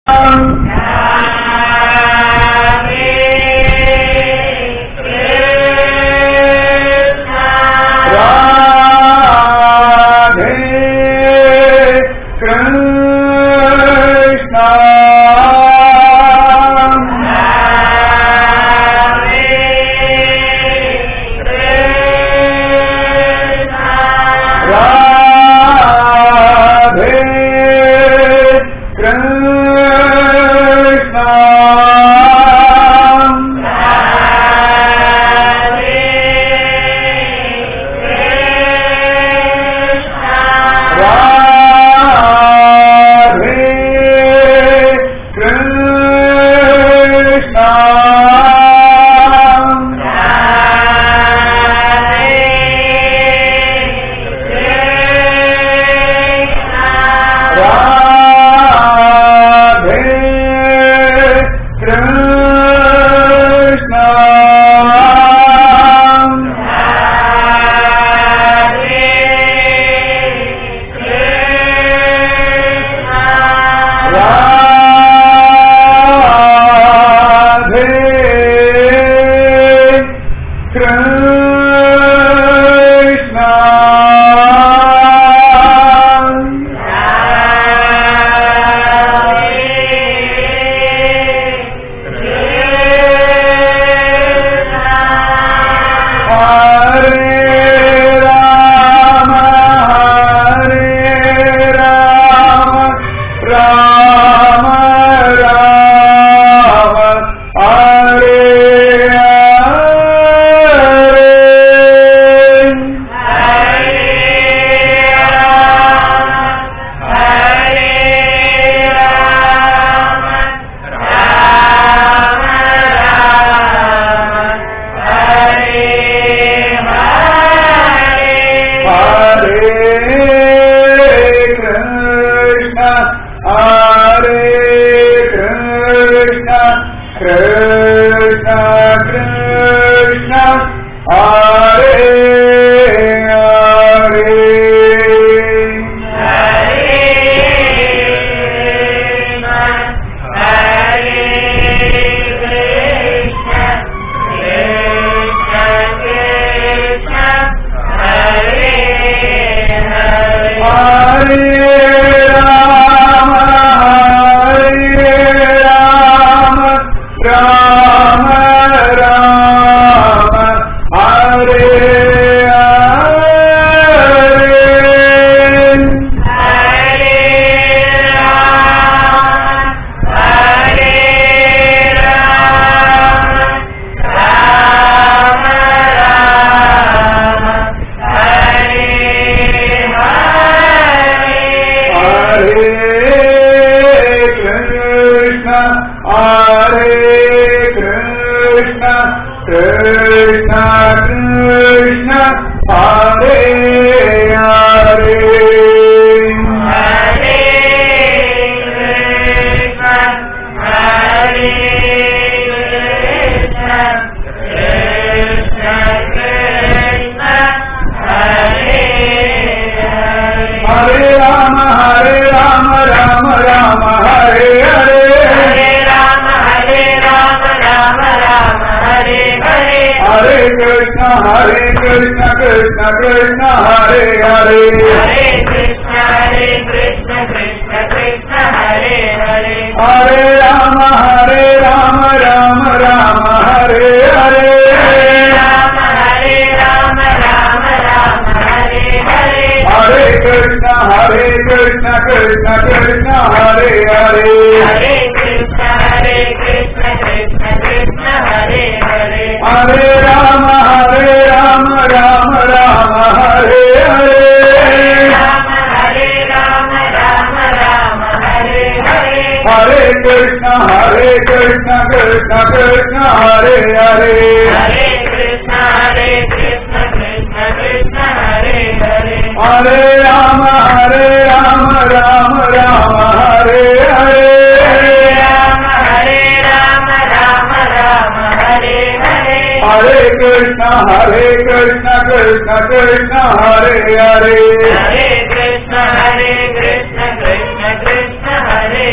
Krishna Hare Krishna Krishna Krishna Hare Hare Hare Krishna Hare Krishna Krishna Krishna Hare Hare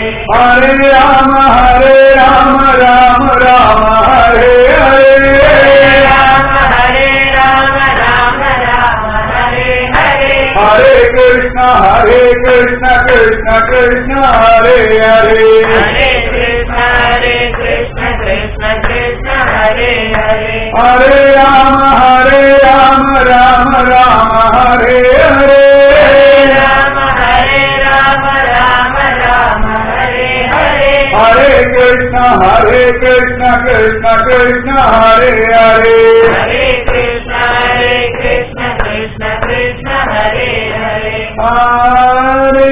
Hare Rama Hare Rama Rama Rama Hare Hare Hare Krishna Hare Krishna Krishna Krishna Hare Hare Hare Rama Hare Rama Rama Rama Hare Hare Hare Krishna Hare Krishna Krishna Krishna Hare Hare Hare Krishna, Hare Krishna, Krishna Krishna, Hare Hare. Hare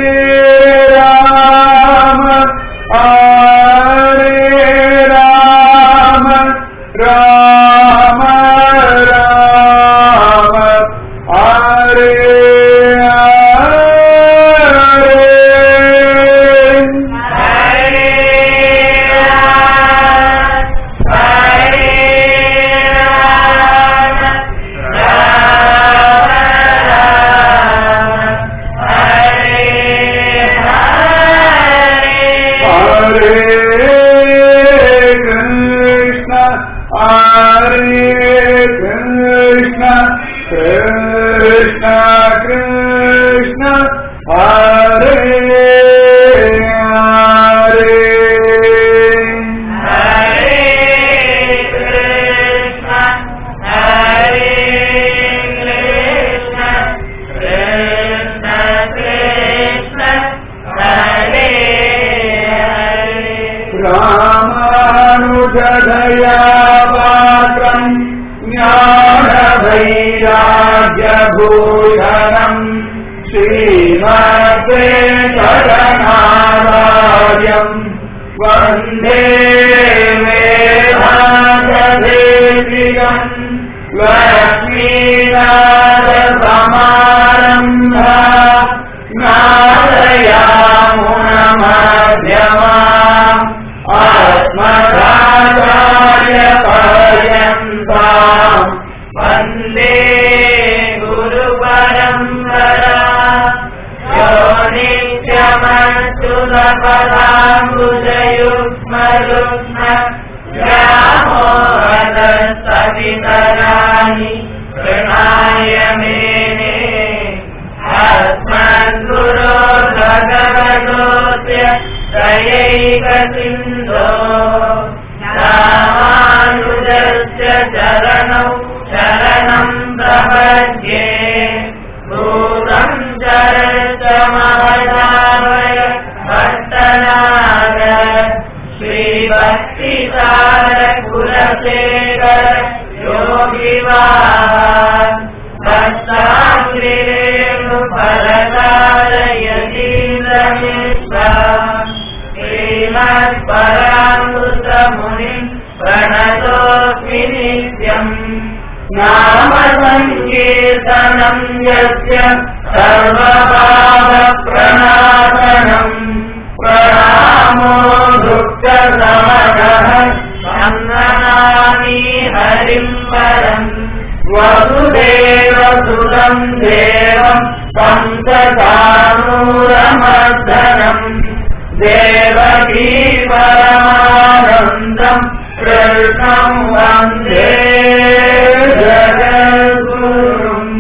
Rama Hare Rama Rama Rama Hare Hare Hare Rama, Rama Rama, Hare Hare. Hare Krishna, Hare Krishna, Krishna Krishna, Hare Hare. Hare Krishna, Hare Krishna, Krishna Krishna, Hare Hare. रामानुजधया पात्रम् ज्ञानभैराग्यभूषणम् श्रीमद्वेङ्कटनारायम् वन्दे वेदान्तदेशिकम् लक्ष्मीनाथसमारम्भा नादयामुनमध्यमा अस्मदाचार्यपर्यन्ताम् वन्दे गुरुपरम्परा यो नित्यमस्तुतपदाम्बुजयुग्मयुग्म व्यामोहदस्तवितराणि प्रणाय मेने अस्मद्गुरो भगवतोऽस्य दयैकसिन्धो रामानुजस्य चरणौ शरणम् प्रपद्ये भूतम् चरश्च महदावय भट्टनाद श्रीभक्तिसार कुलशेखर योगिवान् भक्ताङ्ग्रिरेणुफलकार यतीन्द्रमिश्रा श्रीमत्परामृतमुनिम् प्रणतोऽस्मि नित्यम् नाम सङ्कीर्तनम् यस्य सर्वभावप्रणाशनम् प्रणामो दुःखसमनः सन्ननामि हरिम् परम् वसुदेवसुतम् देवम् पञ्चकानूरमर्दनम् देवकी परमानन्दम् कृष्णम् वन्दे जगद्गुरुम्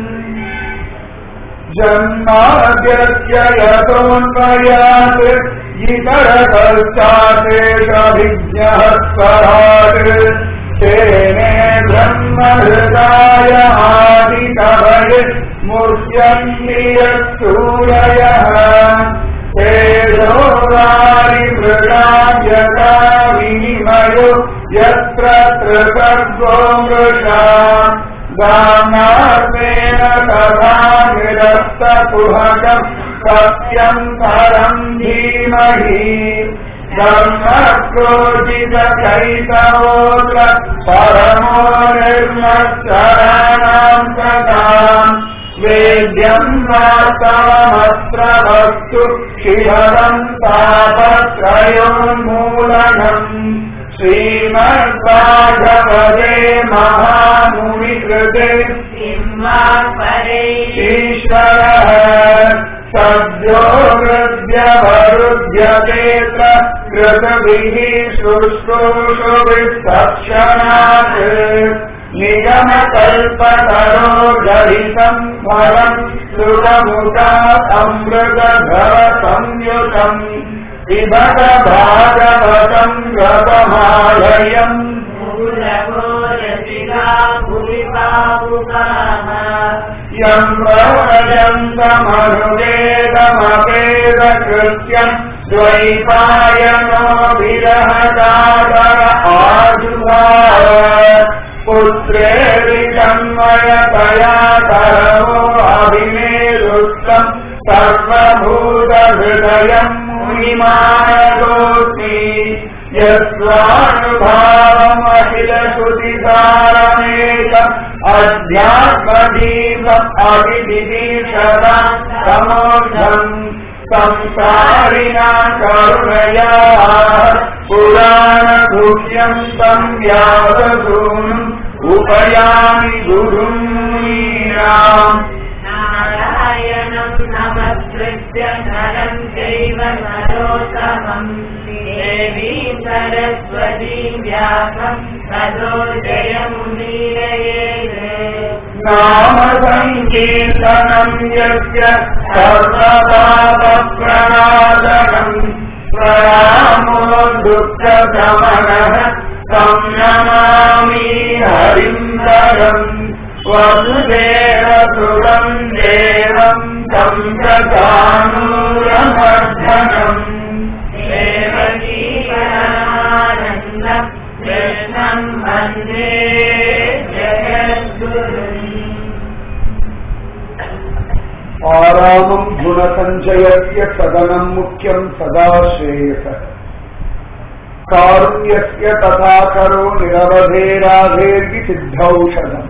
जन्माद्यस्य यतोऽन्वयात् इतरपश्चादेशाभिज्ञः स्वराट् तेने ब्रह्महृदाय आदिकवये मूर्त्यन्ति यत्सूरयः तेजोवारिमृगायता विनिमयो यत्र त्रिसर्गो मृषा दानात्मेन तथा निरस्तकुहकम् सत्यम् परम् धीमहि धर्मक्रोजितचैतवोऽत्र परमो निर्मत्सराणाम् कथाम् वेद्यम् वास्तवमत्र वस्तु शिवरम् तापत्रयोन्मूलनम् श्रीमद्भागवते महामुनिकृते परे ईश्वरः सद्यो हृद्यवरुद्य क्रियतेऽत्र कृतभिः शुश्रूषुभिः तत्क्षणात् निगमकल्पतरोर्गलितम् फलम् सुरमुखात् अमृतधर संयुतम् पिबत भागवतम् रतमालयम् यम् प्रवजन्तमनुवेदमपेदकृत्यम् द्वैपायनो विरहदातर आजुभाव पुत्रेरिजन्मयतया तरवो अभिनेरुत्तम् सर्वभूतहृदयम् मुनिमानगोस्मि यस्वानुभावमखिलश्रुतिसारमेकम् अध्यात्मदीपम् अभिदिदीशतम् समोघम् संसारिणा करुणया पुराणगुह्यम् तम् व्याससूनुम् उपयामि गुरुम् मीराम् नारायणम् नमस्कृत्य नरम् चैव नरोत्तमम् देवीम् सरस्वतीम् व्यासम् ततो जयमुदीरयेत् नाम सङ्कीर्तनम् यस्य सर्वपापप्रणादनम् प्रणामो दुःखशमनः तं नमामि हरिन्दरम् वसुदेवसुरम् देवम् तं प्रजानूरमर्धनम् देवजीवनानन्दम् कृष्णम् वन्दे जगद्गुरुम् आरामम् गुणसञ्चयस्य सदनम् मुख्यम् सदा श्रेयसः कारुण्यस्य तथा करो निरवधेराधेर्गि सिद्धौषधम्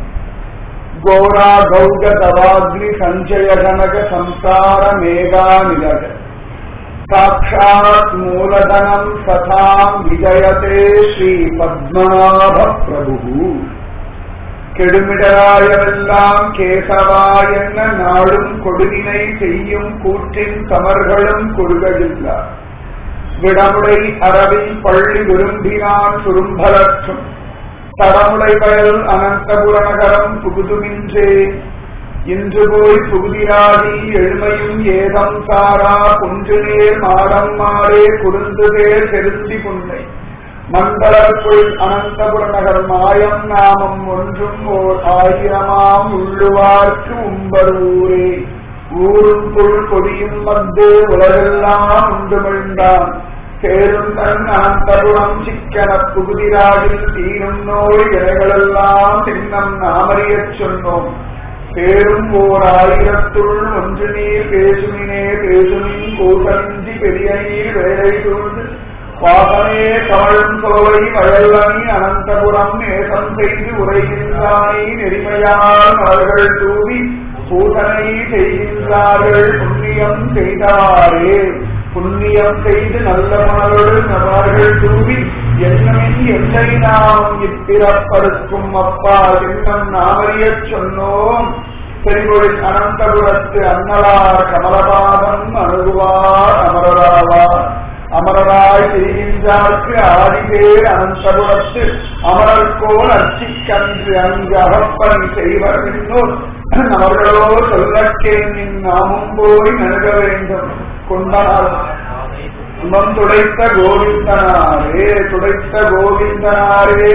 घोराघौगतवाग्निसञ्चयजनक संसारमेघानिलग साक्षात् मूलधनम् सथाम् विजयते श्रीपद्मनाभप्रभुः கெடுமிடராயவெல்லாம் கேசவா என்ன நாளும் கொடுவினை செய்யும் கூற்றின் கமர்களும் குறுகையில்லா விடமுடை அரவில் பள்ளி விரும்பினான் சுரும்பலற்றும் தரமுடை வயல் அனந்தபுரநகரம் புகுதுமின்றே இன்று போய் புகுதிராதி எழுமையும் ஏதம் சாரா குன்று நேர் மாடம் மாறே குறுந்துதேர் செருந்தி புன்னை மண்டலத்துள் அனந்தபுர நகர் மாயம் நாமம் ஒன்றும் ஓர் ஆயிரமாம் உள்ளுவார்க்கு உம்பரூரே ஊருக்குள் கொடியும் வந்து உலகெல்லாம் உண்டுமிழ்ந்தான் சேரும் தன் அனந்தபுரம் சிக்கன புகுதிராகில் தீரும் நோய் இலைகளெல்லாம் சின்னம் நாமறியச் சொன்னோம் பேரும் ஓர் ஆயிரத்துள் ஒன்று நீர் பேசுமினே பேசுமின் கூசமின்றி பெரிய நீர் வேலை சூழ்ந்து வாசனே கமழும் சோலை வயல்லணி அனந்தபுரம் நேசம் செய்து உரைகின்றானை நெறிமையால் மலர்கள் தூவி பூசனை செய்கின்றார்கள் புண்ணியம் செய்தாரே புண்ணியம் செய்து நல்ல மலரோடு நபர்கள் தூவி என்னமின் எல்லை நாம் இப்பிறப்பருக்கும் அப்பா எண்ணம் நாமறியச் சொன்னோம் பெருங்கொழில் அனந்தபுரத்து அன்னலார் கமலபாதம் அணுகுவார் அமரராவார் அமரராய் செய்கின்றார்க்கு ஆதிபேர் அனந்தபுரத்து அமரர்கோல் அர்ச்சிக்கன்று அங்கு அகப்பணி செய்வர் என்னோர் அவர்களோ சொல்லக்கே நின் நாமும் போய் நல்க வேண்டும் கொண்டார் உமம் துடைத்த கோவிந்தனாரே துடைத்த கோவிந்தனாரே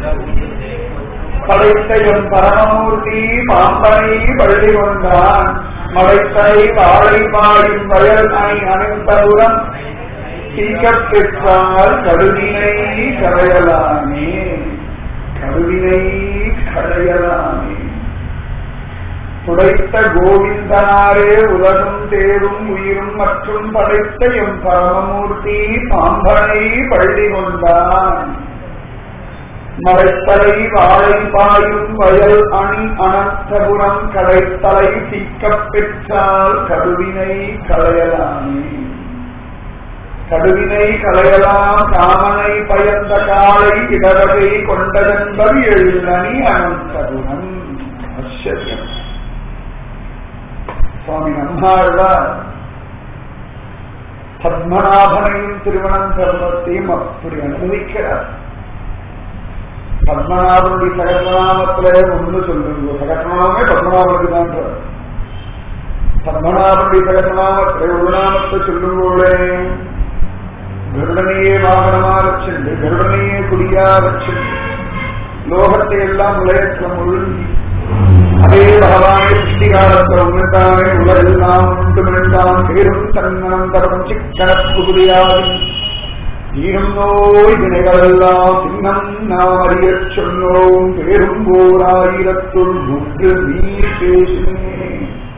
படைத்த என் பரமமூர்த்தி பாம்பனை பள்ளி கொண்டான் மடைத்தனை வாழை பாயும் வயல் அணி அனைத்தபுரம் சீக்கப் பெற்றால் கருவினை கரையலாமே கருவினை கரையலாமே துடைத்த கோவிந்தனாரே உலகும் தேரும் உயிரும் மற்றும் படைத்த எம் பரமமூர்த்தி பாம்பனை பள்ளி கொண்டான் மலைத்தலை வாழை பாயும் வயல் அணி அனந்தபுரம் கடைத்தலை சிக்கப் பெற்றால் கருவினை களையலாமே கடுவினை களையலாம் காமனை பயந்த காலை இடவகை கொண்டதென்பது எழுநனி அனந்தபுரம் ஆச்சரியம் சுவாமி நம்மாழ்வார் பத்மநாபனையும் திருவனந்தபுரத்தையும் அப்படி அனுபவிக்கிறார் பத்மநாபனுடைய சகசநாமத்துல ஒண்ணு சொல்லுங்க சகசநாமே பத்மநாபனுக்கு தான் பத்மநாபனுடைய சகசநாமத்துல ஒரு நாமத்தை சொல்லுங்களே கருடனையே வாகனமா வச்சிருந்து கருடனையே குடியா வச்சிருந்து லோகத்தை எல்லாம் உலகத்துல முழுங்கி அதே பகவானே சிருஷ்டிகாலத்தில் உண்மைத்தானே உலகெல்லாம் உண்டு மிழ்ந்தான் பேரும் தன்னனம் தரும் சிக்கன புகுதியாதி தீரும் நோய் வினைகளெல்லாம் சின்னம் நாம் அறியச் சொன்னோம் பேரும் ஓர் ஆயிரத்துள் ஒன்று நீர் பேசுமே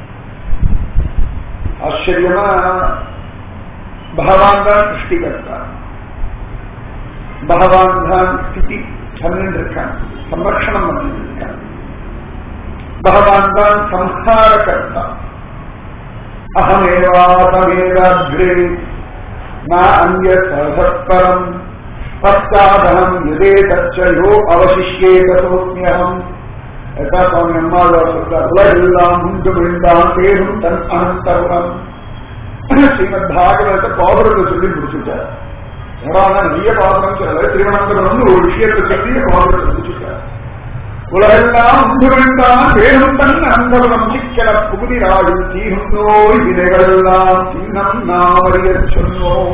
ஆச்சரியமா பகவான் தான் சிருஷ்டிகர்த்தா பகவான் தான் ஸ்திதி பண்ணிட்டு இருக்கான் சம்ரக்ஷணம் பண்ணிட்டு இருக்கான் பகவான் தான் சம்ஸ்கார கர்த்தா அகமேவாதமேவாக்ரே நான் அந்ய சதத்பரம் பச்சாதனம் எதே தச்சயோ அவசிஷ்யேத சோத்மியம் எதா சுவாமி அம்மாவார் சொல்றார் உலகெல்லாம் உண்டு விழுந்தான் பேரும் தன் அனந்தரம் ஸ்ரீமத் பாகவத பாபுரத்தை சொல்லி முடிச்சுட்டார் ஏன்னா நிறைய பாபுரம் சொல்லல திருவனந்தபுரம் வந்து ஒரு விஷயத்தை சொல்லி பாபுரத்தை முடிச்சுட்டார் உலகெல்லாம் உண்டு விழுந்தான் பேரும் தன் அனந்தரம் சிக்கல புகுதிராவில் தீரும் நோய் வினைகளெல்லாம் சின்னம் நாம் அறியச் சொன்னோம்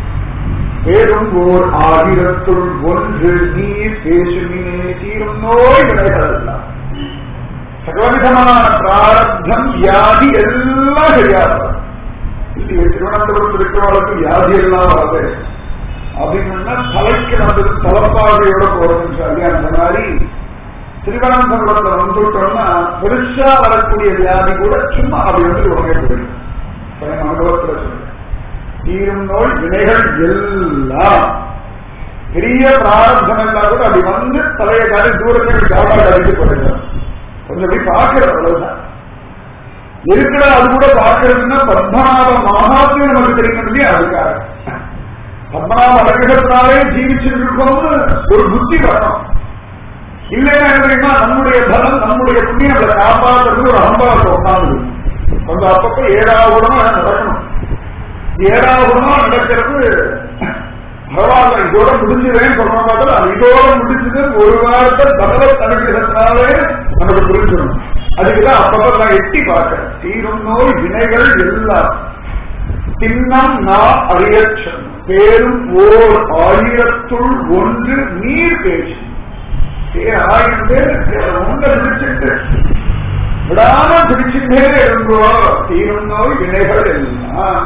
பேரும் ஓர் ஆயிரத்துள் ஒன்று நீர் பேசுமினே தீரும் நோய் வினைகளெல்லாம் சகலவிதமான பிராரப்தம் வியாதி எல்லாம் சரியாகும் இல்லையே திருவனந்தபுரத்தில் இருக்கிறவளுக்கு வியாதி எல்லாம் வராது அப்படின்னா தலைக்கு வந்தது தலப்பாகையோட போறதுன்னு சொல்லி அந்த மாதிரி திருவனந்தபுரத்துல வந்துட்டோம்னா பெருசா வரக்கூடிய வியாதி கூட சும்மா அப்படி வந்து உடனே போயிடும் என் அனுபவத்துல சொல்றேன் தீரும் நோய் வினைகள் எல்லாம் பெரிய பிராரப்தம் எல்லாம் கூட அப்படி வந்து தலையை காட்டி தூரத்தில் காவலாக அடித்து போயிடுறோம் கொஞ்சம் அப்படி பார்க்கிறது அவ்வளவுதான் இருக்கிற அது கூட பார்க்கறதுன்னா பத்மநாப மகாத்மியம் நமக்கு தெரியும் இல்லையா அதுக்காக பத்மநாப அழகத்தினாலே ஜீவிச்சுட்டு இருக்கோம்னு ஒரு புத்தி வரணும் இல்லைன்னா என்ன தெரியுமா நம்முடைய பலம் நம்முடைய புண்ணியம் அதை காப்பாற்றுறது ஒரு அம்பாவத்தை உட்காந்து கொஞ்சம் அப்பப்ப ஏழாவூடமா நடக்கணும் ஏழாவூடமா நடக்கிறது பரவாயில்ல இதோட முடிஞ்சுவேன் சொல்ற பார்த்தா அது இதோட முடிஞ்சது ஒரு வாரத்தை பகவத் அனுகிரகத்தினாலே நமக்கு புரிஞ்சிடும் அதுக்குதான் அப்பப்ப நான் எட்டி பார்க்கிறேன் தீரும் நோய் வினைகள் எல்லாம் தின்னம் நான் அறியச் சொன்னோம் பேரும் ஓர் ஆயிரத்துள் ஒன்று நீர் பேச்சு பேர் ஆயிரம் பேர் ஒன்றை பிடிச்சிட்டு விடாம பிடிச்சுட்டே இருந்தோ தீரும் நோய் வினைகள் எல்லாம்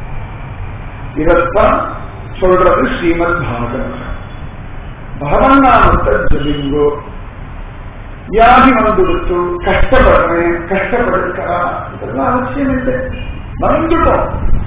இதத்தான் சொல்றது ஸ்ரீமத் பாகவதம் பகவன் நாமத்தை ஜபிங்கோ வியாதி வந்துடுத்து கஷ்டப்படுறேன் கஷ்டப்படுக்கிறா இதெல்லாம் அவசியம் இல்லை வந்துட்டோம்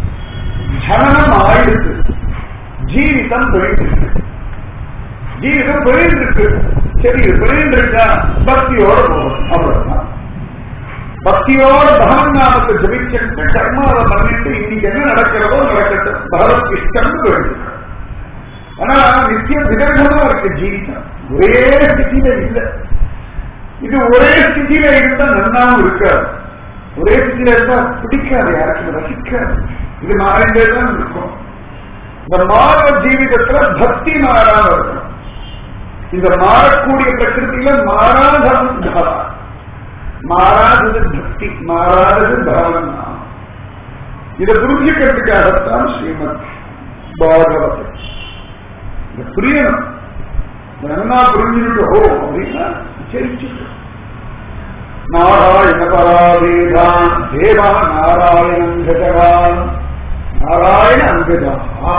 ஜனனம் ஆயிடுச்சு ஜீவிதம் போயிட்டு ஜீவிதம் போயிட்டு இருக்கு சரி இது போயிட்டு இருக்கா பக்தியோட போகும் அவ்வளவுதான் பக்தியோட பகவன் நாமத்தை ஜபிச்சுட்டு கர்மாவை பண்ணிட்டு இன்னைக்கு என்ன நடக்கிறதோ நடக்கட்டும் பகவத் இஷ்டம் போயிட்டு ஆனா நித்தியம் விதவிதமா இருக்கு ஜீவிதம் ஒரே ஸ்திதியில இல்லை இது ஒரே ஸ்திதியில இருந்தா நன்னாவும் இருக்காது ஒரே ஸ்திதியில இருந்தா பிடிக்காது யாருக்கும் ரசிக்காது இது மாறிண்டே தான் இருக்கும் இந்த மாணவ ஜீவிதத்துல பக்தி மாறாம இருக்கும் இந்த மாறக்கூடிய பிரகிருத்தில மாறாதம் பவா மாறாதது பக்தி மாறாதது பவன் இதை புரிஞ்சுக்கிறதுக்காகத்தான் ஸ்ரீமத் பாகவதம் இதை புரியணும் நல்லா புரிஞ்சுட்டு ஓ அப்படின்னா ஜெயிச்சுட்டு நாராயண பராவேதான் தேவா நாராயணம் கஜகான் நாராயண அங்கஜா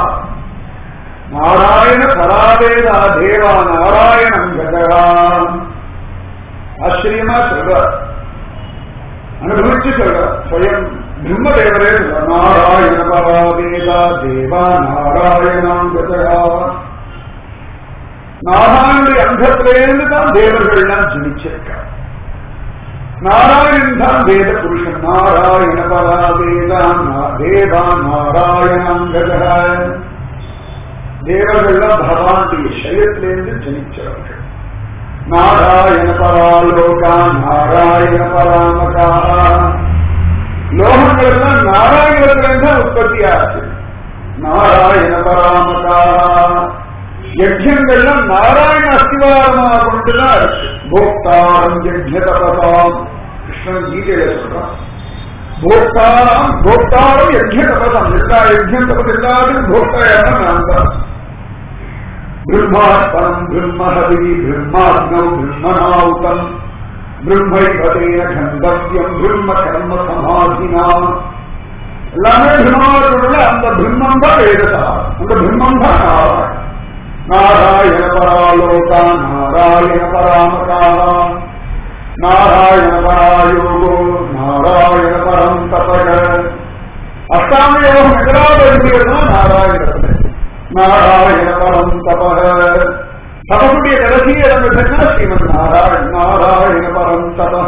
நாராயண பராவேதா தேவா நாராயணம் கஜகான் ஆச்சரியமா சொல்றார் அனுபவிச்சு சொல்றார் ஸ்வயம் பிரம்மதேவரே சொல்றார் நாராயண பராவேதா தேவா நாராயணம் கஜகான் நாராயணுடைய அங்கத்திலேருந்து தான் தேவர்கள்லாம் ஜனிச்சிருக்கார் நாராயணன் தான் வேத புருஷன் நாராயண பரா வேதா தேவா நாராயணாங்கஜ தேவர்கள்லாம் பகவானுடைய சயத்திலேருந்து ஜனிச்சவர்கள் நாராயண பராலோகா நாராயண பராமகா லோகங்கள் எல்லாம் நாராயணத்திலிருந்து தான் உற்பத்தி ஆச்சு நாராயண பராமகா யஜ்யங்கள்லாம் நாராயண அஸ்திவாரமாக கொண்டுதான் இருக்கு போக்தாரம் யஜ்ய தபசாம் கிருஷ்ணன் கீதையில சொல்றான் போக்தாரம் போக்தாரம் யஜ்ய தபசாம் எல்லா யஜ்யம் தபஸ் எல்லாத்துக்கும் போக்தாயான நான் தான் பிரம்மாஸ்பரம் பிரம்மஹரி பிரம்மாத்மௌ பிரம்மணாவுதம் பிரம்மைவதேன கந்தவியம் பிரம்ம கர்ம சமாதினா எல்லாமே பிரம்மாவோட அந்த பிரம்மம் தான் வேதசா அந்த பிரம்மம் தான் நாராயண நாராயண பராலோகா நாராயண பராமகா நாராயண பராயோகோ நாராயண பரம் தபக அஷ்டாங்க யோகம் எதிராக இருக்கிறதுனா நாராயணத்துல நாராயண பரம் தபக தபசுடைய கடைசி இடம் எதுன்னா ஸ்ரீமன் நாராயண நாராயண பரம் தபக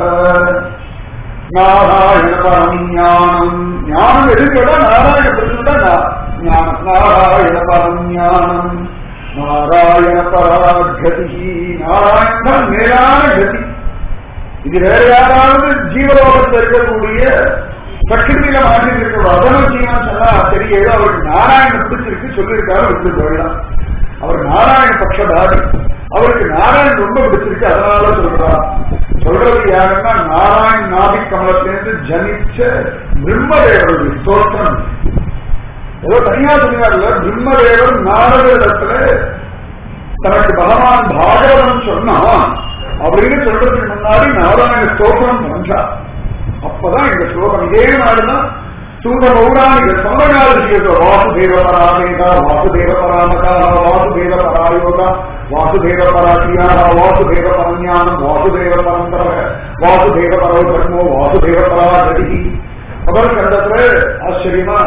நாராயண பரம் ஞானம் ஞானம் எதுக்கோட நாராயண பிரசுட ஞானம் நாராயண பரம் ஞானம் நாராயண பராகதி நாராயணன் தான் மேலான கதி இது வேற யாராவது ஜீவலோகத்தில் இருக்கக்கூடிய பிரகிருதியில மாற்றி இருக்க அதன ஜீவன் சொன்னா தெரியல அவருக்கு நாராயண பிடிச்சிருக்கு சொல்லியிருக்காரு விட்டு போயிடலாம் அவர் நாராயண பட்சதாரி அவருக்கு நாராயணன் ரொம்ப பிடிச்சிருக்கு அதனால சொல்றார் சொல்றது யாருன்னா நாராயண் நாபி கமலத்திலிருந்து ஜனிச்ச பிரம்மதேவருடைய ஸ்தோத்திரம் ஏதோ தனியா சொன்னார்ல பிரம்மதேவர் நாரதத்துல தனக்கு பகவான் பாகவதம் சொன்னான் அப்படின்னு சொல்றதுக்கு முன்னாடி நாராயண ஸ்தோத்திரம் பண்றார் அப்பதான் இந்த ஸ்லோகம் இதே நாடுதான் சூத பௌராணிகள் சமகாலிகள் வாசுதேவ பராமேகா வாசுதேவ பராமகா வாசுதேவ பராயோகா வாசுதேவ பராக்கியா வாசுதேவ பரஞானம் வாசுதேவ பரந்தர வாசுதேவ பரவ கர்மோ வாசுதேவ பராகதி அவர் கண்டத்துல ஆச்சரியமா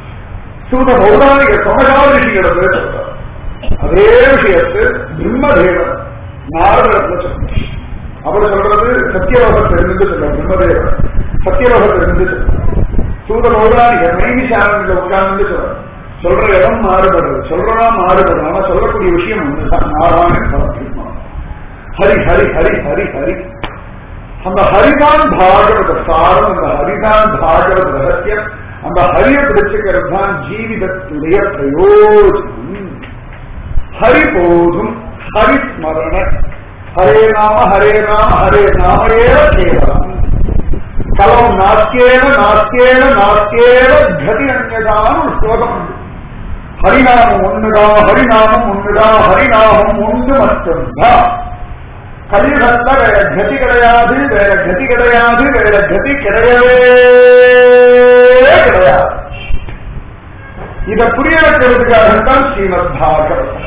சூத பௌராணிக சமகாலிகளை சொல்றார் அதே விஷயத்து பிரம்மதேவன் நாரதத்துல சொல்றார் அவர் சொல்றது சத்தியலோகத்திலிருந்து சொல்றார் பிரம்மதேவன் சத்தியலோகத்திலிருந்து சொல்றார் சூத பௌராணிகர் நைமிஷாரணில உட்கார்ந்து சொல்றார் சொல்ற இடம் மாறுபடுறது சொல்றதா மாறுபடுறது ஆனா சொல்லக்கூடிய விஷயம் ஒன்றுதான் நாராயணன் பரபிரம்மா ஹரி ஹரி ஹரி ஹரி ஹரி அந்த ஹரிதான் பாகவத சாரம் அந்த ஹரிதான் பாகவத ரகசியம் அந்த ஹரிய பிடிச்சுக்கிறது தான் ஜீவிதத்துடைய பிரயோஜனம் ஹரி போதும் ஹரிஸ்மரண ஹரே நாம ஹரே நாம ஹரே நாமேவ கேவலம் கலம் நாஸ்கேன நாஸ்கேன நாஸ்கேவ கதி அந்யதான ஒரு ஸ்லோகம் உண்டு ஹரிநாமம் ஒண்ணுடா ஹரிநாமம் ஒண்ணுடா ஹரிநாமம் ஒன்று மட்டும்தான் கலியுகத்துல வேற கதி கிடையாது வேற கதி கிடையாது வேற கதி கிடையவே கிடையாது இத புரிய வைக்கிறதுக்காகத்தான் ஸ்ரீமத் பாகவதம்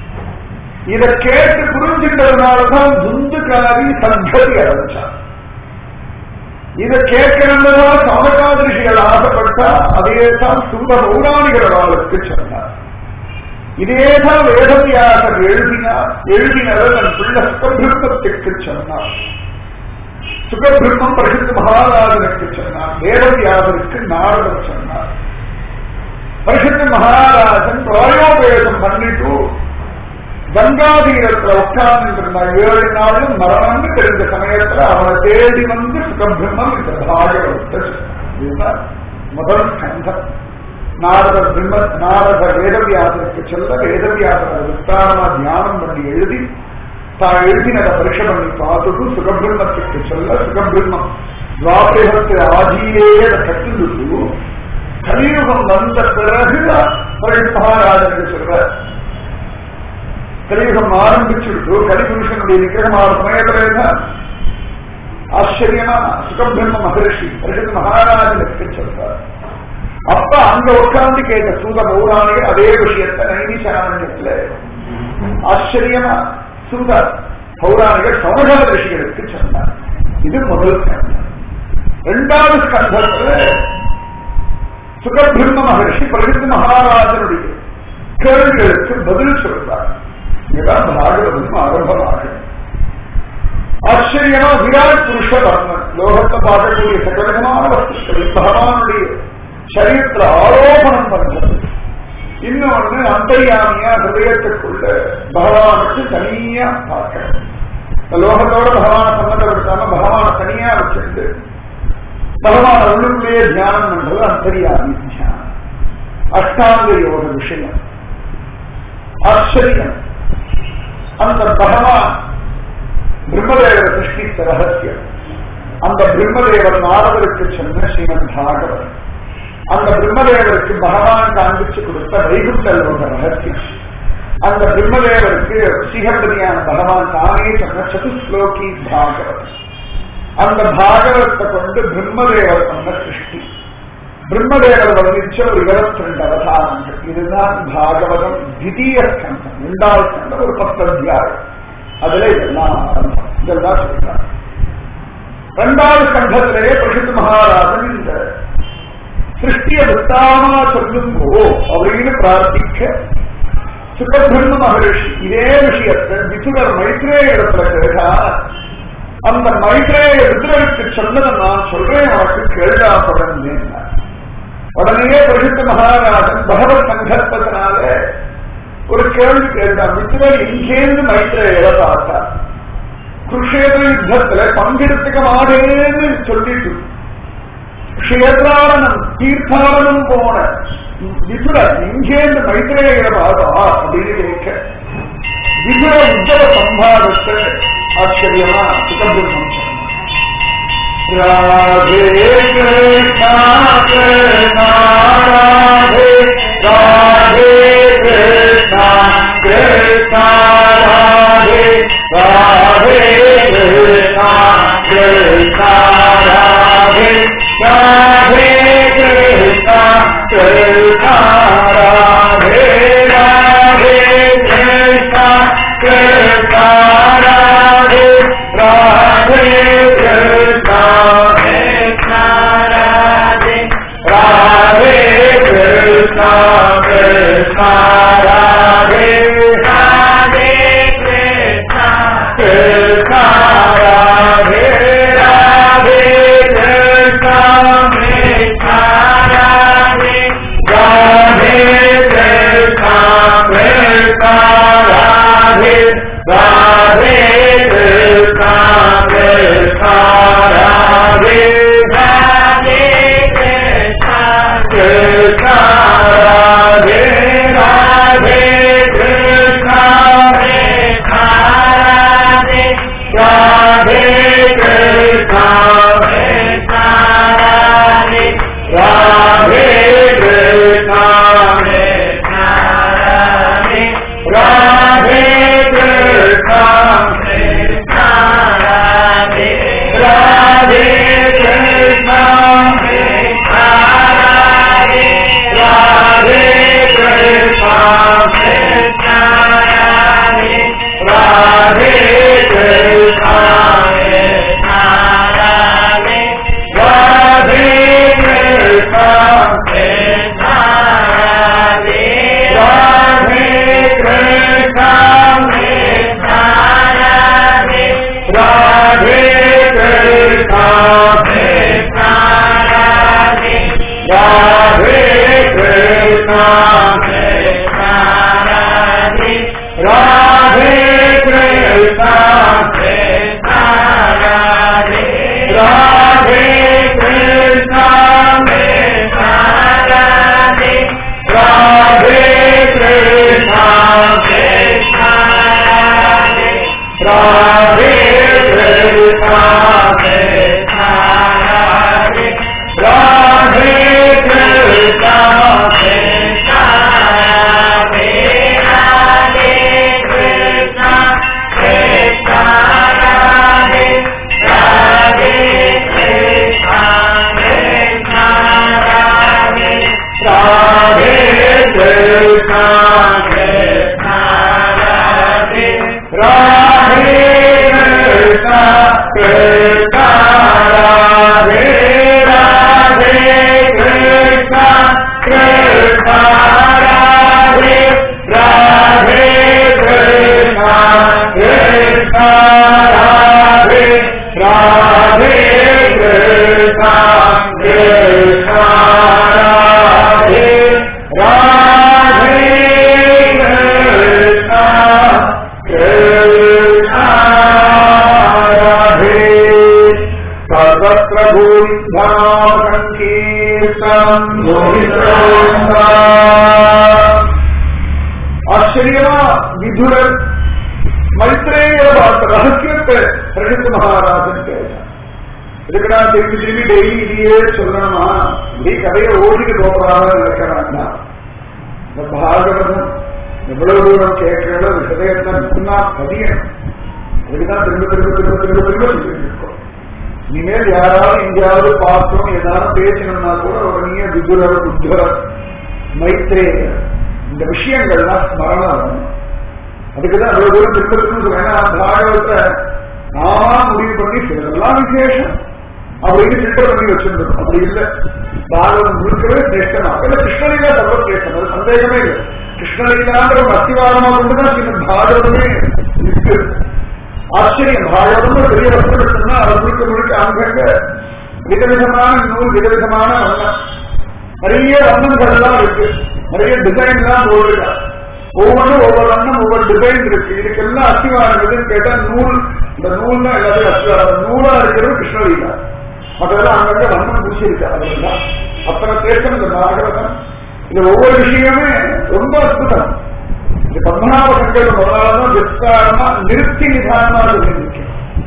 இத கேட்டு புரிஞ்சுட்டதுனாலதான் துந்துக்காரி சத்கதி அடைஞ்சார் இத கேட்கிறதுதான் சமகாதிருஷிகள் ஆசைப்பட்டா அதே தான் சுந்த பௌராணிகர்களுக்கு சொன்னார் இதேதான் வேதவியாசர் எழுதினார் எழுதினவர் தன் பிள்ளை சுகபிரம்மத்திற்கு சொன்னார் சுகபிரம்மம் பிரசித்த மகாராஜனுக்கு சொன்னார் வேதவியாசருக்கு நாரதர் சொன்னார் பரிசுத்த மகாராஜன் பிராயோபேதம் பண்ணிட்டு கங்காதீரத்துல உட்கார்ந்து இருந்தார் ஏழு நாளும் மரணம்னு தெரிந்த சமயத்துல அவனை தேடி வந்து சுகபிரம்மம் இந்த பாகவத்தை இதுதான் முதல் ஸ்கந்தம் நாரதர் பிரம்ம நாரதர் வேதவியாசருக்கு சொல்ல வேதவியாசர் விஸ்தாரமா தியானம் பண்ணி எழுதி தான் எழுதினதை பரீட்சை பண்ணி பார்த்துட்டு சுகபிரம்மத்துக்கு சொல்ல சுகபிரம்மம் துவாபேகத்தை ஆஜீரேயே அதை கற்றுண்டு கலியுகம் வந்த பிறகு மகாராஜனுக்கு சொல்ற கலியுகம் ஆரம்பிச்சுட்டு கலிபுருஷனுடைய நிகிரகமான சமயத்துல ஆச்சரியமா சுகபிரம்ம மகரிஷி பரிசுத்த மகாராஜனுக்கு சொல்றார் அப்ப அங்க உட்கார்ந்து கேட்ட சூத பௌராணிகர் அதே விஷயத்த நைமிசாரண்யத்துல ஆச்சரியமா சூத பௌராணிகர் சமகால ரிஷிகளுக்கு சொன்னார் இது முதல் ஸ்கந்தம் இரண்டாவது ஸ்கந்தத்துல சுகபிரம்ம மகர்ஷி பரிசுத்த மகாராஜனுடைய கேள்விகளுக்கு பதில் சொல்றார் இதுதான் பாகவதம் ஆரம்பமாகும் ஆச்சரியமா விராட் புருஷ வர்ணன் லோகத்தை பார்க்கக்கூடிய சகலகமான வஸ்துக்கள் பகவானுடைய சரீரத்துல ஆரோபணம் பண்றது இன்னொன்னு அந்தரியாமியா ஹிருதயத்துக்குள்ள பகவானுக்கு தனியா பார்க்கறது லோகத்தோட பகவான சம்மந்தப்படுத்தாம பகவான தனியா வச்சிருந்து பகவான உள்ளுக்குள்ளேயே தியானம் பண்றது அந்தரியாமி தியானம் அஷ்டாங்க யோக விஷயம் ஆச்சரியம் அந்த பகவான் பிரம்மதேவரை சிருஷ்டித்த ரகசியம் அந்த பிரம்மதேவர் நாரதருக்கு சொன்ன ஸ்ரீமத் பாகவத் அந்த பிரம்மதேவருக்கு பகவான் காண்பிச்சு கொடுத்த வைகுண்டல் ஒரு ரகசியம் அந்த பிரம்மதேவருக்கு ஸ்ரீஹப்பதியான பகவான் தானே சொன்ன சதுஸ்லோகி பாகவத் அந்த பாகவத்தை கொண்டு பிரம்மதேவர் சொன்ன சிருஷ்டி பிரம்மதேவர் வர்ணிச்ச ஒரு இருபத்தி ரெண்டு அவதாரங்கள் இதுதான் பாகவதம் திடீய ஸ்கந்தம் இரண்டாவது ஸ்கந்தம் ஒரு பத்து அத்தியாயம் அதுல இதெல்லாம் ஆரம்பம் இதெல்லாம் சொல்றாங்க இரண்டாவது ஸ்கந்தத்திலேயே பிரசித்த மகாராஜன் இந்த சிருஷ்டிய வித்தாமா சொல்லுங்கோ அப்படின்னு பிரார்த்திக்க சுகபிரம்ம மகரிஷி இதே விஷயத்தை விசுவர் மைத்ரேய இடத்துல கேட்டா அந்த மைத்ரேய விதுரருக்கு சொன்னதை நான் சொல்றேன் அவனுக்கு கேள்டா தொடர்ந்து உடனே பிரசித்த மகாராஜன் பகவத் சங்கல்பத்தினால ஒரு கேள்வி கேட்டான் வித்துவர் இங்கேருந்து மைத்ரேயரை பார்த்தார் குருஷேத்திர யுத்தத்துல பங்கெடுத்துக்க மாட்டேன்னு சொல்லிட்டு க்ஷேத்ராரணம் தீர்த்தாரணம் போன விதுரர் இங்கேருந்து மைத்ரேயரை பார்த்தா அப்படின்னு கேட்க விதுர உத்தவ சம்பாதத்தை ஆச்சரியமா சுகபிரம்மம் சொன்னார் ராதே கிருஷ்ணா கிருஷ்ணா ராதே ராதே கிருஷ்ணா கிருஷ்ணா ராதே ராதே கிருஷ்ணா கிருஷ்ணா ராதே ராதே கிருஷ்ணா கிருஷ்ணா ராதே ராதே கிருஷ்ணா கிருஷ்ணா ராதே ராதே கிருஷ்ணா கிருஷ்ணா ராதே ராதே கிருஷ்ணா கிருஷ்ணா ராதே ராதே கிருஷ்ணா கிருஷ்ணா ராதே ராதே கிருஷ்ணா கிருஷ்ணா ராதே ராதே தீர்த்தம் ஆச்சரியமா விதுரர் மைத்ரேய பார்த்த ரகசியத்தை பிரகித் மகாராஜன் கேட்டார் இதுக்கு நான் திரும்பி திரும்பி டெய்லி இதையே சொல்லணுமா இப்படி கதையை ஓடிட்டு போகிறாங்க நினைக்கிறாங்க இந்த பாகவதம் எவ்வளவு தூரம் கேட்கிறதோ விஷயத்தை சொன்னா பதியணும் அதுக்குதான் திரும்ப திரும்ப திரும்ப திரும்ப திரும்ப சொல்லிட்டு இருக்கோம் இனிமேல் யாராவது எங்கேயாவது பார்த்தோம் ஏதாவது பேசணும்னா கூட உடனே விதுரர் புத்தர் மைத்ரேயர் இந்த விஷயங்கள்லாம் ஸ்மரணம் வரணும் அதுக்குதான் அவ்வளவு தூரம் திரும்ப திரும்ப சொல்றேன் ஏன்னா பாகவத்தை நாமா முடிவு பண்ணி சிலதெல்லாம் விசேஷம் அப்படின்னு ஃபில்டர் பண்ணி வச்சிருந்தோம் அப்படி இல்லை பாகவதம் முழுக்கவே சிரேஷ்டமா இல்ல கிருஷ்ணலீலா சர்வ சிரேஷ்டம் அது சந்தேகமே இல்லை கிருஷ்ணலீலான்ற ஒரு அஸ்திவாரமா கொண்டுதான் ஸ்ரீமத் பாகவதமே இருக்கு ஆச்சரியம் பாகவதம் ஒரு பெரிய வசனம் இருக்குன்னா அது முழுக்க முழுக்க அங்கங்க விதவிதமான நூல் விதவிதமான வண்ணம் நிறைய வண்ணங்கள் எல்லாம் இருக்கு நிறைய டிசைன் எல்லாம் போடுறா ஒவ்வொன்றும் ஒவ்வொரு வண்ணம் ஒவ்வொரு டிசைன் இருக்கு இதுக்கெல்லாம் அஸ்திவாரம் எதுன்னு கேட்டா நூல் இந்த நூல்னா எல்லாத்தையும் அஸ்திவாரம் நூலா இருக்கிறது கிருஷ்ணலீலா மற்றதெல்லாம் அங்கங்க வண்ணம் பூசி இருக்கு அதெல்லாம் அத்தனை தேசம் இந்த பாகவதம் இந்த ஒவ்வொரு விஷயமே ரொம்ப அற்புதம் இந்த பத்மநாப சங்கர் முதலாளதான் விஸ்தாரமா நிறுத்தி நிதானமா சொல்லியிருக்கேன்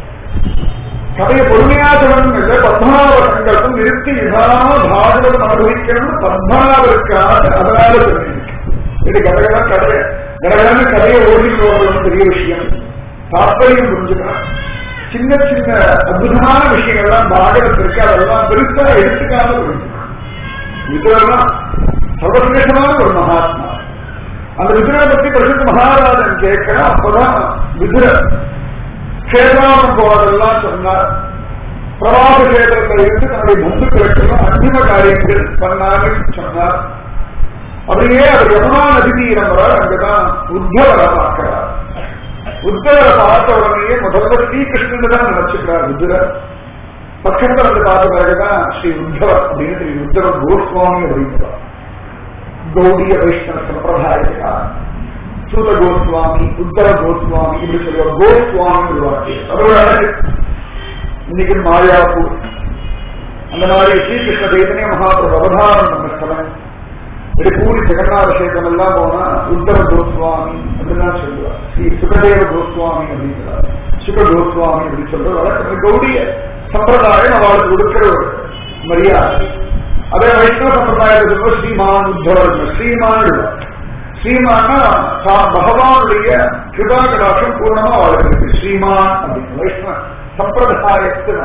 கதையை பொறுமையா சொல்லணும் இல்லை பத்மநாப சங்கல்பம் நிறுத்தி நிதானமா பாகவதம் அனுபவிக்கணும்னு பத்மநாபருக்காக அதனால சொல்லியிருக்கேன் இது கடகதான் கதை கடகடான கதையை ஓடி போகிறது பெரிய விஷயம் தாற்பயம் புரிஞ்சுக்கலாம் சின்ன சின்ன அற்புதமான விஷயங்கள்லாம் பாகவத்திற்கு அதெல்லாம் பெருசா எடுத்துக்காம புரிஞ்சுக்கலாம் இதெல்லாம் சர்வசிரேஷமான ஒரு மகாத்மா அந்த விதுரை பத்தி பிரசித்த மகாராஜன் கேட்கிற அப்பதான் விதுர கஷேதாரம் போவதெல்லாம் சொன்னார் பிரவாச கஷேத்திரத்தில் இருந்து தன்னுடைய பந்துக்களுக்கெல்லாம் அந்திம காரியங்கள் பண்ணாங்க சொன்னார் அப்படியே அவர் யமுனா நதி தீரம் வர அங்கதான் உத்தவரை பார்க்கிறார் உத்தவரை பார்த்த உடனேயே முதல்ல ஸ்ரீகிருஷ்ணன் தான் நினைச்சுக்கிறார் விதுரர் பக்கத்தில் வந்து பார்த்த பிறகுதான் ஸ்ரீ உத்தவர் அப்படின்னு ஸ்ரீ உத்தவ கோஸ்வாமி அப்படிங்கிறார் கௌடிய வைஷ்ணவ சம்பிரதாயக்கார் சூத கோஸ்வாமி உத்தர கோஸ்வாமி இப்படி சொல்லுவார் கோஸ்வாமி ஒரு வாக்கியம் அதோட அழகு இன்னைக்கு மாயாப்பூர் அந்த மாதிரி ஸ்ரீகிருஷ்ண சைதன்ய மகாபிரபு அவதாரம் பண்ண ஸ்தலம் இப்படி பூரி ஜெகநாபிஷேகம் எல்லாம் போனா உத்தர கோஸ்வாமி அப்படிதான் சொல்லுவார் ஸ்ரீ சுகதேவ கோஸ்வாமி அப்படிங்கிறார் சுக கோஸ்வாமி அப்படின்னு சொல்ற வழக்கம் கௌடிய சம்பிரதாயம் அவளுக்கு கொடுக்கிற ஒரு மரியாதை அதே வைஷ்ணவ சம்பிரதாயத்தை சொல்ற ஸ்ரீமான் உத்தவர் ஸ்ரீமான் ஸ்ரீமான்னா பகவானுடைய கிருபாகடாட்சம் பூர்ணமா அவளுக்கு இருக்கு ஸ்ரீமான் அப்படின்னு வைஷ்ணவ சம்பிரதாயத்து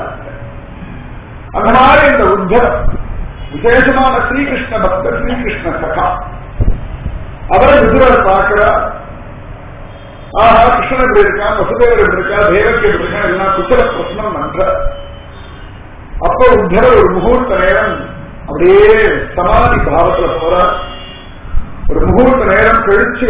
அந்த மாதிரி இந்த உத்தவர் விசேஷமான ஸ்ரீகிருஷ்ண பக்தர் ஸ்ரீகிருஷ்ண சகா அவரை விதுரர் பார்க்கிறார் ஆஹா கிருஷ்ணன் எப்படி இருக்கான் வசுதேவர் எப்படி இருக்கா தேவகி எப்படி இருக்கா எல்லாம் குசல பிரச்சனம் பண்ற அப்ப உத்தவர் ஒரு முகூர்த்த நேரம் அப்படியே சமாதி பாவத்துல போற ஒரு முகூர்த்த நேரம் கழிச்சு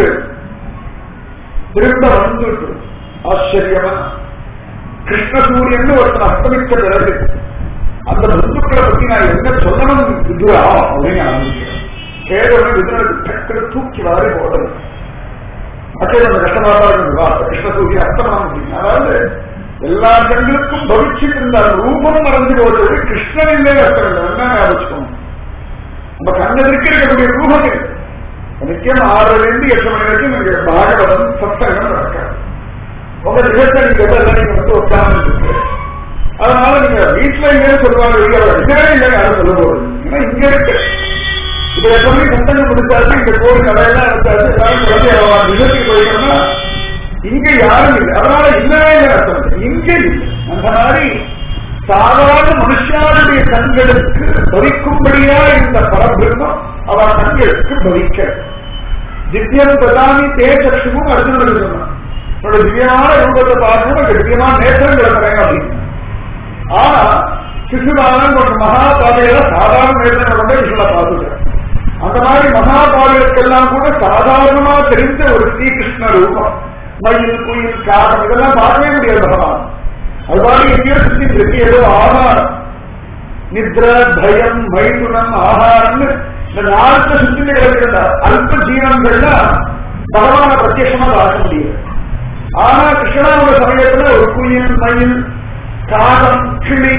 திரும்ப வந்து ஆச்சரியமா கிருஷ்ண சூரியன் ஒருத்தன் அஸ்தமித்த பிறகு அந்த பந்துக்களை பத்தி நான் என்ன சொல்லணும் விதுரா அப்படின்னு ஆரம்பிக்கிறேன் கேடவனை விதுரனுக்கு டக்குனு தூக்கி வாரி போடணும் அச்சே அந்த கஷ்டமா தான் கிருஷ்ண சூரியன் அஸ்தமனம் அப்படின்னு அதாவது எல்லா கண்களுக்கும் பவிச்சுட்டு இருந்த ரூபம் மறந்து போவது கிருஷ்ணனிலே அர்த்தம் இல்லை என்ன ஞாபகம் நம்ம கண்ணதற்கு இருக்கக்கூடிய ரூபம் இருக்கு நிச்சயம் ஆறுல இருந்து எட்டு மணி வரைக்கும் நீங்க பாகவதம் சத்தகம் நடக்காது உங்க நிகழ்ச்சி நீங்க எல்லாம் நீங்க வந்து உட்கார்ந்து இருக்கு அதனால நீங்க வீட்டுல இல்லைன்னு சொல்லுவாங்க இல்ல இல்லவே இல்லை யாரும் சொல்ல போறது ஏன்னா இங்க இருக்கு இப்ப எப்பவுமே சத்தங்க முடிச்சாச்சு இந்த கோவில் கடையெல்லாம் எடுத்தாச்சு எல்லாரும் குழந்தை நிகழ்ச்சி போயிட்டோம்னா இங்க யாரும் இல்லை அதனால இல்லவே இல்லை அர்த்தம் இங்க இல்லை அந்த மாதிரி சாதாரண மனுஷாருடைய கண்களுக்கு பவிக்கும்படியா இந்த பரபிரம்மம் அவன் கண்களுக்கு பவிக்க திவ்யம் பிரதானி தேசக்ஷமும் அர்ஜுனனுக்கு சொன்னான் என்னோட திவ்யமான ரூபத்தை பார்க்கணும் எனக்கு திவ்யமான நேற்றங்களை தரேன் அப்படின்னு ஆனா சிசுபாலன் ஒரு மகா பாதையில சாதாரண நேற்றங்களை கொண்டே விஷயம் பார்த்துட்டேன் அந்த மாதிரி மகா பாதைகளுக்கெல்லாம் கூட சாதாரணமா தெரிந்த ஒரு ஸ்ரீகிருஷ்ண ரூபம் மயில் குயில் காகம் இதெல்லாம் பார்க்கவே முடியாது பகவான் அது மாதிரி எங்கேயோ சுத்தி இருக்கு ஏதோ ஆகாரம் நித்ர பயம் மைதுனம் ஆகாரம்னு இந்த நாளுக்கு சுத்தி கிடக்கிற அல்ப ஜீவன்கள்ல பகவான பிரத்யட்சமா பார்க்க முடியும் ஆனா கிருஷ்ணாவுடைய சமயத்துல ஒரு குயில் மயில் காகம் கிளி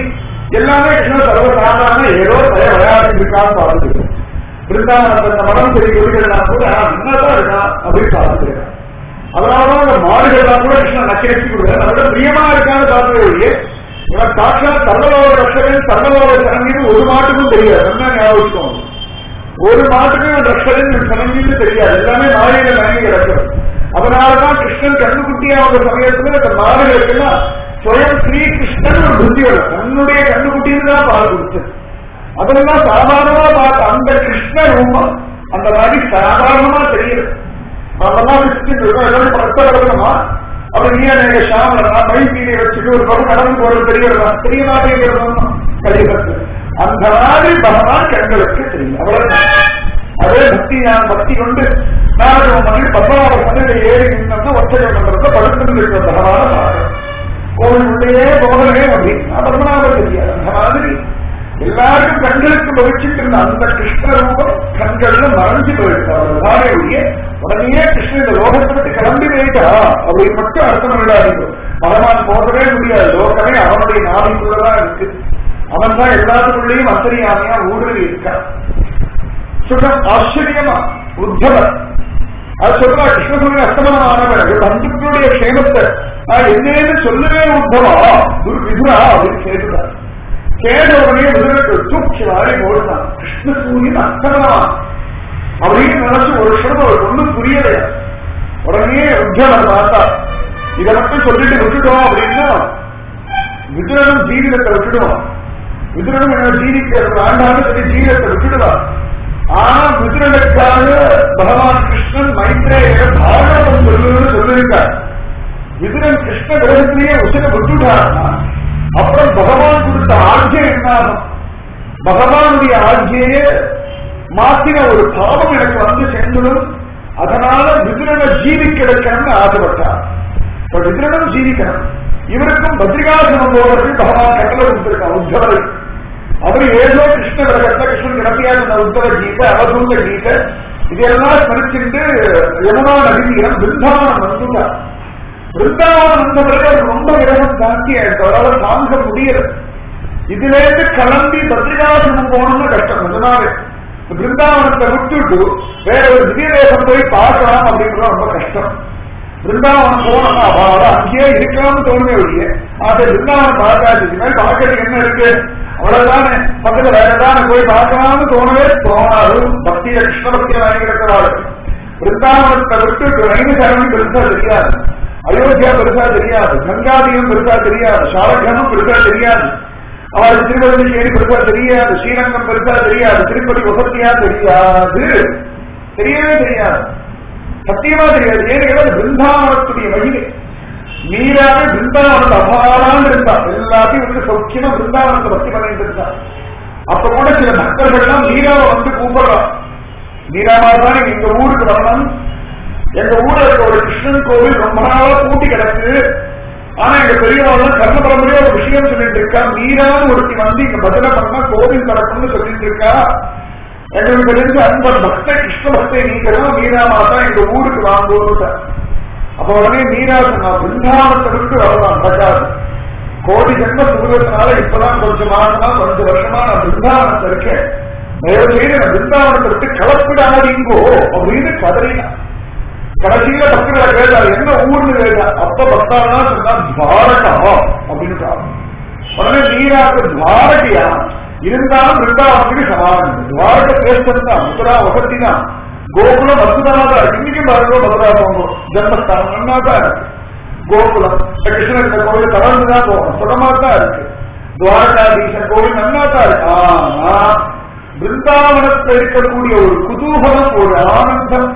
எல்லாமே கிருஷ்ணன் சர்வசாதாரண ஏதோ தய விளையாட்டு இருக்கான்னு பார்த்துக்கிறோம் பிருந்தாவனத்தை இந்த மரம் செடி கொடிகள்லாம் கூட என்னதான் இருக்கான் அப்படின்னு பார்த்துக்கிறேன் அதனாலதான் அந்த மாடுகள்லாம் கூட கிருஷ்ணன் நக்கரிச்சு கொடுக்குறேன் அதோட பிரியமா இருக்கான்னு பார்த்துக்கிறே இவன் சாட்சா தர்மலோக ரஷகன் தர்மலோக சரங்கின்னு ஒரு மாட்டுக்கும் தெரியாது என்ன ஞாபகம் ஒரு மாட்டுக்கும் இவன் ரஷகன் சரங்கின்னு தெரியாது எல்லாமே மாலையில மயங்கி கிடக்கிறது அதனாலதான் கிருஷ்ணன் கண்ணுக்குட்டியா வந்த சமயத்துல அந்த மாடுகளுக்கெல்லாம் சுயம் ஸ்ரீ கிருஷ்ணன் ஒரு புத்தியோட தன்னுடைய கண்ணுக்குட்டின்னு தான் பால் கொடுத்தது அதெல்லாம் சாதாரணமா பார்த்த அந்த கிருஷ்ண ரூபம் அந்த மாதிரி சாதாரணமா தெரியுது நம்மெல்லாம் கிருஷ்ணன் இருக்கோம் எல்லாரும் பக்த வரணுமா அப்படி நீ எனக்கு ஷாமலா மை கீழே வச்சுட்டு ஒரு பக்கம் நடந்து போறது தெரியறதா தெரிய மாட்டேங்கிறது கலிபத்து அந்த மாதிரி பகவான் கண்களுக்கு தெரியும் அவ்வளவுதான் அதே பக்தி நான் பக்தி கொண்டு நாடகம் பண்ணி பத்மநாப சந்தையில ஏறி நின்னோம்னா ஒற்றையம் பண்றத படுத்து இருக்கிற பகவான பாடுறோம் கோவில் உள்ளே போகவே அப்படின்னா பத்மநாபர் தெரியாது அந்த மாதிரி எல்லாருக்கும் கண்களுக்கு மகிழ்ச்சிட்டு இருந்த அந்த கிருஷ்ண ரூபம் கண்கள்ல மறைஞ்சு போயிருக்காரு ஒழிய உடனே கிருஷ்ணன் இந்த லோகத்தை விட்டு கிளம்பி போயிட்டா அப்படின்னு மட்டும் அர்த்தம் விடாதீங்க பகவான் போகவே முடியாது லோகமே அவனுடைய நாவிக்குள்ளதான் இருக்கு அவன் தான் எல்லாத்துக்குள்ளேயும் அந்தரியாமையா ஊடுருவி இருக்கான் சுகம் ஆச்சரியமா உத்தவர் அது சொல்றா கிருஷ்ணசுரன் அஸ்தமனமானவர் பந்துக்களுடைய க்ஷேமத்தை நான் என்னன்னு சொல்லவே உத்தவா குரு விதுரா அப்படின்னு கேட்டுட்டார் கேட்ட உடனே விதுரக்கு தூக்கி வாரி போடுதான் கிருஷ்ணசூரியன் அஸ்தமனமா அப்படின்னு நினைச்சு ஒரு க்ஷணம் அவருக்கு ஒண்ணும் புரியலையா உடனே உத்தவர் பார்த்தா இதை மட்டும் சொல்லிட்டு விட்டுட்டோம் அப்படின்னா விதுரனும் ஜீவிதத்தை விட்டுடுவான் விதுரனும் என்ன ஜீவிக்கிறது ஆண்டாண்டு சொல்லி ஜீவிதத்தை விட்டுடுவான் ஆனா விதுரனுக்காக பகவான் கிருஷ்ணன் மைத்ரேய பாகவதம் சொல்லுன்னு சொல்லியிருக்கார் விதுரன் கிருஷ்ண கிரகத்திலேயே உசனை விட்டுட்டாருன்னா அப்புறம் பகவான் கொடுத்த ஆட்சியை என்னாகும் பகவானுடைய ஆட்சியே மாத்தின ஒரு பாவம் எனக்கு வந்து சேர்ந்துடும் அதனால விதுரனை ஜீவிக்க வைக்கணும்னு ஆசைப்பட்டார் இப்ப விதுரனும் ஜீவிக்கணும் இவருக்கும் பத்ரிகாசனம் போவதற்கு பகவான் கட்டளை கொடுத்திருக்கான் உத்தவரை அவர் ஏதோ கிருஷ்ண கிரகத்தை கிருஷ்ணன் கிடப்பியான உத்தவ கீதை அவதூத கீதை இதெல்லாம் ஸ்மரிச்சுட்டு யமுனா நதிநீரம் பிருந்தாவனம் வந்துட்டார் பிருந்தாவனம் வந்த பிறகு அவர் ரொம்ப கிரகம் தாக்கி அவரால் தாங்க முடியல இதுல இருந்து கிளம்பி பத்ரிகாசனம் போகணும்னு கஷ்டம் அதனால பிருந்தாவனத்தை விட்டுட்டு வேற ஒரு திவ்ய தேசம் போய் பார்க்கலாம் அப்படின்றது ரொம்ப கஷ்டம் பிருந்தாவனம் போனோம்னா அவளோட அங்கேயே இருக்கலாம்னு தோணுமே ஒழிய அதை பிருந்தாவனம் பார்க்காது மாதிரி பார்க்கறதுக்கு என்ன இருக்கு அவ்வளவுதானே பக்கத்துல வேற ஏதாவது போய் பார்க்கலாம்னு தோணவே தோணாது பக்தியில கிருஷ்ண பக்தியில வாங்கி கிடக்கிறாள் பிருந்தாவனத்தை விட்டு நைனசரணம் பெருசா தெரியாது அயோத்தியா பெருசா தெரியாது கங்காதியும் பெருசா தெரியாது சாரகனும் பெருசா தெரியாது அவளுக்கு திருவள்ளுச்சேரி பெருசா தெரியாது ஸ்ரீரங்கம் பெருசா தெரியாது திருப்பதி வசதியா தெரியாது தெரியவே தெரியாது சத்தியமா தெரியாது ஏன்னு கேட்டா பிருந்தாவனத்துடைய மகிமை மீறாவே பிருந்தாவனத்தை அபாரான்னு இருந்தா எல்லாத்தையும் வந்து சௌக்கியமா பிருந்தாவனத்தை பக்தி பண்ணிட்டு இருந்தா அப்ப கூட சில பக்தர்கள் எல்லாம் மீராவை வந்து கூப்பிடுறான் மீராமாதான் எங்க ஊருக்கு வரணும் எங்க ஊர்ல இருக்க ஒரு கிருஷ்ணன் கோவில் ரொம்ப நாளா பூட்டி கிடக்கு ஆனா எங்க பெரியவாள் கர்ம பரம்பரையா ஒரு விஷயம் சொல்லிட்டு இருக்கா மீரான்னு ஒருத்தி வந்து இங்க பஜனை பண்ணா கோவில் நடக்கும்னு சொல்லிட்டு இருக்கா எங்களுக்கு தெரிஞ்ச அன்பர் பக்த கிருஷ்ண பக்தை நீங்களும் மீரா மாதா எங்க ஊருக்கு வாங்குவோம் அப்ப உடனே மீரா சொன்னா பிருந்தாவனத்தை விட்டு வரலாம் பட்டாது கோடி ஜென்ம சுகத்தினால இப்பதான் கொஞ்சம் மாசமா கொஞ்சம் வருஷமா நான் பிருந்தாவனத்தை இருக்கேன் தயவு செய்து நான் பிருந்தாவனத்தை விட்டு கலப்பிடாதீங்கோ அப்படின்னு கதறினா கடைசியில பக்தர்களை கேட்டார் என்ன ஊர்னு கேட்டா அப்ப பக்தானா சொன்னா துவாரகா அப்படின்னு சொன்னாங்க. உடனே மீராக்கு துவாரகையா இருந்தாலும் பிருந்தாவனத்துக்கு சமானம் துவாரக சிரேஷ்டம் தான் முத்ரா வசதி தான் கோகுலம் அற்புதமா தான் இருக்கு இன்னைக்கும் பாருங்க மதுரா போகும் ஜன்மஸ்தானம் நன்னா தான் இருக்கு கோகுலம் கிருஷ்ணன் இந்த கோவில் தொடர்ந்து தான் போகும் சுகமா தான் இருக்கு துவாரகாதீசன் கோவில் நன்னா தான் இருக்கு ஆனா பிருந்தாவனத்தில் இருக்கக்கூடிய ஒரு குதூகலம் ஒரு ஆனந்தம்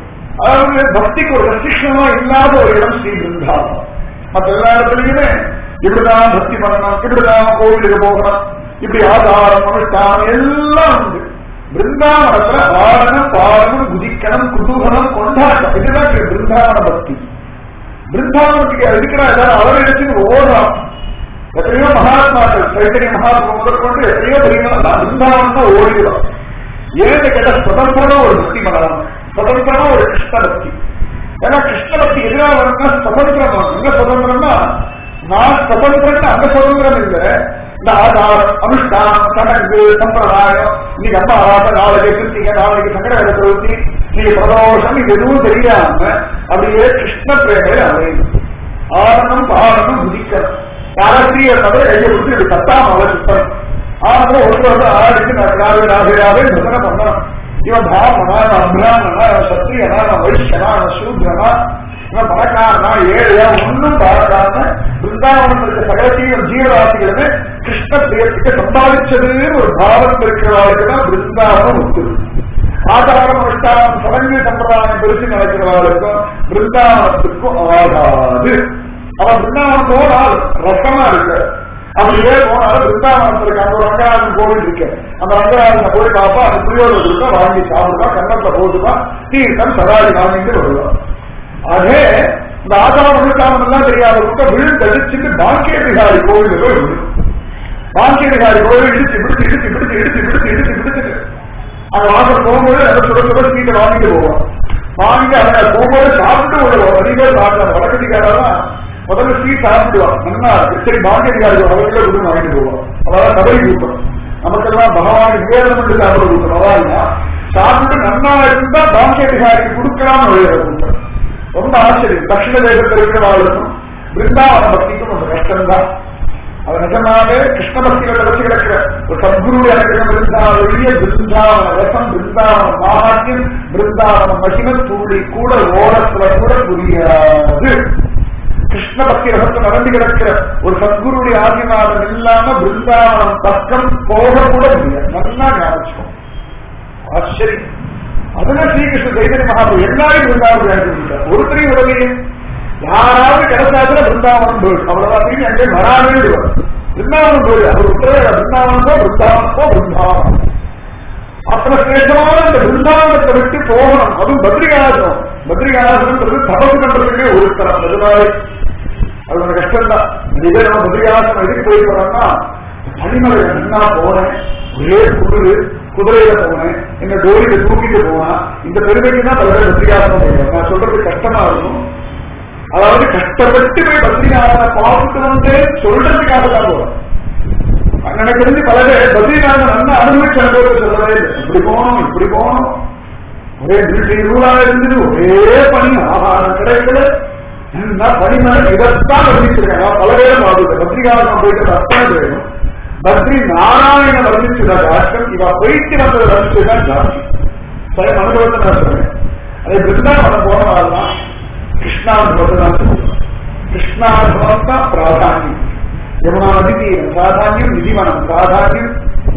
அதாவது பக்திக்கு ஒரு ரசிஷமா இல்லாத ஒரு இடம் ஸ்ரீ பிருந்தாவனம் மற்ற எல்லா இடத்துலயுமே இப்படிதான் பக்தி பண்ணணும் இப்படிதான் கோவிலுக்கு போகணும் இப்படி ஆதாரம் அனுஷ்டானம் எல்லாம் உண்டு பிருந்தாவனத்துல ஆடனம் பாடணும் குதிக்கணும் குதூகலம் கொண்டாட்டம் இதுதான் இங்க பிருந்தாவன பக்தி பிருந்தாவனத்துக்கு இருக்கிற ஏதாவது அவர் இடத்துக்கு ஓடுறான் எத்தனையோ மகாத்மாக்கள் சைத்தன்ய மகாத்மா முதற்கொண்டு எத்தனையோ பெரியவங்க நான் பிருந்தாவனம் தான் ஓடிடுறோம் ஏன்னு கேட்ட சுதந்திரமா ஒரு பக்தி பண்ணலாம் சுதந்திரமா ஒரு கிருஷ்ண பக்தி ஏன்னா கிருஷ்ண பக்தி எதிராக வரணும்னா சுதந்திரம் வரணும். என்ன சுதந்திரம்னா நான் சுதந்திரம் அந்த சுதந்திரம் இல்ல இந்த ஆதாரம் அனுஷ்டானம் சடங்கு சம்பிரதாயம் இன்னைக்கு அம்மா ஆராட்ட நாளைக்கு கிருத்திகை நாளைக்கு சங்கட பிரவൃத்தி நீங்க பிரதோஷம் இது எதுவும் தெரியாம அப்படியே கிருஷ்ண பிரேமையில அமையும் ஆரணம் பாரணம் புதிக்கணும் யாரத்திய தவிர கையை விட்டு இப்படி தட்டாம அவ சுத்தம் ஆனந்தம் ஒரு வந்து ஆடிக்கு ராவே ராவே ராவே பஜனை பண்ணணும் இவன் பிராமணா அபிராமணா சத்திரியனா வைஷ்யனா சூத்ரனா இவன் பணக்காரனா ஏழையா ஒன்னும் பார்க்காம பிருந்தாவனம் இருக்க சகலத்தையும் ஜீவராசிகளுமே கிருஷ்ண பிரியத்துக்கு சம்பாதிச்சதுன்னு ஒரு பாவம் இருக்கிறவர்களுக்கு தான் பிருந்தாவனம் ஒத்துது ஆதாரம் அனுஷ்டானம் சடங்கு சம்பிரதாயம் பெருசு நடக்கிறவர்களுக்கும் பிருந்தாவனத்துக்கும் ஆகாது அவன் பிருந்தாவனம் போனால் ரசமா இருக்கு அப்படியே போனாலும் பிருந்தாவனத்துல இருக்க அங்க ஒரு ரங்கநாதன் கோவில் இருக்கு அந்த ரங்கநாதனை போய் காப்பா அந்த புளியோட இருக்கா வாங்கி சாப்பிடுவா கன்னத்துல போட்டுவா தீர்த்தம் சராடி வாங்கிட்டு வருவான் அதே இந்த ஆதாரம் அனுஷ்டானம் எல்லாம் தெரியாதவங்க விழுந்தடிச்சுட்டு பாக்கிய விகாரி கோவில் போய் விழும் பாக்கிய விகாரி கோவில் இடிச்சு பிடிச்சு இடிச்சு பிடிச்சு இடிச்சு பிடிச்சு இடிச்சு பிடிச்சிட்டு அந்த வாசல் போகும்போது அதை சுட சுட சீட்டை வாங்கிட்டு போவோம் வாங்கி அதை போகும்போது சாப்பிட்டு விடுவோம் அதிக பேர் சாப்பிடுவாங்க வடக்கடிக்காரெல்லாம் முதல்ல ஸ்வீட் சாப்பிடுவான் நல்லா இருக்கு சரி பாக்கியடிக்காரு அவர்களே கூட வாங்கிட்டு போவோம் அதாவது கபடி கூட்டம் நமக்கெல்லாம் பகவான் நிவேதனம் பண்ணி சாப்பிட கூட்டம் அதான் சாப்பிட்டு நன்னா இருந்தா பாக்கியடிகாரிக்கு கொடுக்கலாம்னு விளையாட கூட்டம் ரொம்ப ஆச்சரியம் தட்சிண தேசத்தில் இருக்கிறவர்களுக்கும் பிருந்தாவன பக்திக்கும் கொஞ்சம் கஷ்டம்தான் அது நிஜமாவே கிருஷ்ண பக்தியில வச்சு கிடக்கிற ஒரு சத்குருடைய அனுகிரகம் இருந்தால் ஒழிய பிருந்தாவன ரசம் பிருந்தாவன மாகாட்டியம் பிருந்தாவன மகிம துள்ளி கூட ஓரத்துல கூட புரியாது கிருஷ்ண பக்தி ரகத்தை நடந்து கிடக்கிற ஒரு சத்குருடைய ஆசீர்வாதம் இல்லாம பிருந்தாவனம் பக்கம் போக கூட முடியாது நல்லா ஞாபகம் ஆச்சரியம் அதுல ஸ்ரீகிருஷ்ண தைதரி மகாபு எல்லாரும் பிருந்தாவனம் அனுப்பிவிட்டார் ஒருத்தரையும் உதவியே யாராவது கிடைச்சாச்சுல பிருந்தாவனம் போயிடும் அவ்வளவுதான் திரும்பி அங்கே வராமே விடுவார் பிருந்தாவனம் போயிடு அவர் உத்தரவு பிருந்தாவனமோ பிருந்தாவனமோ பிருந்தாவனம் அத்தனை சிரேஷ்டமான இந்த பிருந்தாவனத்தை விட்டு போகணும் அதுவும் பத்ரிகாசனம் பத்ரிகாசனம்ன்றது தபசு பண்றதுக்கே ஒரு தரம் அதனால அது ஒரு கஷ்டம் தான் இதே நம்ம பத்ரிகாசனம் எதுக்கு போய் போறோம்னா பனிமலை என்ன போனேன் ஒரே குதிரு குதிரையில போனேன் எங்க டோரியில தூக்கிட்டு போனா இந்த பெருமைக்கு தான் பல பேர் பத்ரிகாசனம் போயிடுவாங்க நான் சொல்றது கஷ்டமா இருக்கும் அதாவது கஷ்டப்பட்டு போய் பத்ரிநாதனை பார்த்துட்டு வந்து சொல்றதுக்காக தான் போறோம் எனக்கு தெரிஞ்சு பல பேர் பத்ரிநாதன் நல்லா அனுபவிச்ச அனுபவத்தை சொல்லவே இல்லை இப்படி போகணும் இப்படி போகணும் ஒரே மிலிட்டரி ரூலா இருந்தது ஒரே பணி ஆகாரம் கிடைக்கல என்ன பணிமனை இதைத்தான் வர்ணிச்சிருக்காங்க பல பேரும் பார்த்துருக்கேன் பத்ரிகாசனம் போயிட்டு அர்த்தம் வேணும் பத்ரி நாராயண வர்ணிச்சுதான் ஜாஸ்கம் இவ போயிட்டு வந்ததை வர்ணிச்சுதான் ஜாஸ்தி சில அனுபவத்தை நான் சொல்றேன் அதே பிருந்தாவனம் போனவாள்லாம் கிருஷ்ணானுபவத்தை தான் சொல்றேன் கிருஷ்ணானுபவம் தான் பிராதானியம் யமுனா நதி பிராதானியம் நிதிவனம் பிராதானியம்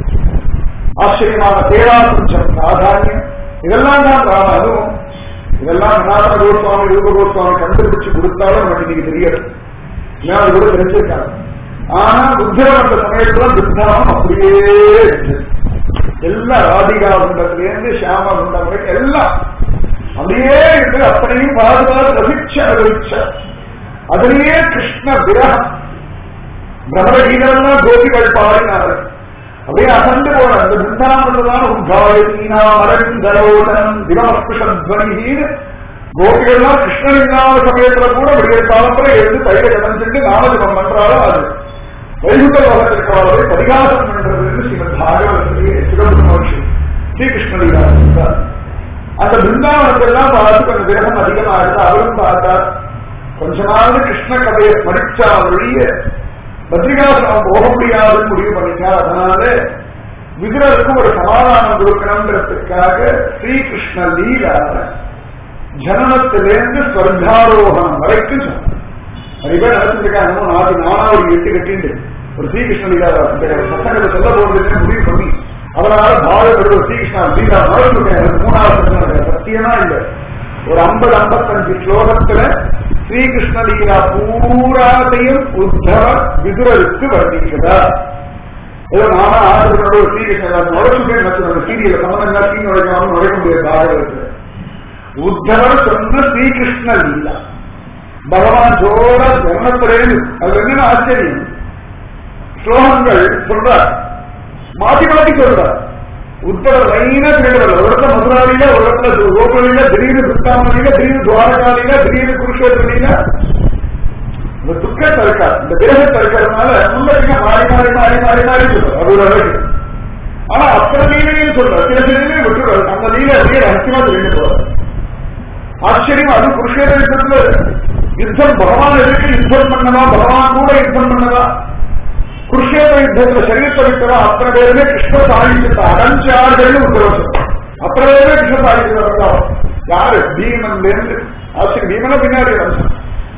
ஆச்சரியமான தேவாசுஞ்சம் பிராதானியம் இதெல்லாம் தான் பிராதம் அதுவும் இதெல்லாம் சனாதன கோஸ்வாமி ரூப கோஸ்வாமி கண்டுபிடிச்சு கொடுத்தாலும் நமக்கு இன்னைக்கு தெரியாது ஏன்னா அது கூட தெரிஞ்சிருக்காங்க ஆனா புத்தர் அந்த சமயத்துல புத்தானம் அப்படியே இருந்துச்சு. எல்லாம் ராதிகா குண்டத்திலேருந்து சியாம குண்டம் வரைக்கும் எல்லாம் அப்படியே இருந்து அப்படியும் பாதுகாத்து ரசிச்ச அனுபவிச்ச அதுலயே கிருஷ்ண விரகம் பிரம்மகீதெல்லாம் கோபிகள் பாடினாரு அப்படியே அசந்து போன அந்த பிருந்தாவனதான் உத்தாயினா அரவிந்தரோதனம் திவமஸ்பிருஷத்வனின்னு கோபிகள்லாம் கிருஷ்ணன் இல்லாத சமயத்துல கூட விடிய காலத்துல எழுந்து தைர கடந்துட்டு நாமஜபம் பண்றாலும் அது வைகுண்ட லோகத்திற்காகவே பரிகாசம் பண்றதுன்னு ஸ்ரீமத் பாகவதத்திலேயே சிவபுர மகர்ஷி ஸ்ரீகிருஷ்ணலீலா சொல்றார். அந்த பிருந்தாவனத்தெல்லாம் பார்த்து கொஞ்சம் விரகம் அதிகமா இருந்தா அவரும் பார்த்தார் கொஞ்சமாவது கிருஷ்ண கதையை படிச்சா ஒழிய பத்ரிகாசனம் போக முடியாதுன்னு முடிவு பண்ணிட்டார் அதனால விதுரருக்கு ஒரு சமாதானம் கொடுக்கணுன்றதுக்காக ஸ்ரீகிருஷ்ண லீலா ஜனனத்திலேருந்து ஸ்வர்காரோகணம் வரைக்கும் சொன்னார் நிறைய பேர் நடத்திருக்காங்க நாட்டு நானாவது எட்டு கட்டிண்டு ஒரு ஸ்ரீகிருஷ்ண லீலா சத்தங்களை சொல்ல போறதுன்னு முடிவு பண்ணி அதனால பாரத ஸ்ரீகிருஷ்ணா லீலா நடத்திருக்கேன் மூணாவது சத்தம் சத்தியமா இல்லை ஒரு ஐம்பது ஐம்பத்தஞ்சு ஸ்லோகத்துல ஸ்ரீகிருஷ்ண லீலா பூராதையும் உத்தவ விதுரருக்கு வர்ணிக்கிறார் ஏதோ நானா ஆசிரியரோட ஒரு ஸ்ரீகிருஷ்ண நுழைச்சுட்டே நினைச்சு சீரியல சம்பந்தம் சீ நுழைக்கணும் நுழைக்க முடியாது பாரதத்துல உத்தவர் சொன்ன ஸ்ரீகிருஷ்ண லீலா பகவான் ஜோர ஜனத்திலேருந்து அது என்ன ஆச்சரியம் ஸ்லோகங்கள் சொல்றார் மாத்தி மாத்தி சொல்றார் உத்தர லைனா திருடுறது ஒரு இடத்துல மதுராவில ஒரு இடத்துல கோகுலில திடீர்னு சுத்தாமலில திடீர்னு துவாரகாலில திடீர்னு குருஷேத்திரில இந்த துக்கத்தை இருக்காது இந்த தேகத்தை இருக்கிறதுனால முன்னறிக்க மாறி மாறி மாறி மாறி மாறி சொல்றாரு அது ஒரு அளவுக்கு ஆனா அத்தனை லீலையும் சொல்றாரு சில சில லீலையும் விட்டுறாரு அந்த லீலை அப்படியே ரகசியமா தெரிஞ்சு போறாரு ஆச்சரியம் அது குருஷேர யுத்தத்துல யுத்தம் பகவான் எதுக்கு யுத்தம் பண்ணதா பகவான் கூட யுத்தம் பண்ணதா குருஷேர யுத்தத்துல சரீரத்தை விட்டதா அத்தனை பேருமே கிருஷ்ண சாதிச்சத்தை அடைஞ்சார்கள்னு உத்தரவு சொல்றார் அத்தனை பேருமே கிருஷ்ண சாதிச்சதை வந்தாலும் யாரு பீமன்ல இருந்து ஆச்சரியம் பீமன பின்னாடி வந்தார்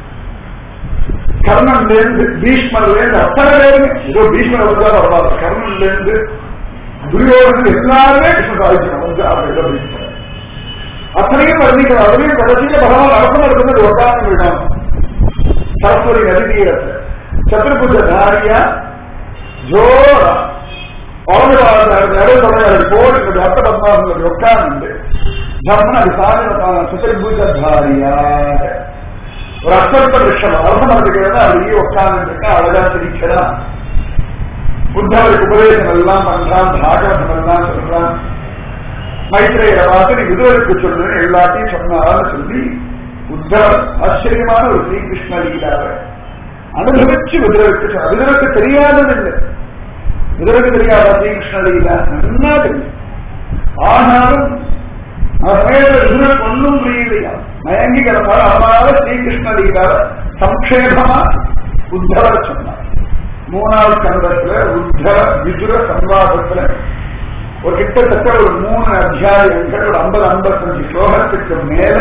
கர்ணன்ல இருந்து பீஷ்மர்ல இருந்து அத்தனை பேருமே ஏதோ பீஷ்மர் வந்தார் வரலாறு கர்ணன்ல இருந்து துரியோதனன் எல்லாருமே கிருஷ்ண சாதிச்சோம் வந்து அவர்கள் பீஷ்மர் அத்தனையும் வர்ணிக்கிறார் அதுலயும் கடைசியில பகவான் அரசன் இருக்கிறது ஒட்டான விடம் சரஸ்வதி நதி தீரத்தை சத்ருபுஜ தாரியா ஜோரா பௌர்ணவாதாரு சொல்றாரு போர் என்னுடைய அர்த்த பத்மாசனுடைய உட்கார்ந்து தர்மன் அது சாதனத்தான சத்ருபுஜ தாரியா ஒரு அஸ்வத்த விஷம் அரசமரத்துக்கு அப்படியே உட்கார்ந்து இருக்க அழகா சிரிக்கிறான் புத்தவருக்கு உபதேசம் எல்லாம் பண்றான் பாகவதம் எல்லாம் சொல்றான் மைத்ரேய வாசனை விதுவருக்கு சொல்றேன் எல்லாத்தையும் சொன்னார்னு சொல்லி உத்தவர் ஆச்சரியமான ஒரு ஸ்ரீகிருஷ்ண லீலாவை அனுபவிச்சு விதுரருக்கு சொன்னார். விதுரருக்கு தெரியாதது இல்லை விதுரருக்கு தெரியாத ஸ்ரீகிருஷ்ண லீலா நன்னா தெரியும் ஆனாலும் விதுரருக்கு ஒன்றும் புரியலையா மயங்கி கிடந்தால் அதனால ஸ்ரீகிருஷ்ண லீலாவை சம்க்ஷேபமா உத்தவர் சொன்னார் மூணாவது கண்டத்துல உத்தர விதுர சம்வாதத்துல ஒரு கிட்டத்தட்ட ஒரு மூணு அத்தியாயங்கள் ஒரு ஐம்பது ஐம்பத்தஞ்சு ஸ்லோகத்துக்கு மேல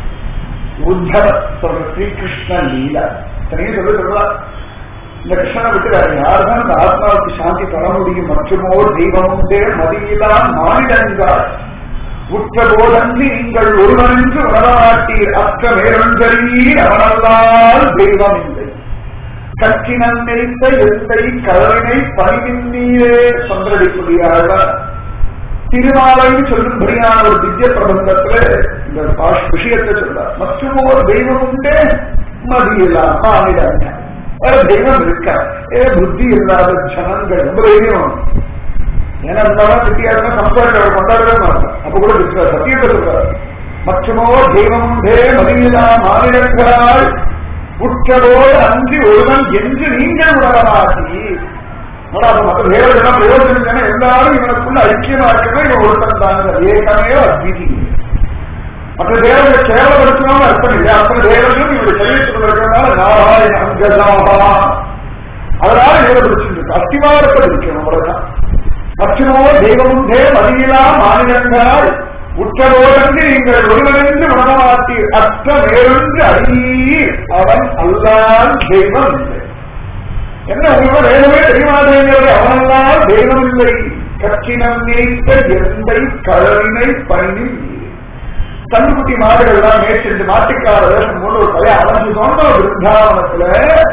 உத்தவ சொல்ற ஸ்ரீகிருஷ்ண லீலா தனியும் சொல்லி சொல்றா இந்த கிருஷ்ணனை விட்டு வேற யாருதான் இந்த ஆத்மாவுக்கு சாந்தி தர முடியும் மற்றுமோ தெய்வம் உண்டே மதியிலா மானிடங்கார் உற்ற போதன்றி நீங்கள் ஒருவனென்று உணரமாட்டீர் அற்ற மேலொன்றீர் அவனல்லால் தெய்வம் இல்லை கற்றினன் நெறித்த எந்தை கலவினை பணிவின் நீரே சந்திரடிக்குடியாழ்வார் திருமாலைன்னு சொல்லும்படியான ஒரு திவ்ய பிரபந்தத்துல இந்த பாஷ் விஷயத்தை சொல்றார் மற்றும் ஒரு தெய்வம் உண்டே மதியலாம் மாநிலங்க வேற தெய்வம் இருக்கா ஏ புத்தி இல்லாத ஜனங்கள் ரொம்ப தைரியம் ஏன்னா இருந்தாலும் வித்தியாசமா சம்சாரிகள் கொண்டாடவே மாட்டார் அப்ப கூட இருக்கிறார் சத்தியத்தை சொல்றார் மற்றுமோ தெய்வம் உண்டே மதியிலா மாநிலங்களால் உற்றதோடு அன்றி ஒருவன் என்று நீங்கள் உணரமாக்கி ஆனா அது மற்ற தேவர்கள் பிரயோஜனம் இல்லைன்னா எல்லாரும் இவனுக்குள்ள ஐக்கியமா இருக்கவே இவன் ஒருத்தன் தாங்க ஏகமே அத்விதி மற்ற தேவர்கள் கேவலப்படுத்தணும்னு அர்த்தம் இல்லை அத்தனை தேவர்களும் இவருடைய சரீரத்தில் இருக்கிறதுனால நாராயண அங்கஜாமா அதனால இவரை பிடிச்சிருக்கு அஸ்திவாரத்தில் இருக்கணும் அவ்வளவுதான் மற்றமோ தெய்வமுண்டே மதியிலா மாநிலங்களால் உற்றதோடன்று நீங்கள் ஒருவரென்று உணரமாட்டீர் அற்ற வேறொன்று அறியீர் அவன் அல்லால் தெய்வம் இல்லை என்ன உங்களுக்கு வேணுமே தெரியாதேங்கிறது அவனெல்லாம் தெய்வம் இல்லை கச்சினம் நீத்த எந்தை கழவினை பயணி கண்ணுக்குட்டி மாடுகள் எல்லாம் மேய்ச்சிட்டு மாட்டுக்கார வேஷம் போல ஒரு பையன் அலைஞ்சு கொண்ட ஒரு பிருந்தாவனத்துல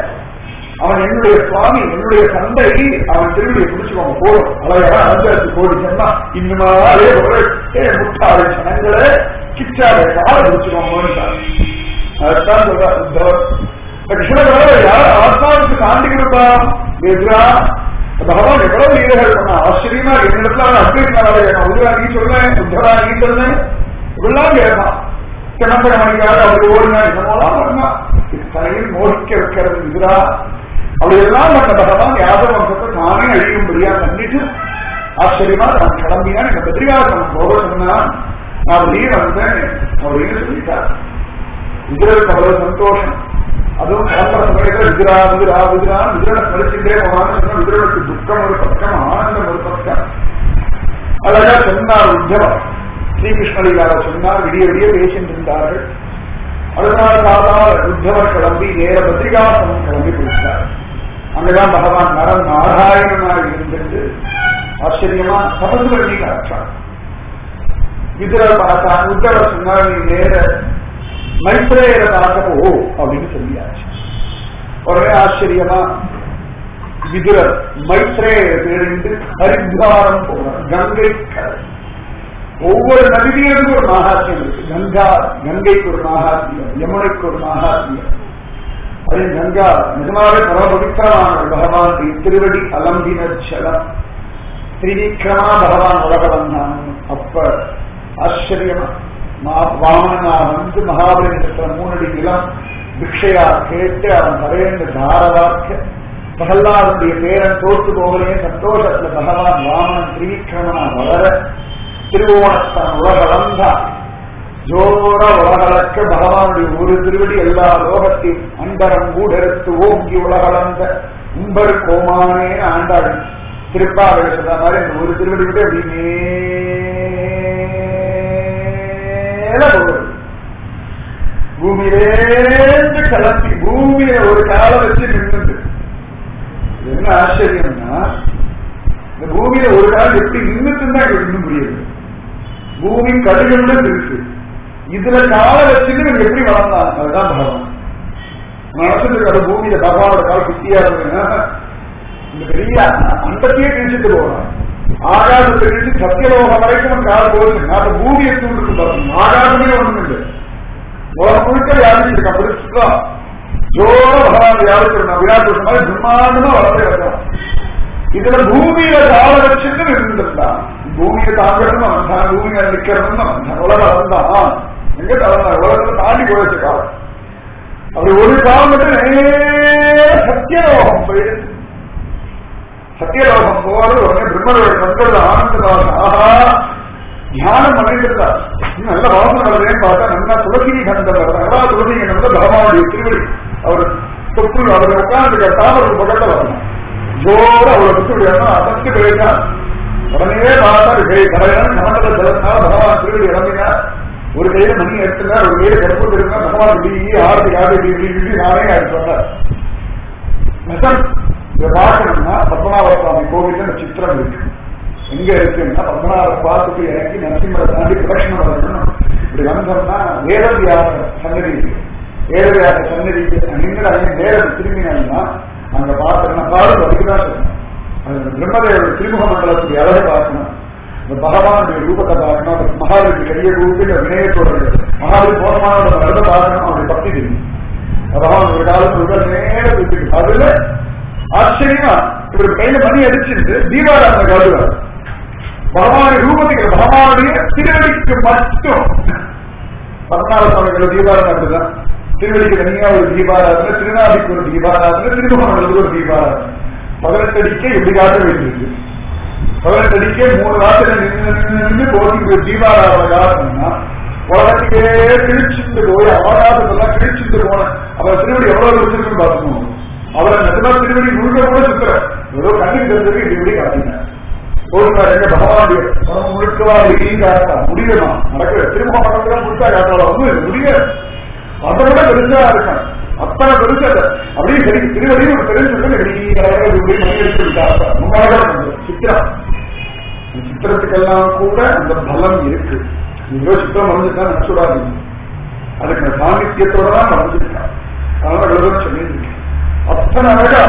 அவன் என்னுடைய சுவாமி என்னுடைய தந்தை அவன் திருவிழியை பிடிச்சுக்கோங்க போதும் அழகா அஞ்சாச்சு கோடி சொன்னா இன்னுமா அதே போல ஏ முட்டாளை சனங்களே கிச்சாத காலை பிடிச்சுக்கோங்க அதுதான் சொல்றார் உத்தவர் கிருஷ்ணதேவ யார் ஆத்மாவுக்கு காண்டி கொடுப்பா எதிரா பகவான் எவ்வளவு லீலைகள் பண்ணா ஆச்சரியமா என்னிடத்துல அவன் அத்வைத்தான் உதவா நீ சொல்றேன் உத்தரா நீ சொல்றேன் இப்படிலாம் கேட்பான் கிளம்புற மணிக்காக அவர் ஓடினா என்னமோலாம் பண்ணா இத்தனையும் மோதிக்க வைக்கிறது எதிரா அப்படி எல்லாம் பண்ண பகவான் யாதவ வம்சத்தை நானே அழியும்படியா பண்ணிட்டு ஆச்சரியமா நான் கிளம்பினா எங்க பத்திரிகாசனம் போக சொன்னா நான் வெளியே வந்தேன் அப்படின்னு சொல்லிட்டார் விஜயருக்கு அவ்வளவு சந்தோஷம் அதுவும் கிளம்புற சமயத்துல விஜரா விஜரா விஜரா விஜரனை ஸ்மரிச்சுட்டே போனான்னு சொன்னா விஜரனுக்கு துக்கம் ஒரு பக்கம் ஆனந்தம் ஒரு பக்கம் அழகா சொன்னார் உத்தவர் ஸ்ரீகிருஷ்ணலீலாவை சொன்னார் விடிய விடிய பேசிட்டு இருந்தார்கள் அதனால காலால் உத்தவர் கிளம்பி நேர பத்திரிகாசனம் கிளம்பி கொடுத்தார் அங்கதான் பகவான் நரன் நாராயணனாக இருந்துட்டு ஆச்சரியமா சமந்து பண்ணி காற்றார் விதுரர் பார்த்தான் உத்தவர் சொன்னார் நீ நேர மைத்ரேயரை பார்க்க ஓ அப்படின்னு சொல்லியாச்சு உடனே ஆச்சரியமா விதுரர் மைத்ரேய தெரிந்து ஹரித்வாரம் போனார் கங்கை கரை ஒவ்வொரு நதியிலிருந்து ஒரு மகாத்மியம் இருக்கு கங்கா கங்கைக்கு ஒரு மகாத்மியம் யமுனைக்கு ஒரு மகாத்மியம் அதே கங்கா நிஜமாவே பரம பவித்திரமான பகவான் திருவடி அலம்பின ஜலம் திரிவிக்ரமா பகவான் உலக வந்தான் அப்ப ஆச்சரியமா வாமனா வந்து மகாபலிபுரத்துல மூணடி நிலம் பிக்ஷையா கேட்டு அவன் தரையந்து தாரவாக்க பிரகல்லாதனுடைய பேரன் தோற்று போகலே சந்தோஷத்துல பகவான் வாமனன் திரிவிக்ரமனா வளர திருவோணத்தான் உலகளந்தான் ஜோர உலகளக்க பகவானுடைய ஒரு திருவடி எல்லா லோகத்தையும் அன்பரம் கூடெடுத்து ஓங்கி உலகளந்த உம்பர் கோமானே ஆண்டாள் திருப்பாவை சொல்ற மாதிரி இந்த ஒரு திருவடி விட்டு அப்படி மேல போகுது பூமியிலேந்து கலப்பி பூமியில ஒரு காலை வச்சு நின்றுது என்ன ஆச்சரியம்னா இந்த பூமியில ஒரு காலம் எப்படி நின்றுட்டுன்னா இன்னும் புரியுது பூமி கடுகுன்னு இருக்கு இதுல காலை வச்சுட்டு நீங்க எப்படி வளர்ந்தான் அதுதான் பகவான் நடந்துட்டு அது பூமியில பகவானோட கால குட்டியா இருக்குன்னா இந்த பெரிய அண்டத்தையே கிழிச்சிட்டு போறான் ஆகாசத்தை கிழிச்சு சத்தியலோகம் வரைக்கும் கால் போகுது அந்த பூமியை தூண்டுட்டு பாருங்க ஆகாசமே ஒண்ணும் இல்லை உலகம் முழுக்க வியாபிச்சிருக்கான் பெருசா ஜோர பகவான் வியாபிச்சிருக்கான் விராட் கிருஷ்ண மாதிரி பிரம்மாண்டமா வளர்ந்து இருக்கான் இதுல பூமியில கால வச்சுட்டு இருந்திருந்தான் பூமியை தாங்கணும் வந்தான் பூமியில நிக்கிறதுன்னு வந்தான் உலகம் வந்தான் எங்க தவறான் உலகத்தை தாண்டி போயிடுச்சு காலம் அப்படி ஒரு காலம் மட்டும் நேர சத்தியலோகம் போயிடுச்சு சத்தியலோகம் போறது உடனே பிரம்மரோட கண்கள் ஆனந்தமாக ஆஹா தியானம் பண்ணிட்டு நல்ல வாசனை வருதுன்னு பார்த்தா நல்லா துளசி கந்தம் வருது நல்லா துளசி கந்தம் பகவானுடைய திருவடி அவர் தொற்று அவர் உட்கார்ந்து தாமரை பக்கத்துல வரணும் ஜோர அவரை விட்டு அதற்கு போயிட்டார் உடனே பார்த்தார் கடையான நமக்கல ஜலத்தினால பகவான் திருவடி இறங்கினார் ஒரு கையில மணி எடுத்துனார் ஒரு கையில கருப்பு இருந்தா பகவான் இப்படி ஆறு ஆறு இப்படி இப்படி நானே அது சொன்னார் இதை பார்க்கணும்னா பத்மநாப சுவாமி கோவில்ல இந்த சித்திரம் இருக்கு எங்க இருக்குன்னா பத்மநாப பார்த்துட்டு இறங்கி நரசிம்மரை தாண்டி பிரதட்சணம் வரணும் இப்படி வந்தோம்னா வேதவியாச சன்னதி இருக்கு வேதவியாச சன்னதிக்கு நீங்கள் அங்கே நேரம் திரும்பினா அங்க பார்த்தோம்னா பாரு அதுக்குதான் சொல்லணும் அது பிரம்மதேவ திருமுக மண்டலத்துடைய அழகை பார்க்கணும் இந்த பகவானுடைய ரூபத்தை பார்க்கணும் அந்த மகாவிற்கு கையை ரூபி வினயத்தோட மகாவிரி போனமான நடந்த பார்க்கணும் அவருடைய பக்தி தெரியும் பகவான் ஒரு காலத்துல உடல் நேர வச்சுட்டு அதுல ஆச்சரியமா இவர் கையில மணி அடிச்சிருந்து தீபாராதனை காட்டுவார் பகவானுடைய ரூபத்துக்கு பகவானுடைய திருவடிக்கு மட்டும் பதினாறு சுவாமிகள் தீபாராதனை அப்படிதான் திருவடிக்கு தனியா ஒரு தீபாராதனை திருநாதிக்கு ஒரு தீபாராதனை திருமுகமண்டலத்துக்கு ஒரு தீபாராதனை பதினெட்டு அடிக்கே எப்படி காட்ட வேண்டியிருக்கு பதினெட்டு அடிக்கே மூணு ராத்திரி நின்று நின்று நின்று கோடிக்கு ஒரு தீபாராதனை காட்டணும்னா உலகத்துக்கே கிழிச்சுட்டு போய் அவகாசத்தெல்லாம் கிழிச்சுட்டு போன அவர் திருவடி எவ்வளவு வச்சிருக்குன்னு பார்க்கணும் அவரை நிஜமா திருவடி முழுக்க கூட சுத்துற ஏதோ கண்ணுக்கு தெரிஞ்சதுக்கு இப்படி காட்டினார் போடுறாரு எங்க பகவானுடைய உடம்பு முழுக்கவா வெளியே காட்டா முடியுமா நடக்கிற திரும்ப மண்டலம் முழுக்கா காட்டால ஒன்றும் முடியாது அதை விட பெருசா இருக்கான் அத்தனை பெருசா அப்படியே சரி திருவடியும் ஒரு பெருசு இப்படி மணி எடுத்து விட்டாங்க ரொம்ப அழகா இருந்தது சித்திரம் இந்த சித்திரத்துக்கெல்லாம் கூட அந்த பலம் இருக்கு நீங்களோ சித்திரம் மறைஞ்சிருக்கா நினைச்சுடாதீங்க அதுக்கு அந்த சாமித்தியத்தோட தான் மறைஞ்சிருக்கான் அதனால எழுதுன்னு சொல்லியிருக்கேன் அத்தனை அழகா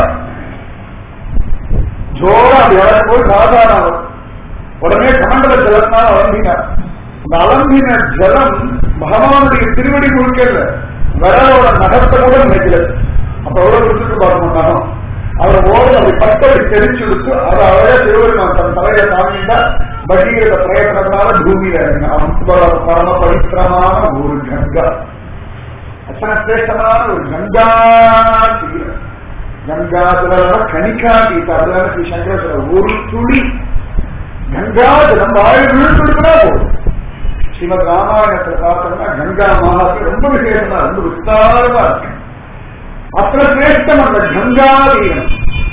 ஜோரா அப்படி இறக்கும் போது சாதாரண உடனே கமண்டல ஜலத்தினால அலம்பினார் இந்த அலம்பின ஜலம் பகவானுடைய திருவடி முழுக்கல விரலோட நகத்தை கூட நினைக்கல அப்ப எவ்வளவு விட்டுட்டு பார்க்கணும் நகம் அவர் ஓடு அப்படி பட்டை தெரிச்சு விட்டு அதை அழகா திருவருமான் தன் தலையில தாங்கிட்டா பகீரத பிரயத்தனத்தினால பூமியில இறங்க பரம பவித்திரமான ஒரு கங்கா அத்தனை சிரேஷ்டமான ஒரு கங்கா தீரம் கங்கா ஜலம் கணிக்கா கீதா அதனால ஸ்ரீ சங்கர ஒரு துளி கங்கா ஜலம் வாயில் விழுந்துடுக்குனா போதும் ஸ்ரீமத் ராமாயணத்துல பார்த்தோம்னா கங்கா மகாத்து ரொம்ப விசேஷமா ரொம்ப விஸ்தாரமா இருக்கு அத்தனை சிரேஷ்டம் அந்த கங்கா தீரம்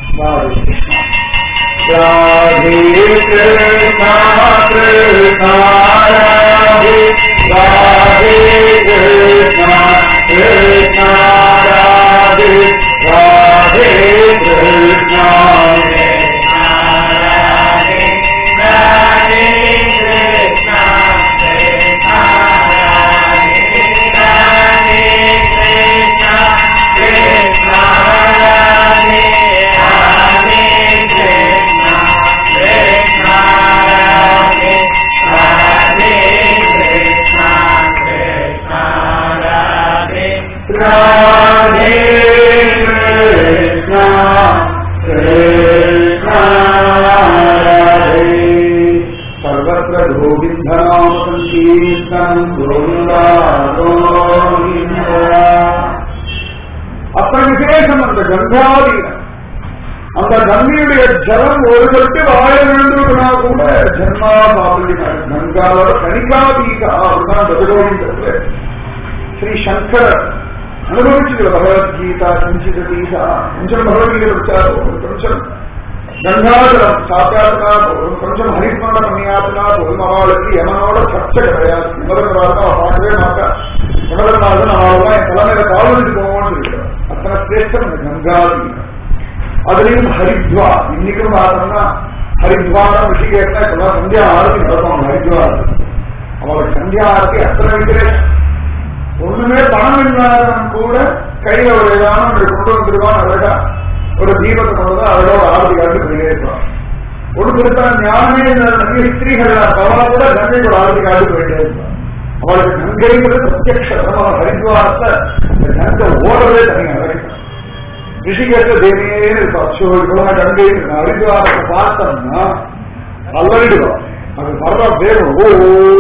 ராதே கிருஷ்ணா கிருஷ்ணா ராதே ராதே கிருஷ்ணா கிருஷ்ணா ராதே ராதே கிருஷ்ணா ராதே கிருஷ்ணா கிருஷ்ணா ராதே சர்வத்திர கோவிந்தநாம சங்கீர்த்தனம் கோவிந்தா கோவிந்தா விசேஷம் அந்த கங்காதீனம் அந்த கங்கையுடைய ஜலம் ஒரு சொட்டு வாழ வேண்டும்னா கூட ஜன்மா பாபலினார் கங்காவோட கணிகாதீகா அப்படின்னா பகவதீகத்துல ஸ்ரீ சங்கர் அனுபவிச்சுக்கல பகவத்கீதா கிஞ்சித கீதா கொஞ்சம் பகவத்கீதை படிச்சாரு ஒரு கொஞ்சம் கங்காஜலம் சாப்பிட்டாருனா போதும் கொஞ்சம் ஹரிஸ்மரணம் பண்ணியாத்துனா போதும் அவளுக்கு எவனோட சர்ச்சை கிடையாது யமதர்மராஜன் அவள் பார்க்கவே மாட்டா யமதர்மராஜன் அவள் என் தலைமையில காவலுக்கு போவோம்னு இருக்கிறார் அத்தனை சிரேஷ்டம் இந்த கங்காதீனம் அதுலயும் ஹரித்வா இன்னைக்கும் பார்த்தோம்னா ஹரித்வாரம் ரிஷிகேஷ்னா இப்பெல்லாம் சந்தியா ஆரத்தி நடப்பாங்க ஹரித்வார் அவளுக்கு சந்தியா ஆரத்தி அத்தனை விசேஷம் ஒண்ணுமே பணம் இல்லாதவன் கூட கையில ஒரு ஏதாவது ஒன்று கொண்டு வந்துருவான் அழகா ஒரு தீபத்தை கொண்டு வந்து அழகா ஒரு ஆரத்தி காட்டி போயிட்டே இருப்பான் ஒரு கொடுத்தா ஞானமே நிறைய ஸ்திரீகள் அவளை கூட கங்கைக்கு ஒரு ஆரத்தி காட்டி போயிட்டே இருப்பான் அவளுக்கு கங்கைங்கிறது பிரத்யக்ஷ ஹரித்வாரத்தை இந்த கங்கை ஓடவே தனியாக வரைக்கும் ரிஷிகேஷ தேவியே இருப்பா சிவகுண கங்கை ஹரித்வாரத்தை பார்த்தோம்னா அல்லடிடுவோம் அது வர்ற வேகம் ஓ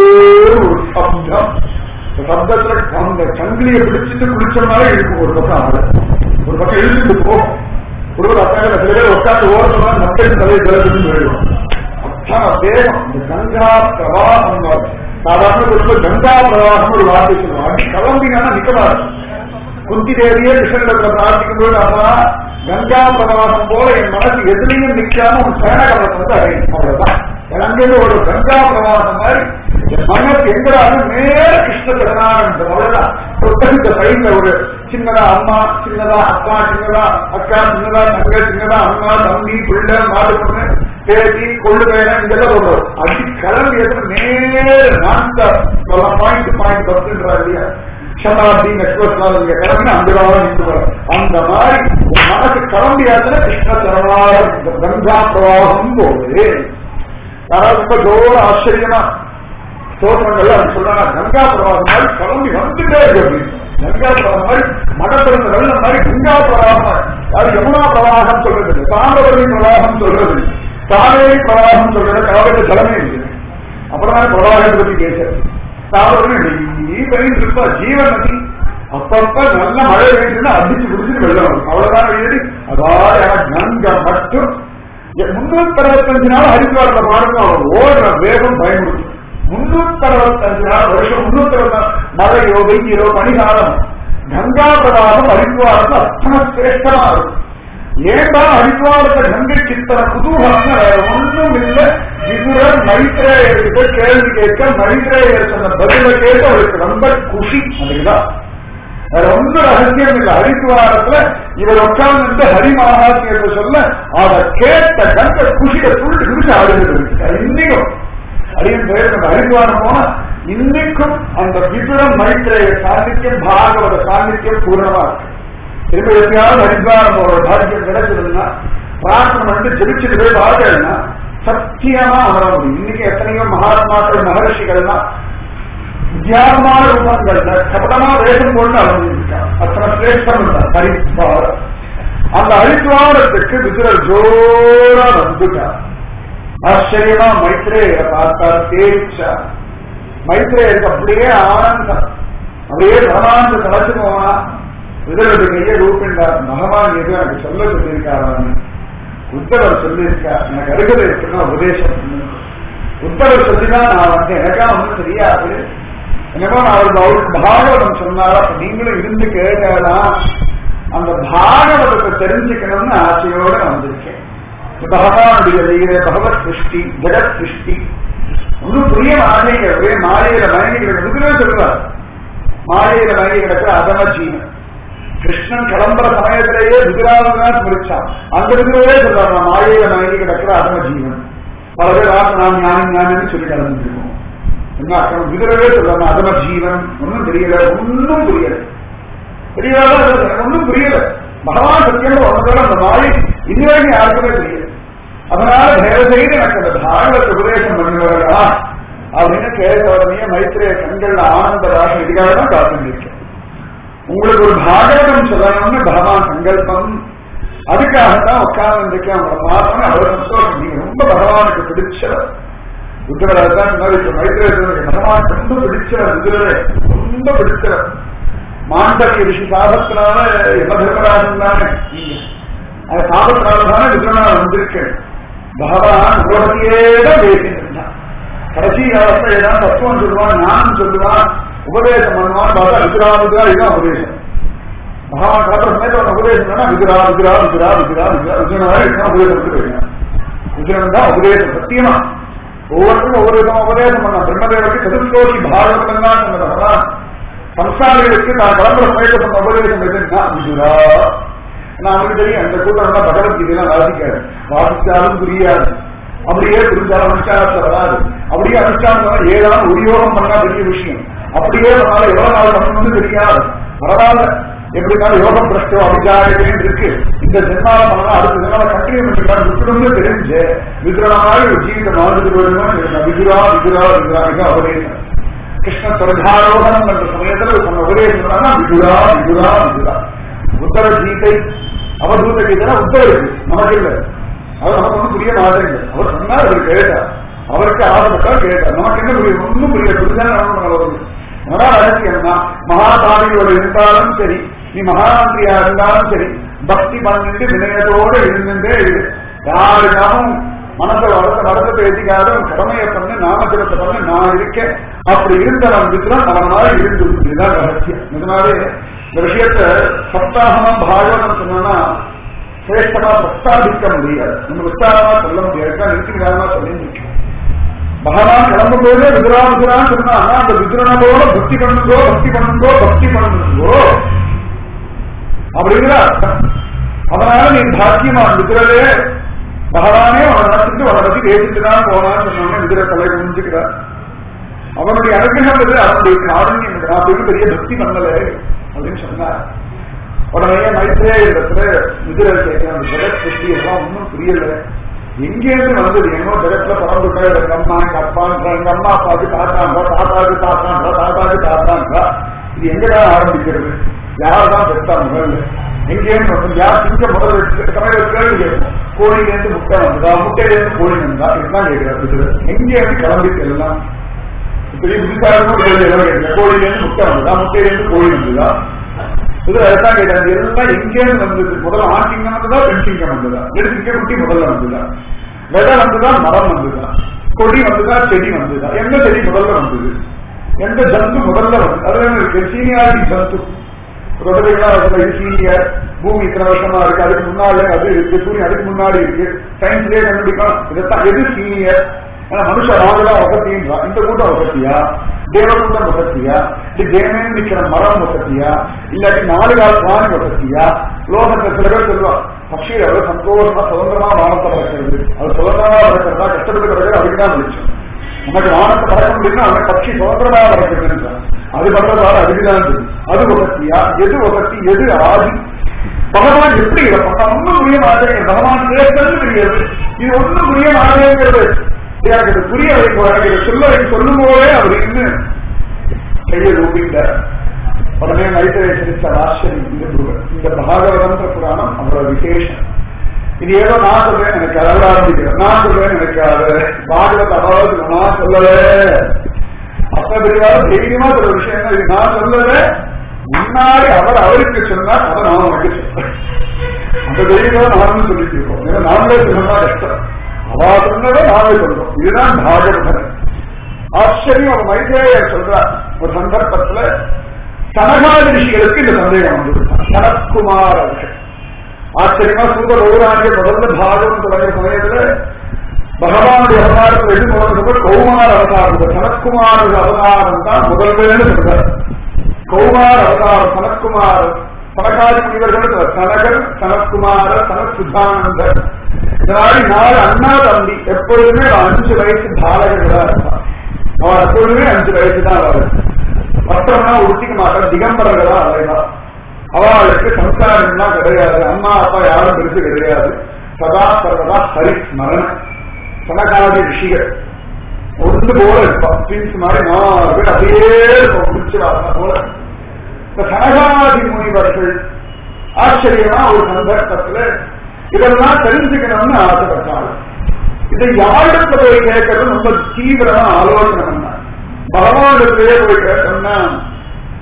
ஒரு சப்தம் இந்த சப்தத்துல அந்த சங்கிலியை பிடிச்சிட்டு குளிச்சோம்னாலே இருக்கும் ஒரு பக்கம் ஆளு ஒரு பக்கம் இழுத்துட்டு போகும் ஒரு அத்தாங்க சில பேர் உட்காந்து ஓரத்துல மக்கள் தலையை திறந்து போயிடுவோம் அத்தனை வேகம் இந்த கங்கா பிரவாகம் சாதாரண ஒரு கங்கா பிரவாகம் ஒரு வார்த்தை சொல்லுவோம் அடி கிளம்பினா நிக்கக்கூடாது குந்தி தேவியே கிருஷ்ணனிடத்துல பிரார்த்திக்கும் போது அம்மா கங்கா பிரவாகம் போல என் மனசு எதுலையும் நிக்காம ஒரு சேனகவத்தை வந்து அடையும் அவ்வளவுதான் அங்கிருந்து ஒரு கங்கா பிரவாகம் மாதிரி என் மனசு எங்கிறாலும் நேர கிருஷ்ண பிரதானம் அவ்வளவுதான் இந்த சைட்ல ஒரு சின்னதா அம்மா சின்னதா அப்பா சின்னதா அக்கா சின்னதா தங்க சின்னதா அம்மா தம்பி பிள்ளை மாடு பொண்ணு பேசி கொள்ளு பேரன் இதெல்லாம் சொல்றோம் அடி கிளம்பி எத்தனை நேர நான் பாயிண்ட் பாயிண்ட் பத்துன்றா இல்லையா சதாப்தி எக்ஸ்பிரஸ் நீங்க கிளம்பினா அந்த காலம் நின்று வரும் அந்த மாதிரி உன் மனசு கிளம்பியாச்சுன்னா கிருஷ்ண சரணாரம் இந்த கங்கா பிரவாகம் போது யாராவது ரொம்ப ஜோர ஆச்சரியமா ஸ்தோத்திரங்கள்ல அவங்க சொல்றாங்க கங்கா பிரவாகம் மாதிரி கிளம்பி வந்துட்டே இருக்கு அப்படின்னு கங்கா பிரவாகம் மாதிரி மடத்திறந்த வெள்ளம் மாதிரி கங்கா பிரவாகம் யாரு யமுனா பிரவாகம் சொல்றது இல்லை தாமிரபரணி பிரவாகம் சொல்றது இல்லை காவேரி பிரவாகம் சொல்றது காவேரி ஜலமே இல்லை அப்புறம் பிரவாகத்தை பத்தி பேசுறது தாவரம் பெய்து இருப்பா ஜீவன் நதி அப்பப்ப நல்ல மழை பெய்யுதுன்னா அடிச்சு குடிச்சுட்டு வெள்ளம் வரும் அவ்வளவுதான் எழுதி அதாவது கங்கை மட்டும் முன்னூத்தி அறுபத்தஞ்சு நாள் ஹரித்வாரில் பாருங்க அவர் ஓடுற வேகம் பயன்படுத்தும் முன்னூத்தி அறுபத்தஞ்சு நாள் வருஷம் முன்னூத்தி அறுபது மழையோ வெயிலோ பனிகாலம் கங்கா பிரவாகம் ஹரித்வாரத்தில் அத்தனை சிரேஷ்டமா இருக்கும் ஏண்டா ஹரித்வாரத்தை கங்கை சித்தன குதூகலம் ஒன்றும் இல்லை விதுரர் மைத்ரேயர்கிட்ட கேள்வி கேட்க மைத்ரேயர் சொன்ன பதில கேட்டு அவருக்கு ரொம்ப குஷி அதுதான் வேற ஒன்றும் ரகசியம் இல்லை ஹரித்வாரத்துல இவர் உட்கார்ந்து ஹரி மகாத்மியத்தை சொல்ல அதை கேட்ட கங்க குஷிய துள்ளி குடிச்சு ஆடுகிறது இன்னைக்கும் அடியின் பெயர் அந்த ஹரித்வாரம் போனா இன்னைக்கும் அந்த விதுரம் மைத்ரேய சாநித்தியம் பாகவத சாநித்தியம் பூர்ணமா இருக்கு திரும்ப எப்பயாவது ஹரித்வாரம் போற பாக்கியம் கிடைச்சதுன்னா பிரார்த்தனை பண்ணிட்டு ஜெபிச்சுட்டு போய் வாழ்க்கைன்னா சத்தியமா உணர முடியும் இன்னைக்கு எத்தனையோ மகாத்மாக்கள் மகர்ஷிகள்லாம் வித்தியாசமான ரூபங்கள்ல கபடமா வேஷம் போட்டு அலைஞ்சிருக்காங்க அத்தனை சிரேஷ்டம் இருந்தார் ஹரித்வாரம் அந்த ஹரித்வாரத்துக்கு விசிறர் ஜோரா வந்துட்டார் ஆச்சரியமா மைத்ரேயரை பார்த்தார் தேய்ச்சா மைத்ரேயருக்கு அப்படியே ஆனந்தம் அப்படியே பரமானந்த தலைச்சு போனா விதரது கையை ரூபிண்டார் பகவான் எது எனக்கு சொல்ல சொல்லியிருக்காரு உத்தரவர் சொல்லியிருக்கார் எனக்கு அருகதை இருக்குன்னா உபதேசம் உத்தரவர் சொல்லிதான் நான் வந்து எனக்கா ஒன்றும் தெரியாது என்னமோ நான் அவருக்கு அவருக்கு பாகவதம் சொன்னார் அப்ப நீங்களும் இருந்து கேட்கலாம் அந்த பாகவதத்தை தெரிஞ்சுக்கணும்னு ஆசையோட வந்திருக்கேன் பகவானுடைய லீலை பகவத் சிருஷ்டி ஜெகத் சிருஷ்டி ஒன்றும் புரிய மாலைங்க ஒரே மாலையில மயங்கி கிடக்க முதுகவே சொல்றார் மாலையில மயங்கி கிடக்கிற அதம ஜீவன் கிருஷ்ணன் கிளம்புற சமயத்திலேயே விதிராதான் ஸ்மரிச்சான் அந்த விதிரவே சொல்றாரு நான் மாலையில மயங்கி கிடக்கிற அதம ஜீவன் பல பேர் ஆசை நான் ஞானி ஞானின்னு சொல்லி கலந்துருக்கோம் என்ன அர்த்தம் விதிரவே சொல்றாங்க அதம ஜீவன் ஒன்னும் தெரியல ஒன்னும் புரியல தெரியாத ஒன்னும் புரியல பகவான் சத்தியம் ஒன்றோட அந்த மாயை இன்னுவரைக்கும் யாருக்குமே தெரியல அதனால தயவு செய்து எனக்கு அந்த பாகவத்தை உபதேசம் பண்ணுவார்களா அப்படின்னு கேட்ட உடனே மைத்திரிய கண்கள் ஆனந்த ராசி இதுக்காக தான் காத்துருக்கேன் உங்களுக்கு ஒரு பாகவதம் சொல்லணும்னு பகவான் சங்கல்பம் அதுக்காகத்தான் உட்கார்ந்துருக்கேன் அவங்களை பார்த்தோன்னே அவ்வளவு சந்தோஷம் நீங்க ரொம்ப பகவானுக்கு பிடிச்சவர் உத்தரவர் தான் மைத்திரேஸ்வரனுக்கு பகவான் ரொம்ப பிடிச்சவர் உத்தரவே ரொம்ப பிடிச்சவர் மாண்டவிய ரிஷி சாபத்தினால யம தர்மராஜன் தானே அது சாபத்தினால தானே விக்ரமனா வந்திருக்கு பகவான் உலகத்தையே தான் பேசிட்டு கடைசி காலத்துல ஏதாவது தத்துவம் சொல்லுவான் ஞானம் சொல்லுவான் உபதேசம் பண்ணுவான் பார்த்தா விக்ரா விக்ரா இதுதான் உபதேசம் பகவான் காட்டுற சமயத்தில் அவன் உபதேசம் பண்ணா விக்ரா விக்ரா விக்ரா விக்ரா விக்ரா விக்ரனாவே இதுதான் உபதேசம் கொடுத்து விக்ரன் தான் உபதேசம் சத்தியமா ஒவ்வொருத்தரும் ஒவ்வொரு விதமா உபதேசம் பண்ணான் பிரம்மதேவருக்கு சதுர்லோகி பாகவதம் தான் சொன்ன பகவான் சம்சாரிகளுக்கு நான் கிளம்புற சமயத்தை சொன்ன உபதேசம் எதுன்னா விதுரா நான் அவனுக்கு தெரியும் அந்த கூட்டம் பகவத்கீதையெல்லாம் வாசிக்காது வாசிச்சாலும் புரியாது அப்படியே புரிஞ்சாலும் அனுஷ்டானத்துல வராது அப்படியே அனுஷ்டானம் ஏதாவது உபயோகம் பண்ணா பெரிய விஷயம் அப்படியே பண்ணாலும் எவ்வளவு நாள் பண்ணணும்னு தெரியாது பரவாயில்ல எப்படினாலும் யோகம் பிரஷ்டோ அபிஜாயத்தின்னு இருக்கு இந்த ஜென்மால பண்ணா அடுத்த ஜென்மால கண்டினியூ பண்ணிக்கலாம் விட்டுடும்னு தெரிஞ்சு விதுரமாய் ஒரு ஜீவிதம் வாழ்ந்துட்டு போயிடுமா விதுரா விதுரா விதுரா இது உபதேசம் கிருஷ்ண பிரதாரோகணம் என்ற சமயத்துல சொன்ன உபதேசம் விதுரா விதுரா விதுரா உத்தர கீதை அவதூத கீதை உத்தரவு நமக்கு இல்லை அவர் நமக்கு ஒன்றும் புரிய மாட்டேங்குது அவர் சொன்னார் அவர் கேட்டார் அவருக்கு ஆசைப்பட்டா கேட்டார் நமக்கு என்ன புரியும் ஒன்றும் புரிய புரிதான் அதனால ரகசியம்னா மகாதாரியோட இருந்தாலும் சரி நீ மகாமந்திரியா இருந்தாலும் சரி பக்தி பண்ணிட்டு வினயத்தோட இருந்துட்டே இரு யாருக்காகவும் மனசை வளர்த்த வளர்த்த பேசிக்காத கடமையை பண்ணு நாமஜலத்தை பண்ணு நான் இருக்கேன் அப்படி இருந்தவன் விக்ரம் அவனால இருந்து இதுதான் ரகசியம் இதனாலே இந்த விஷயத்த சப்தாகமா பாகவதம் சொன்னா சிரேஷ்டமா பிரஸ்தாபிக்க முடியாது நம்ம விஸ்தாரமா சொல்ல முடியாது நிறுத்திக்கிறாரமா சொல்லி நிற்கும் பகவான் கிளம்பும் போதே விதுரா விதுரான்னு சொன்னா அந்த விதுரனோட பக்தி பண்ணுங்கோ பக்தி பண்ணுங்கோ பக்தி பண்ணுங்கோ அப்படிங்கிற அர்த்தம் அதனால நீ பாக்கியமான் விதுரலே பகவானே அவனை நடத்திட்டு அவனை பத்தி பேசிட்டு தான் போனான்னு சொன்னோம்னா விதுர தலை குஞ்சுக்கிறார் அவனுடைய அனுகிரகம் இது அவனுடைய காரணியம் இது நான் பெரிய பெரிய பக்தி பண்ணல அப்படின்னு சொன்னார் உடனே மைத்திரே இடத்துல விதுரர் கேட்கிறான் ஜெகத் பற்றி எல்லாம் ஒன்றும் புரியல எங்கேருந்து வந்தது என்னோ ஜெகத்துல பிறந்துட்டா எங்க அம்மா எங்க அப்பான்ற எங்க அம்மா அப்பாவுக்கு தாத்தான்றா தாத்தாவுக்கு தாத்தான்றா தாத்தாவுக்கு தாத்தான்றா இது எங்கதான் ஆரம்பிக்கிறது யார் தான் பெற்றா முதல்ல எங்கேருந்து வந்து யார் சிங்க முதல் சமையல் கேள்வி கேட்கும் கோழியிலேருந்து முட்டை வந்ததா முட்டையிலேருந்து கோழி வந்தா இதுதான் கேட்கிறார் விதுரர் எங்கேருந்து கிளம்பிட்டு எல்லாம் பெரிய புதுசாக கேள்வி எல்லாம் கேட்கல கோழியிலேருந்து முட்டை வந்ததா முட்டையிலேருந்து கோழி வந்ததா இது அதான் கேட்டாங்க எல்லாம் எங்கேருந்து வந்தது முதல்ல ஆண்டிங்க வந்ததா பெண்சிங்க வந்ததா எடுத்துக்க குட்டி முதல்ல வந்ததா விதை வந்ததா மரம் வந்ததா கொடி வந்ததா செடி வந்ததா எந்த செடி முதல்ல வந்தது எந்த ஜந்து முதல்ல வந்தது அதுல இருக்கு சீனியாரிட்டி ஜந்து ரொட்டரிகளா சீனியர் பூமி இத்தனை வருஷமா இருக்கு அதுக்கு முன்னாலே அது இருக்கு சூரியன் அதுக்கு முன்னாடி இருக்கு சயின்ஸ்லயே கண்டுபிடிக்கலாம் இதைத்தான் எது சீனியர் ஆனா மனுஷ ராஜெல்லாம் வசதின்றா இந்த கூட்டம் வசதியா தேவகூட்டம் வசதியா இது தேவன் நிக்கிற மரம் வசதியா இல்லாட்டி நாலு கால பிராணி வசதியா லோகத்துல சில பேர் சொல்லுவா பட்சி அவ்வளவு சந்தோஷமா சுதந்திரமா வானத்தை பறக்கிறது அது சுதந்திரமா பறக்கிறதா கஷ்டப்பட்டு பறக்கிறது அதுக்கு தான் வெளிச்சம் நமக்கு வானத்தை பறக்க முடியும்னா அவன் பட்சி சுதந்திரமா பறக்கிறது அது பண்றதால அதுக்குதான் தெரியும் அது வசதியா எது வசதி எது ஆதி பகவான் எப்படி இதை பண்ணா ஒன்றும் புரிய மாட்டேங்குது பகவான் கேட்கறது தெரியாது இது ஒன்றும் புரிய மாட்டேங்கிறது எனக்கு இது புரிய வைக்கும் எனக்கு இதை சொல்ல வைக்க சொல்லும் போதே அவர் இன்னும் கையை ரூபிட்டார் உடனே மைத்திரேசனிச்ச ஆச்சரியம் இந்த புருவன் இந்த பாகவதன்ற புராணம் அவரோட விசேஷம் இது ஏதோ நான் சொல்றேன் எனக்கு அழக ஆரம்பிக்கிறேன் நான் சொல்றேன் எனக்கு அது பாகவத அதாவது நான் சொல்லல அப்ப பெரியவாறு தைரியமா சொல்ற விஷயம் இது நான் சொல்லல முன்னாடி அவர் அவருக்கு சொன்னார் அதை நான் உனக்கு சொல்றேன் அந்த தைரியமா நானும் சொல்லிட்டு இருக்கோம் ஏன்னா நாங்களே சொன்னா கஷ்டம் அவா சொன்னதை நாமே சொல்றோம் இதுதான் பாகவதன் ஆச்சரியம் அவர் மைத்ரேயர் சொல்றார் ஒரு சந்தர்ப்பத்துல சனகாதி ரிஷிகளுக்கு இந்த சந்தேகம் வந்துவிட்டார் சனத்குமார் அவர்கள் ஆச்சரியமா சூப்பர் ஓராண்டிய முதல்ல பாகம் தொடங்கிய சமயத்துல பகவானுடைய அவதாரத்தில் எது முதல் கௌமார் அவதாரம் சனத்குமார் அவதாரம் தான் முதல்வேன்னு சொல்றார் கௌமார் அவதாரம் சனத்குமார் சனகாதி முனிவர்கள் சனகர் சனத்குமார சனத் சுத்தானந்தர் இதனால நாலு அண்ணா தம்பி எப்பொழுதுமே அஞ்சு வயசு பாலகர்களா இருப்பார் அவர் எப்பொழுதுமே அஞ்சு வயசு தான் அவர் வஸ்திரம்னா உடுத்திக்க மாட்டார் திகம்பரர்களா அலைவா அவளுக்கு சம்சாரம்லாம் கிடையாது அம்மா அப்பா யாரும் பெருசு கிடையாது சதா சர்வதா ஹரி ஸ்மரண சனகாதி ரிஷிகள் ஒன்று போல இருப்பா பீன்ஸ் மாதிரி நாலு பேர் அப்படியே பிடிச்சு போல இந்த சனகாதி முனிவர்கள் ஆச்சரியமா ஒரு சந்தர்ப்பத்துல இதெல்லாம் தெரிஞ்சுக்கணும்னு ஆசைப்பட்டாங்க இதை யாரிடத்துல போய் கேட்கறது ரொம்ப தீவிரமா ஆலோசனை பண்ணாங்க பகவானிடத்திலேயே போய் கேட்டோம்னா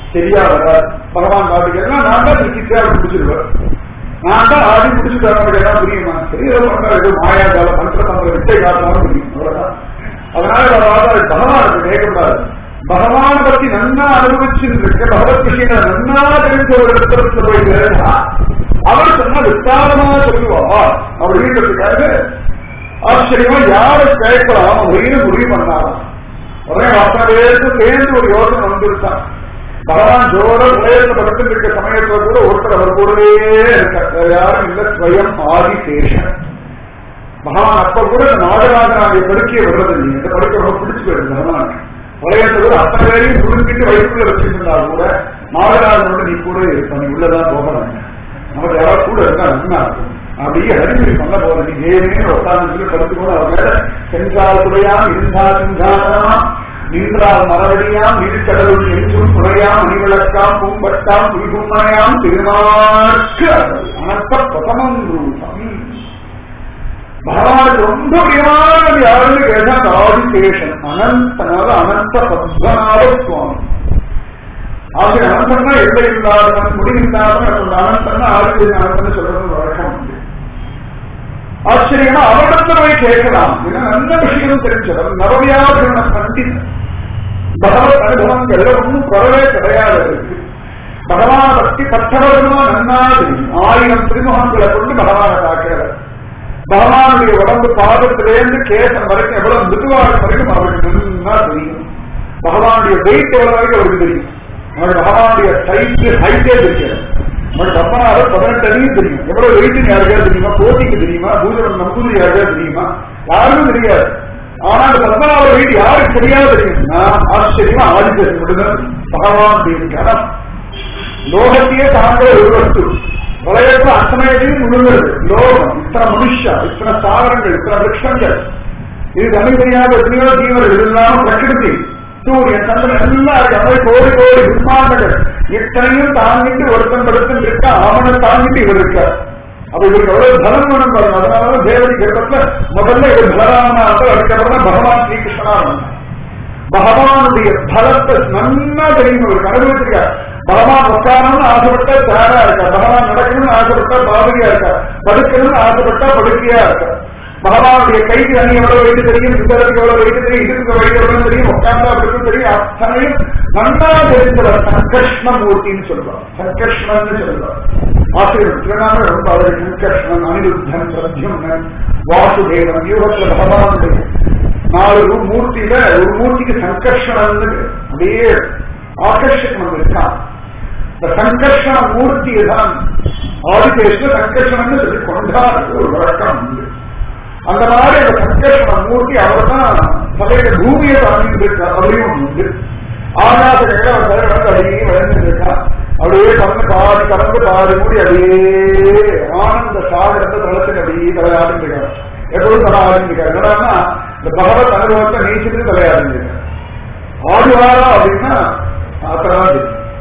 சரியா வராது பகவான் பாட்டுக்கு எல்லாம் நான் தான் திருச்சிட்டே முடிச்சிருவேன் நான் தான் ஆடி முடிச்சுட்டு அவனுக்கு எல்லாம் புரியுமா சரி ஏதோ பண்ற ஏதோ மாயாஜால மந்திர தந்திர வித்தை காரணம் புரியும் அவ்வளவுதான் அதனால அவரால் பகவானுக்கு கேட்கக்கூடாது பகவான் பத்தி நன்னா அனுபவிச்சிருக்க பகவத் விஷயங்களை நன்னா தெரிஞ்ச ஒரு இடத்துல போய் சேர்ந்தா அவர் சொன்னா விஸ்தாரமா சொல்லுவா அப்படின்றதுக்காக ஆச்சரியமா யாரை கேட்கலாம் அப்படின்னு முடிவு பண்ணாராம் உடனே அத்தனை பேருக்கு சேர்ந்து ஒரு யோசனை வந்துருச்சான் பகவான் ஜோர உலகத்துல படுத்து இருக்க சமயத்துல கூட ஒருத்தர் அவர் கூடவே இருக்கார் வேற யாரும் இல்ல ஸ்வயம் ஆதிசேஷன் பகவான் அப்ப கூட இந்த நாகராஜனாகிய படுக்கையை விடுறதில்லை இந்த படுக்கை ரொம்ப பிடிச்சு போயிடுது பகவான் உலகத்துல கூட அத்தனை பேரையும் புரிஞ்சுட்டு வயிற்றுக்குள்ள வச்சிருந்தா கூட நாகராஜனோட நீ கூட இருப்ப நீ உள்ளதான் போகலாம் நமக்கு யாராவது கூட இருந்தா நல்லா இருக்கும் அப்படியே அறிவுரை பண்ண போற நீ ஏனே உட்கார்ந்து படுத்து கூட அவர் மேல சென்றால் துறையாம் இருந்தால் சென்றாலாம் நின்றால் மரவடியாம் நீர்க்கடலுள் என்றும் துறையாம் மணிவிளக்காம் பூம்பட்டாம் புலிகும்மனையாம் திருமார்க்கு அனந்த பிரதமம் ரூபம் பகவானுக்கு ரொம்ப பிரியமானது யாருன்னு கேட்டா ஆதிசேஷன் அனந்தனால அனந்த பத்மநாப சுவாமி ஆகிய அனந்தன்னா எல்லை இல்லாதவன் முடிவில்லாதவன் அந்த அனந்தன்னா ஆதிசேஷன் அனந்தன்னு சொல்றது வழக்கம் உண்டு ஆச்சரியமா அவரிடத்துல போய் கேட்கலாம் ஏன்னா நல்ல விஷயம் தெரிஞ்சவர் நவவியாகரண பண்டிதன் பகவத் அனுபவங்கள் ஒன்றும் குறவே கிடையாது இருக்கு பகவான பக்தி பற்றவர்களுமா நன்னாது ஆயிரம் திருமுகங்களை கொண்டு பகவானை பார்க்கிறவர் பகவானுடைய உடம்பு பாதத்திலேருந்து கேசம் வரைக்கும் எவ்வளவு மிருதுவாக வரைக்கும் அவருக்கு நன்னா தெரியும் பகவானுடைய வெயிட் எவ்வளவு வரைக்கும் அவருக்கு தெரியும் அவருடைய பகவானுடைய சைட்டு ஹைட்டே தெரியும் அவருடைய பத்மநாபர் பதினெட்டு அடியும் தெரியும் எவ்வளவு வெயிட் யாருக்காவது தெரியுமா கோட்டிக்கு தெரியுமா பூஜனம் நம்பூதிரி யாருக்காவது தெரியுமா யாருக்கும் தெரியாது ஆனா அந்த பத்மநாபர் வெயிட் யாருக்கு தெரியாது தெரியும்னா ஆச்சரியமா ஆதித்யம் மட்டும்தான் பகவானுடைய கணம் லோகத்தையே தாங்கிற ஒரு வஸ்து உலகத்துல அத்தனையதையும் முழுங்குறது லோகம் இத்தனை மனுஷா இத்தனை தாவரங்கள் இத்தனை விரக்ஷங்கள் இது தமிழ் தெரியாத எத்தனையோ ஜீவர்கள் இதெல்லாம் பிரகிருதி சூரியன் சந்திரன் எல்லாம் இருக்கு அவை கோடி கோடி விமானங்கள் இத்தனையும் தாங்கிட்டு ஒருத்தன் படுத்து இருக்கா அவனை தாங்கிட்டு இவர் இருக்கார் அப்ப இவருக்கு எவ்வளவு பலம் வேணும் பாருங்க அதனால தேவதி கர்ப்பத்துல முதல்ல இவர் பலராமனா அதுக்கப்புறம் தான் பகவான் ஸ்ரீகிருஷ்ணனா இருந்தார் பகவானுடைய பலத்தை நன்னா தெரியும் இவருக்கு அனுபவிச்சிருக்கார் பகவான் உட்காரணும்னு ஆசைப்பட்டா சேரா இருக்கா பகவான் நடக்கணும்னு ஆசைப்பட்டா பாதகியா இருக்கா படுக்கணும்னு ஆசைப்பட்டா படுக்கையா இருக்கா பகவானுடைய கைக்கு அணி எவ்வளவு வைத்து தெரியும் சுந்தரத்துக்கு எவ்வளவு வைத்து தெரியும் இதுக்கு வைத்து எவ்வளவு தெரியும் உட்கார்ந்தா அப்படின்னு தெரியும் அத்தனையும் நன்னா தெரிந்தவர் சங்கர்ஷ்ணமூர்த்தின்னு சொல்லுவார் சங்கர்ஷ்ணன்னு சொல்லுவார் ஆசிரியர் திருநாம ரொம்ப அவர் சங்கர்ஷ்ணன் அனிருத்தன் சத்யம்னன் வாசுதேவன் வியூகத்துல பகவானுடைய நாலு மூர்த்தியில ஒரு மூர்த்திக்கு சங்கர்ஷணன் அப்படியே ஆகர்ஷணம் இருக்கான் இந்த சங்கர்ஷண மூர்த்தியை தான் ஆதிபேஷ்ல சங்கர்ஷணம் சொல்லி கொண்டாட ஒரு வழக்கம் உண்டு அந்த மாதிரி அந்த சங்கர்ஷண மூர்த்தி அவர் தான் தலையில பூமியை தாங்கிட்டு அவரையும் உண்டு ஆகாச கையில அவர் தலைவர் வந்து அப்படியே வளர்ந்துட்டு இருக்கான் அப்படியே கலந்து பாதி கலந்து பாதி மூடி அப்படியே ஆனந்த சாகரத்தை தளத்துக்கு அப்படியே தலையாடிட்டு இருக்காரு எப்பொழுதும் தலையாடிட்டு இருக்காரு என்னன்னா இந்த பகவத் அனுபவத்தை நீச்சிட்டு தலையாடிட்டு இருக்காரு ஆடுவாரா அப்படின்னா அத்தனை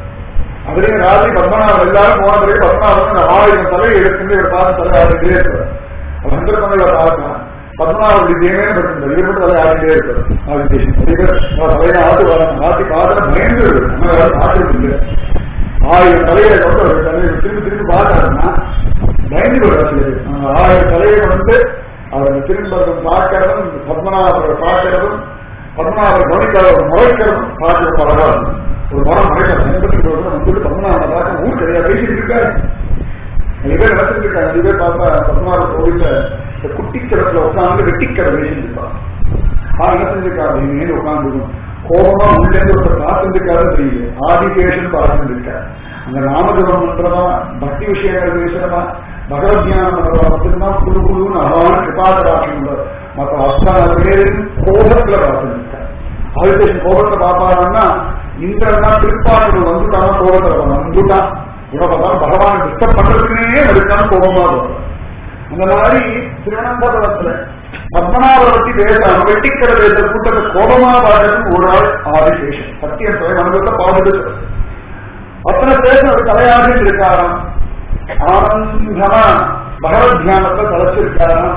அதுலயும் ராஜி பத்மநாபன் எல்லாரும் போன பிறகு பத்மநாபன் ஆயிரம் தலை எடுத்துட்டு இவர் பார்த்து தலை ஆடிட்டே இருக்கிறார் சந்தர்ப்பங்களை பார்க்கலாம் பத்மநாபன் இதேமே படுத்துட்டார் இவர் மட்டும் தலை ஆடிட்டே இருக்கிறார் ஆதித்தேஷன் நிறைய பேர் தலையை ஆட்டு வராங்க ஆட்டி பார்த்து பயந்து ஆட்டு இல்லை ஆயிரம் தலையை கொண்டு ஒரு தலையை திரும்பி திரும்பி பார்த்தாருன்னா பயந்து விடுறாரு ஆயிரம் தலையை வந்து அவர் திரும்பி பார்க்கறதும் பத்மநாபரை பார்க்கறதும் பத்மநாபர் கவனிக்காத முறைக்கிறதும் பார்க்கிற பரவாயில்ல ஒரு மரம் மறைக்கலாம் எண்பத்தி ஒரு நம்ம சொல்லி பத்மநாபனை பார்க்க ஊர் கிடையாது பேசிட்டு இருக்காரு நிறைய பேர் நடத்திட்டு இருக்காங்க நிறைய பேர் பார்த்தா பத்மநாபர் கோவில்ல இந்த குட்டி கிடத்துல உட்காந்து வெட்டிக்கடை பேசிட்டு இருப்பாங்க ஆ என்ன செஞ்சிருக்காரு இனிமேல் உட்காந்துருக்கும் கோபமா உள்ளேந்து ஒருத்தர் பார்த்துருக்காரு தெரியல ஆதிகேஷன் பார்த்துருக்காரு அந்த நாமஜபம் பண்றதா பக்தி விஷயங்கள் பேசுறதா பகவத் தியானம் பண்றதா மட்டும்தான் புது புதுன்னு அழகான கிருபாதராட்சம் மற்ற அத்தனை பேரும் கோபத்துல பார்த்துருக்காரு ஆதிகேஷன் கோபத்தை பார்ப்பாருன்னா இந்திரனா திருப்பாற்றல் வந்துட்டானா கோபத்துல வந்துட்டான் இவன் பார்த்தாலும் பகவான் டிஸ்டர்ப் பண்றதுக்குன்னே அதுக்கான கோபமா வரும் அந்த மாதிரி திருவனந்தபுரத்துல பத்மநாபரை பத்தி பேசாம வெட்டிக்கிற பேசுற கூட்டத்தை கோபமா பார்க்கறது ஒரு ஆள் ஆதிசேஷன் சத்தியம் சுய மனதில் பாடுது அத்தனை பேசும் ஒரு தலையாடிட்டு இருக்காராம் ஆனந்தமா பகவத் தியானத்தை தலைச்சிருக்காராம்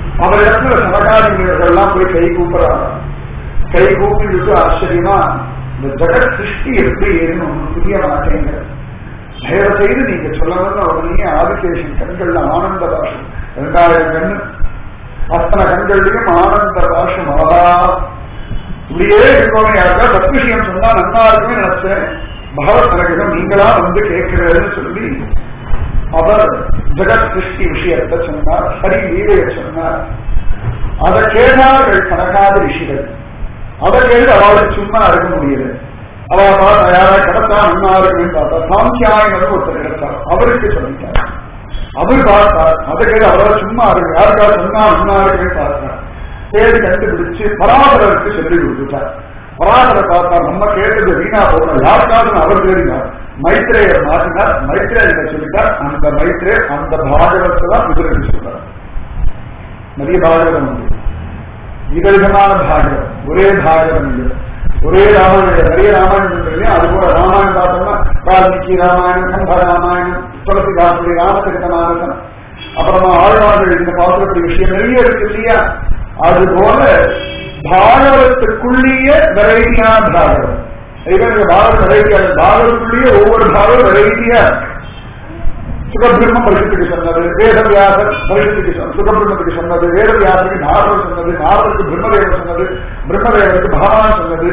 அவரிடத்துல சமகாரிகள்லாம் போய் கை கூப்பிடுறாராம் கை கூப்பிட்டு ஆச்சரியமா இந்த ஜெகத் சிருஷ்டி எப்படி ஏன்னு ஒண்ணு புரிய மாட்டேங்கிறது தயவு செய்து நீங்க சொல்லணும்னு உடனே ஆதிசேஷன் கண்கள்ல ஆனந்த பாஷம் ரெண்டாயிரம் கண்ணு அத்தனை கண்கள்லயும் ஆனந்த பாஷம் ஆதா இப்படியே இருக்கணும் யாருக்கா தப்பு விஷயம் சொன்னா நல்லா இருக்குமே நினைச்சேன் பகவத் நரகம் நீங்களா வந்து கேட்கிறதுன்னு சொல்லி அவர் ஜெகத் சிருஷ்டி விஷயத்தை சொன்னார் ஹரி லீலையை சொன்னார் அதை கேட்டார்கள் கணக்காத ரிஷிகள் அதை கேட்டு அவளுக்கு சும்மா இருக்க முடியல அவ பார்த்தா யாரா கிடத்தா நல்லா இருக்குன்னு பார்த்தா சாங்கியாயனர் ஒருத்தர் கிடைத்தார் அவருக்கு சொல்லிட்டார் அவர் பார்த்தார் அதை கேட்டு அவரால் சும்மா இருக்கு யாருக்கா சொன்னா நல்லா இருக்குன்னு பார்த்தார் தேடி கண்டுபிடிச்சு பராசரருக்கு சொல்லி கொடுத்துட்டார் பராசர பார்த்தார் நம்ம கேட்டது வீணா போகணும் யாருக்காவது அவர் தேடினார் மைத்ரேயர் மாற்றினார் மைத்ரேயர் சொல்லிட்டார் அந்த மைத்ரே அந்த பாகவத்தை தான் குதிரைக்கு சொல்றார் நிறைய பாகவதம் உண்டு விதவிதமான பாகவம் ஒரே பாகவதம் இல்லை ஒரே ராமாயணம் நிறைய ராமாயணம் இருக்கு இல்லையா அது போல ராமாயணம் பார்த்தோம்னா வால்மீகி ராமாயணம் கம்ப ராமாயணம் துளசிதாசுடைய ராமச்சரிதமானதம் அப்புறமா ஆழ்வார்கள் இந்த பாசுரப்படி விஷயம் நிறைய இருக்கு இல்லையா அது போல பாகவதத்துக்குள்ளேயே வெரைட்டியான பாகவதம் இவங்க பாகவத வெரைட்டியா பாகவதத்துக்குள்ளேயே ஒவ்வொரு பாகவதம் வெரைட்டியா சுகபிரம்ம பரிசுத்துக்கு சொன்னது வேதவியாசர் பரிசுத்துக்கு சொன்னது சுகபிரம்மத்துக்கு சொன்னது வேதவியாசருக்கு நாரதர் சொன்னது நாரதருக்கு பிரம்மதேவர் சொன்னது பிரம்மதேவருக்கு பகவான் சொன்னது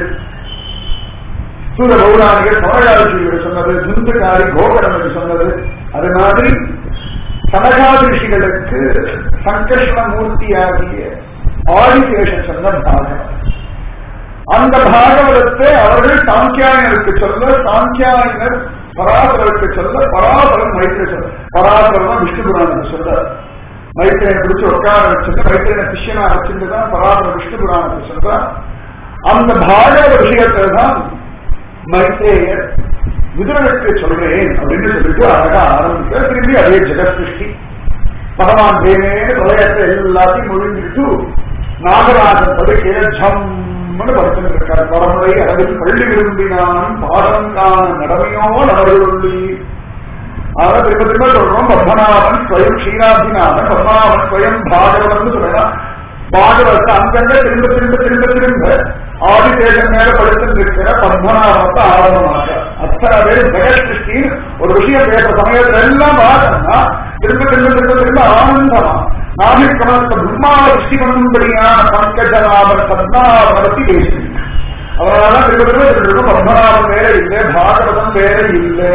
சூர பௌராணிகர் சமகாரிஷிகளுக்கு சொன்னது துந்துகாரி கோகரனுக்கு சொன்னது அது மாதிரி சமகாரிஷிகளுக்கு சங்கர்ஷண மூர்த்தியாகிய ஆதிசேஷன் சொன்ன பாகவதம் அந்த பாகவதத்தை அவர்கள் சாங்கியாயனருக்கு சொல்ல சாங்கியாயனர் பராசரருக்கு சொல்ல பராசரன் மைத்திரை சொல்ல பராசரன் விஷ்ணு புராணத்துக்கு சொல்ல மைத்திரையை பிடிச்சு உட்கார வச்சுட்டு மைத்திரைய சிஷ்யனா வச்சுட்டு தான் பராசர விஷ்ணு புராணத்துக்கு சொல்ற அந்த பாகவத விஷயத்தை தான் மைத்ரேயர் விதுரனுக்கு சொல்றேன் அப்படின்னு சொல்லிட்டு அழகா ஆரம்பிக்க திரும்பி அதே ஜெகத் சிருஷ்டி பகவான் தேனே பிரளயத்தை எல்லாத்தையும் ஒழுங்கிட்டு நாகராஜன் படுக்கைய ஜம்மனு படுத்துட்டு இருக்கார் பரமுறை அளவில் பள்ளி விரும்பினான் பாடம் காண நடமையோ நடவடி அதான் திரும்ப திரும்ப சொல்றோம் பத்மநாபன் ஸ்வயம் க்ஷீராபிநாதன் பத்மநாபன் ஸ்வயம் பாகவதன் சொல்லலாம் பாகவத்தை அங்கங்க திரும்ப திரும்ப திரும்ப திரும்ப ஆதிசேஷன் மேல படுத்துட்டு இருக்கிற பத்மநாபத்தை ஆரம்பமாக அத்தனை பேர் ஜெகத் சிருஷ்டின்னு ஒரு விஷயம் பேசுற சமயத்துல எல்லாம் பார்த்தோம்னா திரும்ப திரும்ப திரும்ப திரும்ப ஆனந்தமா நாமிக்கமத்த பிரம்மாவை சிருஷ்டி பண்ணும்படியான பங்கஜநாபன் பத்மநாபனத்தை பேசுறீங்க அதனால திரும்ப திரும்ப திரும்ப திரும்ப பத்மநாபன் வேற இல்லை பாகவதம் வேற இல்லை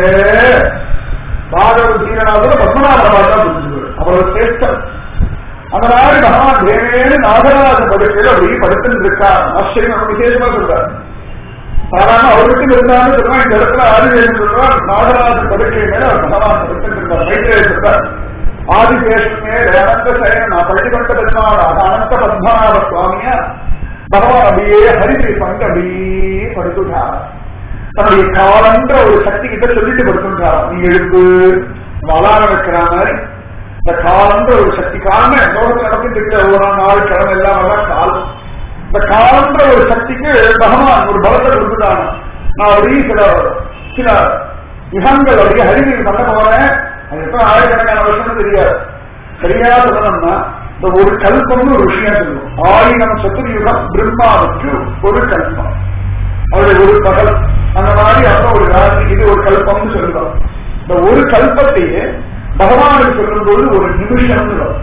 பாகவத சீரனாவது பத்மநாபன் பார்த்தா புரிஞ்சுக்கணும் அவ்வளவு சிரேஷ்டம் அந்த மாதிரி பகவான் தேவேன்னு நாகராஜ படுக்கையில் அப்படியே படுத்துட்டு இருக்கார் ஆச்சரியம் நம்ம விசேஷமா சொல்றார் சாதாரண அவருக்கு இருந்தாலும் சொல்லுவான் இந்த இடத்துல ஆதிசேஷன் சொல்றார் நாகராஜ படுக்கை மேல அவர் பகவான் படுத்துட்டு இருக்கார் மைத்திரே சொல்றார் ஆதிசேஷன் மேல அனந்த சயன நான் பள்ளி கொண்ட பெருமாளாக அனந்த பத்மநாப சுவாமியா பகவான் அப்படியே ஹரிதிரி பங்கு அப்படியே படுத்துட்டார் தன்னுடைய காலன்ற ஒரு சக்தி கிட்ட சொல்லிட்டு படுத்துட்டார் நீ எழுப்பு அலாரம் வைக்கிற மாதிரி இந்த காலன்ற ஒரு சக்தி காலம் லோகத்தில் நடந்துட்டு இருக்கிற ஒவ்வொரு நாள் கிழமை எல்லாம் எல்லாம் காலம் இந்த காலன்ற ஒரு சக்திக்கு பகவான் ஒரு பலத்தை கொடுத்துட்டாங்க நான் அப்படியே சில சில யுகங்கள் அப்படியே ஹரிதிரி பண்ண போறேன் அது எப்ப ஆயிரக்கணக்கான வருஷம்னு தெரியாது சரியா சொல்லணும்னா இந்த ஒரு கல்பம்னு ஒரு விஷயம் சொல்லுவோம் ஆயிரம் சத்துருயுகம் பிரம்மாவுக்கு ஒரு கல்பம் அவருடைய ஒரு பகல் அந்த மாதிரி அப்புறம் ஒரு ராசி இது ஒரு கல்பம்னு சொல்லுவோம் இந்த ஒரு கல்பத்தையே பகவானுக்கு சொல்லும்போது ஒரு நிமிஷம்னு வரும்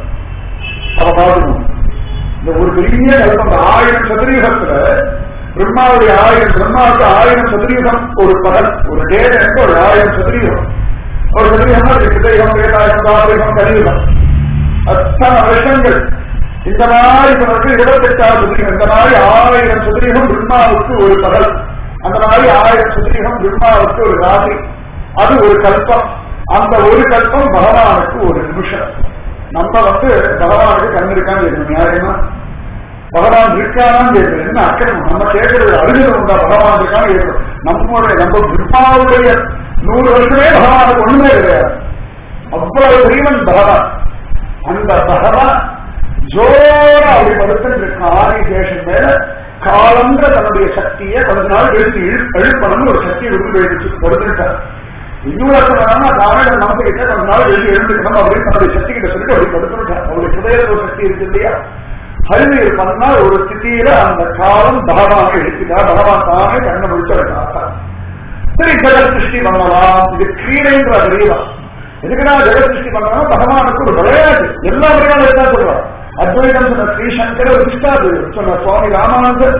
அவ பார்க்கணும் இந்த ஒரு பெரிய கல்பம் ஆயிரம் சதுரயுகத்துல பிரம்மாவுடைய ஆயிரம் பிரம்மாவுக்கு ஆயிரம் சதுரயுகம் ஒரு பகல் ஒரு டே எனக்கு ஒரு ஆயிரம் சதுரயுகம் ஒரு சதுரயுகம்னா கிருதயுகம் வேதாயுகம் தாபயுகம் கலியுகம் அத்தனை வருஷங்கள் இந்த மாதிரி பிறகு இருபத்தெட்டாவது சதுரகம் இந்த மாதிரி ஆயிரம் சதுரகம் பிரம்மாவுக்கு ஒரு பகல் அந்த மாதிரி ஆயிரம் சதுரகம் பிரம்மாவுக்கு ஒரு ராசி அது ஒரு கல்பம் அந்த ஒரு கல்பம் பகவானுக்கு ஒரு நிமிஷம் நம்ம வந்து பகவானுக்கு கண் இருக்கான்னு கேட்கணும் நியாயமா பகவான் இருக்கானான்னு கேட்கணும் என்ன அக்கிரமம் நம்ம கேட்கறது அருகில் உண்டா பகவான் இருக்கான்னு கேட்கணும் நம்மளுடைய நம்ம பிரம்மாவுடைய நூறு வருஷமே பகவானுக்கு ஒண்ணுமே கிடையாது அவ்வளவு பிரியவன் பகவான் அந்த பகவான் ஜோர அப்படி படுத்துட்டு இருக்க ஆதிசேஷன் மேல காலன்ற தன்னுடைய சக்தியை கொஞ்ச நாள் எழுதி எழுப்பணும்னு ஒரு சக்தியை விட்டு எழுதி படுத்துட்டார் இன்னொரு அர்த்தம் நாராயணன் நமக்கு கிட்ட கொஞ்ச நாள் எழுதி எழுந்துக்கணும் அப்படின்னு தன்னுடைய சக்தி கிட்ட சொல்லிட்டு அப்படி படுத்துட்டார் அவருடைய ஹிருதய ஒரு சக்தி இருக்கு இல்லையா ஹரிநீர் பண்ணா ஒரு ஸ்திதியில அந்த காலம் பகவானை எடுத்துட்டா பகவான் தானே கண்ணை முடிச்சு சரி ஜெகத் சிருஷ்டி பண்ணலாம் இது கிரீடைன்ற அறியலாம் எதுக்கு நான் ஜெகத் சிருஷ்டி பண்ணலாம் பகவானுக்கு ஒரு விளையாட்டு எல்லா விளையாடும் தான் சொல்றான் அத்வைதம் சொன்ன ஸ்ரீசங்கர் விஷ்டாது சொன்ன சுவாமி ராமானந்தர்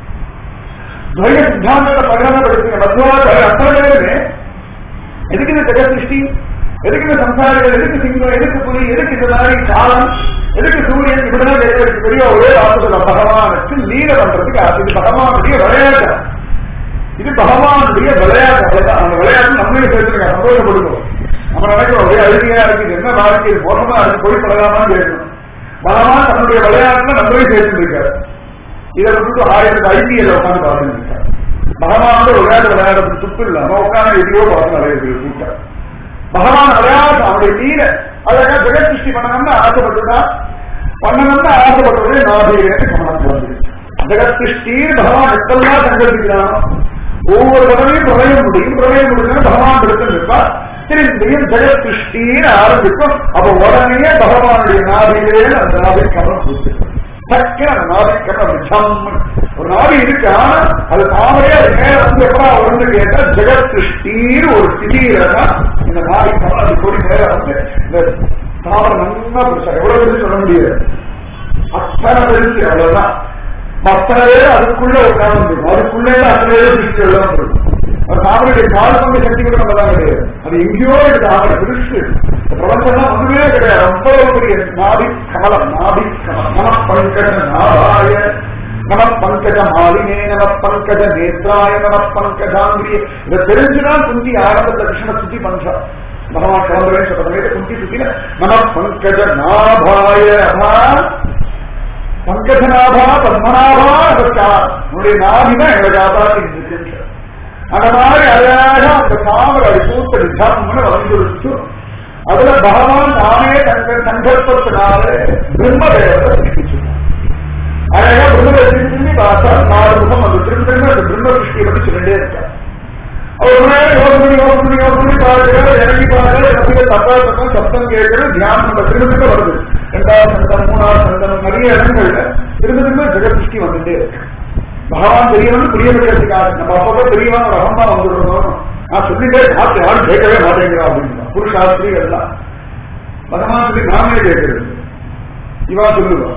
துவைய சித்தாந்தத்தை பரிணாமப்படுத்தின மத்வாச்சாரிய அத்தனை பேருமே எதுக்கு இந்த ஜெகத் சிருஷ்டி எதுக்கு இந்த சம்சாரிகள் எதுக்கு சிங்கம் எதுக்கு புலி எதுக்கு இந்த மாதிரி காலம் எதுக்கு சூரியன் இப்படிதான் கேட்கறதுக்கு பெரிய ஒரே ஆசை பகவானுக்கு லீல பண்றதுக்கு ஆசை இது பகவானுடைய விளையாட்டு இது பகவானுடைய விளையாட்டு அவ்வளவுதான் அந்த விளையாட்டு நம்மளே சேர்த்துருக்க சந்தோஷப்படுவோம் நம்ம நினைக்கிறோம் ஒரே அழுகையா இருக்கு இது என்ன வாழ்க்கை இது மோசமா இருக்கு போய் பழகாமான்னு கேட்கணும் பகவான் தன்னுடைய விளையாட்டுல நம்மளே சேர்த்துருக்காரு இதை விட்டு ஆயிரத்தி ஐபிஎல் உட்காந்து பார்த்துருக்காரு பகவானோட விளையாட்டு விளையாடுறது துப்பு இல்லாம உட்காந்து எதையோ பார்த்து நிறைய பேர் கூட்டம் பகவான் விளையாட்டு அவருடைய நீர அழகா ஜெகத் சிருஷ்டி பண்ணணும்னு ஆசைப்பட்டுதா பண்ணணும்னு ஆசைப்பட்டதே நாபியிலேருந்து கவனம் வந்து ஜெகத் சிருஷ்டி பகவான் எப்பெல்லாம் சங்கல்பிக்கிறானோ ஒவ்வொரு தடவையும் பிரளயம் முடியும் பிரளயம் முடிஞ்சு பகவான் எடுத்து நிற்பார் திரும்பியும் ஜெகத் சிருஷ்டின்னு ஆரம்பிக்கும் அப்ப உடனே பகவானுடைய நாபியிலே அந்த நாபி கவனம் கொடுத்து டக்குனு அந்த நாபி கவனம் ஜம்மு ஒரு நாபி இருக்கு ஆனா அது தாமரையே அது மேல வந்து எப்படா வந்து கேட்டா ஜெகத் சிருஷ்டின்னு ஒரு ஸ்திதியில தான் இந்த நாபி கவனம் அது கொடி மேல வந்து இந்த தாமரை நல்லா பெருசா எவ்வளவு பெருசு சொல்ல முடியாது அத்தனை பெருசு அவ்வளவுதான் அத்தனை பேர் அதுக்குள்ள உட்கார்ந்து அதுக்குள்ளே அத்தனை பேர் சிருஷ்டி எல்லாம் இருக்கும் அது தாமரையுடைய கால் பங்கு சக்தி கூட நம்மதான் கிடையாது அது எங்கேயோ இருக்கு தாமரை பெருசு பிரபஞ்சம்லாம் ஒண்ணுமே கிடையாது அவ்வளவு பெரிய நாபி கமலம் நாபி கமலம் நம பங்கஜ நாராய நம பங்கஜ மாலினே நம பங்கஜ நேத்ராய நம பங்கஜாங்கிரிய இதை தெரிஞ்சுதான் குந்தி ஆரம்பத்துல கிருஷ்ண சுத்தி பண்றா பகவான் கிளம்புறேன்னு சொல்ற சமயத்தை குந்தி சுத்தின நம பங்கஜ நாபாய அபா பங்கஜநாபா பத்மநாபா அதற்கா உன்னுடைய நாபிதான் எங்களை காப்பாற்றி இருக்கின்ற அந்த மாதிரி அழகாக அந்த தாமரை அது பூத்தடி தம்னு வந்துருச்சு அதுல பகவான் நானே தங்கள் சங்கல்பத்தினால பிரம்மதேவத்தை சிருஷ்டிச்சு அழகா பிரம்மதேவத்தை திரும்பி பார்த்தா நாலு முகம் வந்து திரும்ப திரும்ப அந்த பிரம்ம சிருஷ்டியை பற்றி சொல்லிட்டே இருக்கார் அவர் ஒரு நேரம் யோகம் பண்ணி யோகம் பண்ணி யோகம் பண்ணி பார்க்கிறார் இறங்கி பார்க்கிறார் எனக்கு தப்பா தப்பா சப்தம் கேட்கிறது தியானம் பண்ற திரும்ப திரும்ப வருது ரெண்டாவது சந்தனம் மூணாவது சந்தனம் நிறைய இடங்கள்ல திரும்ப திரும்ப ஜெகத் சிருஷ்டி வந்துட்டே இருக்கு பகவான் பெரியவன் புரிய வைக்கிறதுக்காக நம்ம அப்பப்போ பெரியவன் ஒரு அகம்பா வந்துடுறோம் நான் சொல்லிட்டே பார்த்து யாரும் கேட்கவே மாட்டேங்கிறா அப்படின்னா புருஷாஸ்திரி எல்லாம் பகவான் சொல்லி நாமே கேட்கிறது இவா சொல்லுவான்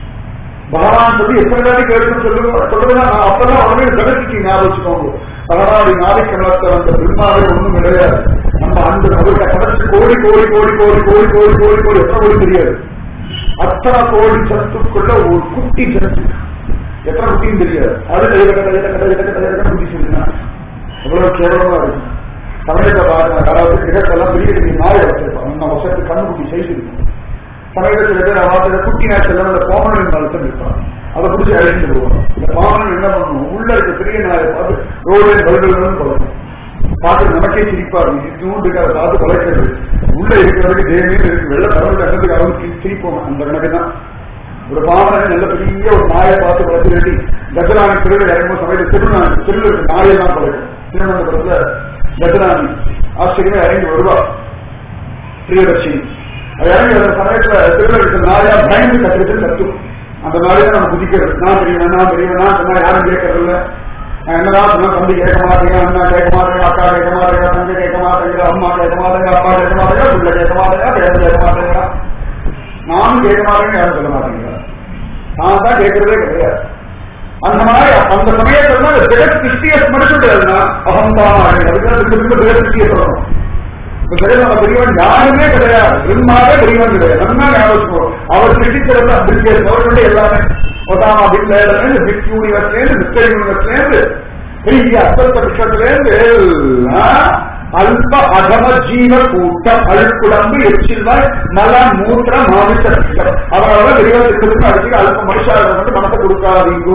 பகவான் சொல்லி எத்தனை தாட்டி கேட்கணும் சொல்லுவோம் சொல்றதுனா நான் அப்பதான் உடனே ஜெகத்துக்கு ஞாபகம் வச்சுக்கோங்க பகவானுடைய நாளைக்கிழமத்தை அந்த பிரம்மாவே ஒண்ணும் கிடையாது நம்ம அந்த அவருடைய கடைசி கோடி கோடி கோடி கோடி கோடி கோடி கோடி கோடி எத்தனை கோடி தெரியாது அத்தனை கோடி ஜந்துக்குள்ள ஒரு குட்டி ஜந்து எத்தனை குட்டியும் தெரியாது அது கையில கட்ட கையில கட்ட கையில கட்ட கையில குட்டி சொல்லுங்க எவ்வளவு கேவலமா இருக்கு சமயத்தை பாருங்க அதாவது கிழக்கெல்லாம் பெரிய பெரிய நாயை வச்சிருப்பாங்க நம்ம வருஷத்துக்கு கண்ணு குட்டி செய்திருக்கோம் சமயத்தில் சில பேர் வார்த்தை குட்டி நாய்ச்சல் அந்த கோமனின் மரத்தில் இருப்பாங்க அதை பிடிச்சி அழைச்சிட்டு போவாங்க இந்த பாமன் என்ன பண்ணணும் உள்ள இருக்க பெரிய நாயை பார்த்து ரோடு பல்கல்களும் கொள்ளணும் பார்த்து நமக்கே சிரிப்பாரு இதுவும் இருக்காத பார்த்து கொலைக்கிறது உள்ள இருக்கிறதுக்கு தேவையும் இருக்கு வெள்ள கடவுள் கண்டதுக்கு அவங்க சிரிப்போம் அந்த கணக்கு தான் ஒரு பாமனை நல்ல பெரிய ஒரு நாயை பார்த்து வளர்த்து கட்டி கஜராணி திருவிழா இறங்கும் சமயத்தில் திருநாள் திருவிழா நாயெல்லாம் கொலைக்கும் திருவனந்தபுரத்துல கஜராணி ஆச்சரியமே இறங்கி வருவா பிரியதர்ஷினி அது இறங்கி வர சமயத்துல திருவிழா நாயா பயந்து கட்டுறது கத்தும் அந்த நாளையில நம்ம குதிக்கிறது நான் பெரியவன் நான் பெரியவன் நான் சொன்னா யாரும் கேட்கறது இல்ல நான் என்னதான் சொன்னா தம்பி கேட்க மாட்டேங்க அண்ணா கேட்க மாட்டேங்க அக்கா கேட்க மாட்டேங்க தம்பி கேட்க மாட்டேங்கிற அம்மா கேட்க மாட்டேங்க அப்பா கேட்க மாட்டேங்க பிள்ளை கேட்க மாட்டேங்க பேரன் கேட்க மாட்டேங்க நானும் கேட்க மாட்டேங்க யாரும் சொல்ல மாட்டேங்கிறா நான் தான் கேட்கறதே கிடையாது அந்த மாதிரி அந்த சமயத்துல தான் ஜெகத் சிருஷ்டியை ஸ்மரிச்சுட்டாருன்னா அகம்தான் அதுக்கு திரும்ப ஜெகத் சிருஷ்டியை சொல்லணும் நம்ம பெரியவன் யாருமே கிடையாது பிரம்மாவே பெரியவன் கிடையாது நல்லா ஞாபகம் அவர் சிருஷ்டிக்கிறது பில்கேட் அவர்களுடைய எல்லாமே ஒசாமா பின் லேடன்லேருந்து பிக் யூனிவர்ஸ்லேருந்து மிஸ்டர் யூனிவர்ஸ்லேருந்து பெரிய அசத்த விஷயத்திலேருந்து எல்லாம் அல்ப அகம ஜீவ கூட்டம் அழுக்குடம்பு எச்சில்வாய் மல மூத்திர மாமிச சிஸ்டம் அவரால் பெரியவர் திரும்ப அடிச்சு அல்ப மனுஷாக மட்டும் மனத்தை கொடுக்காதீங்கோ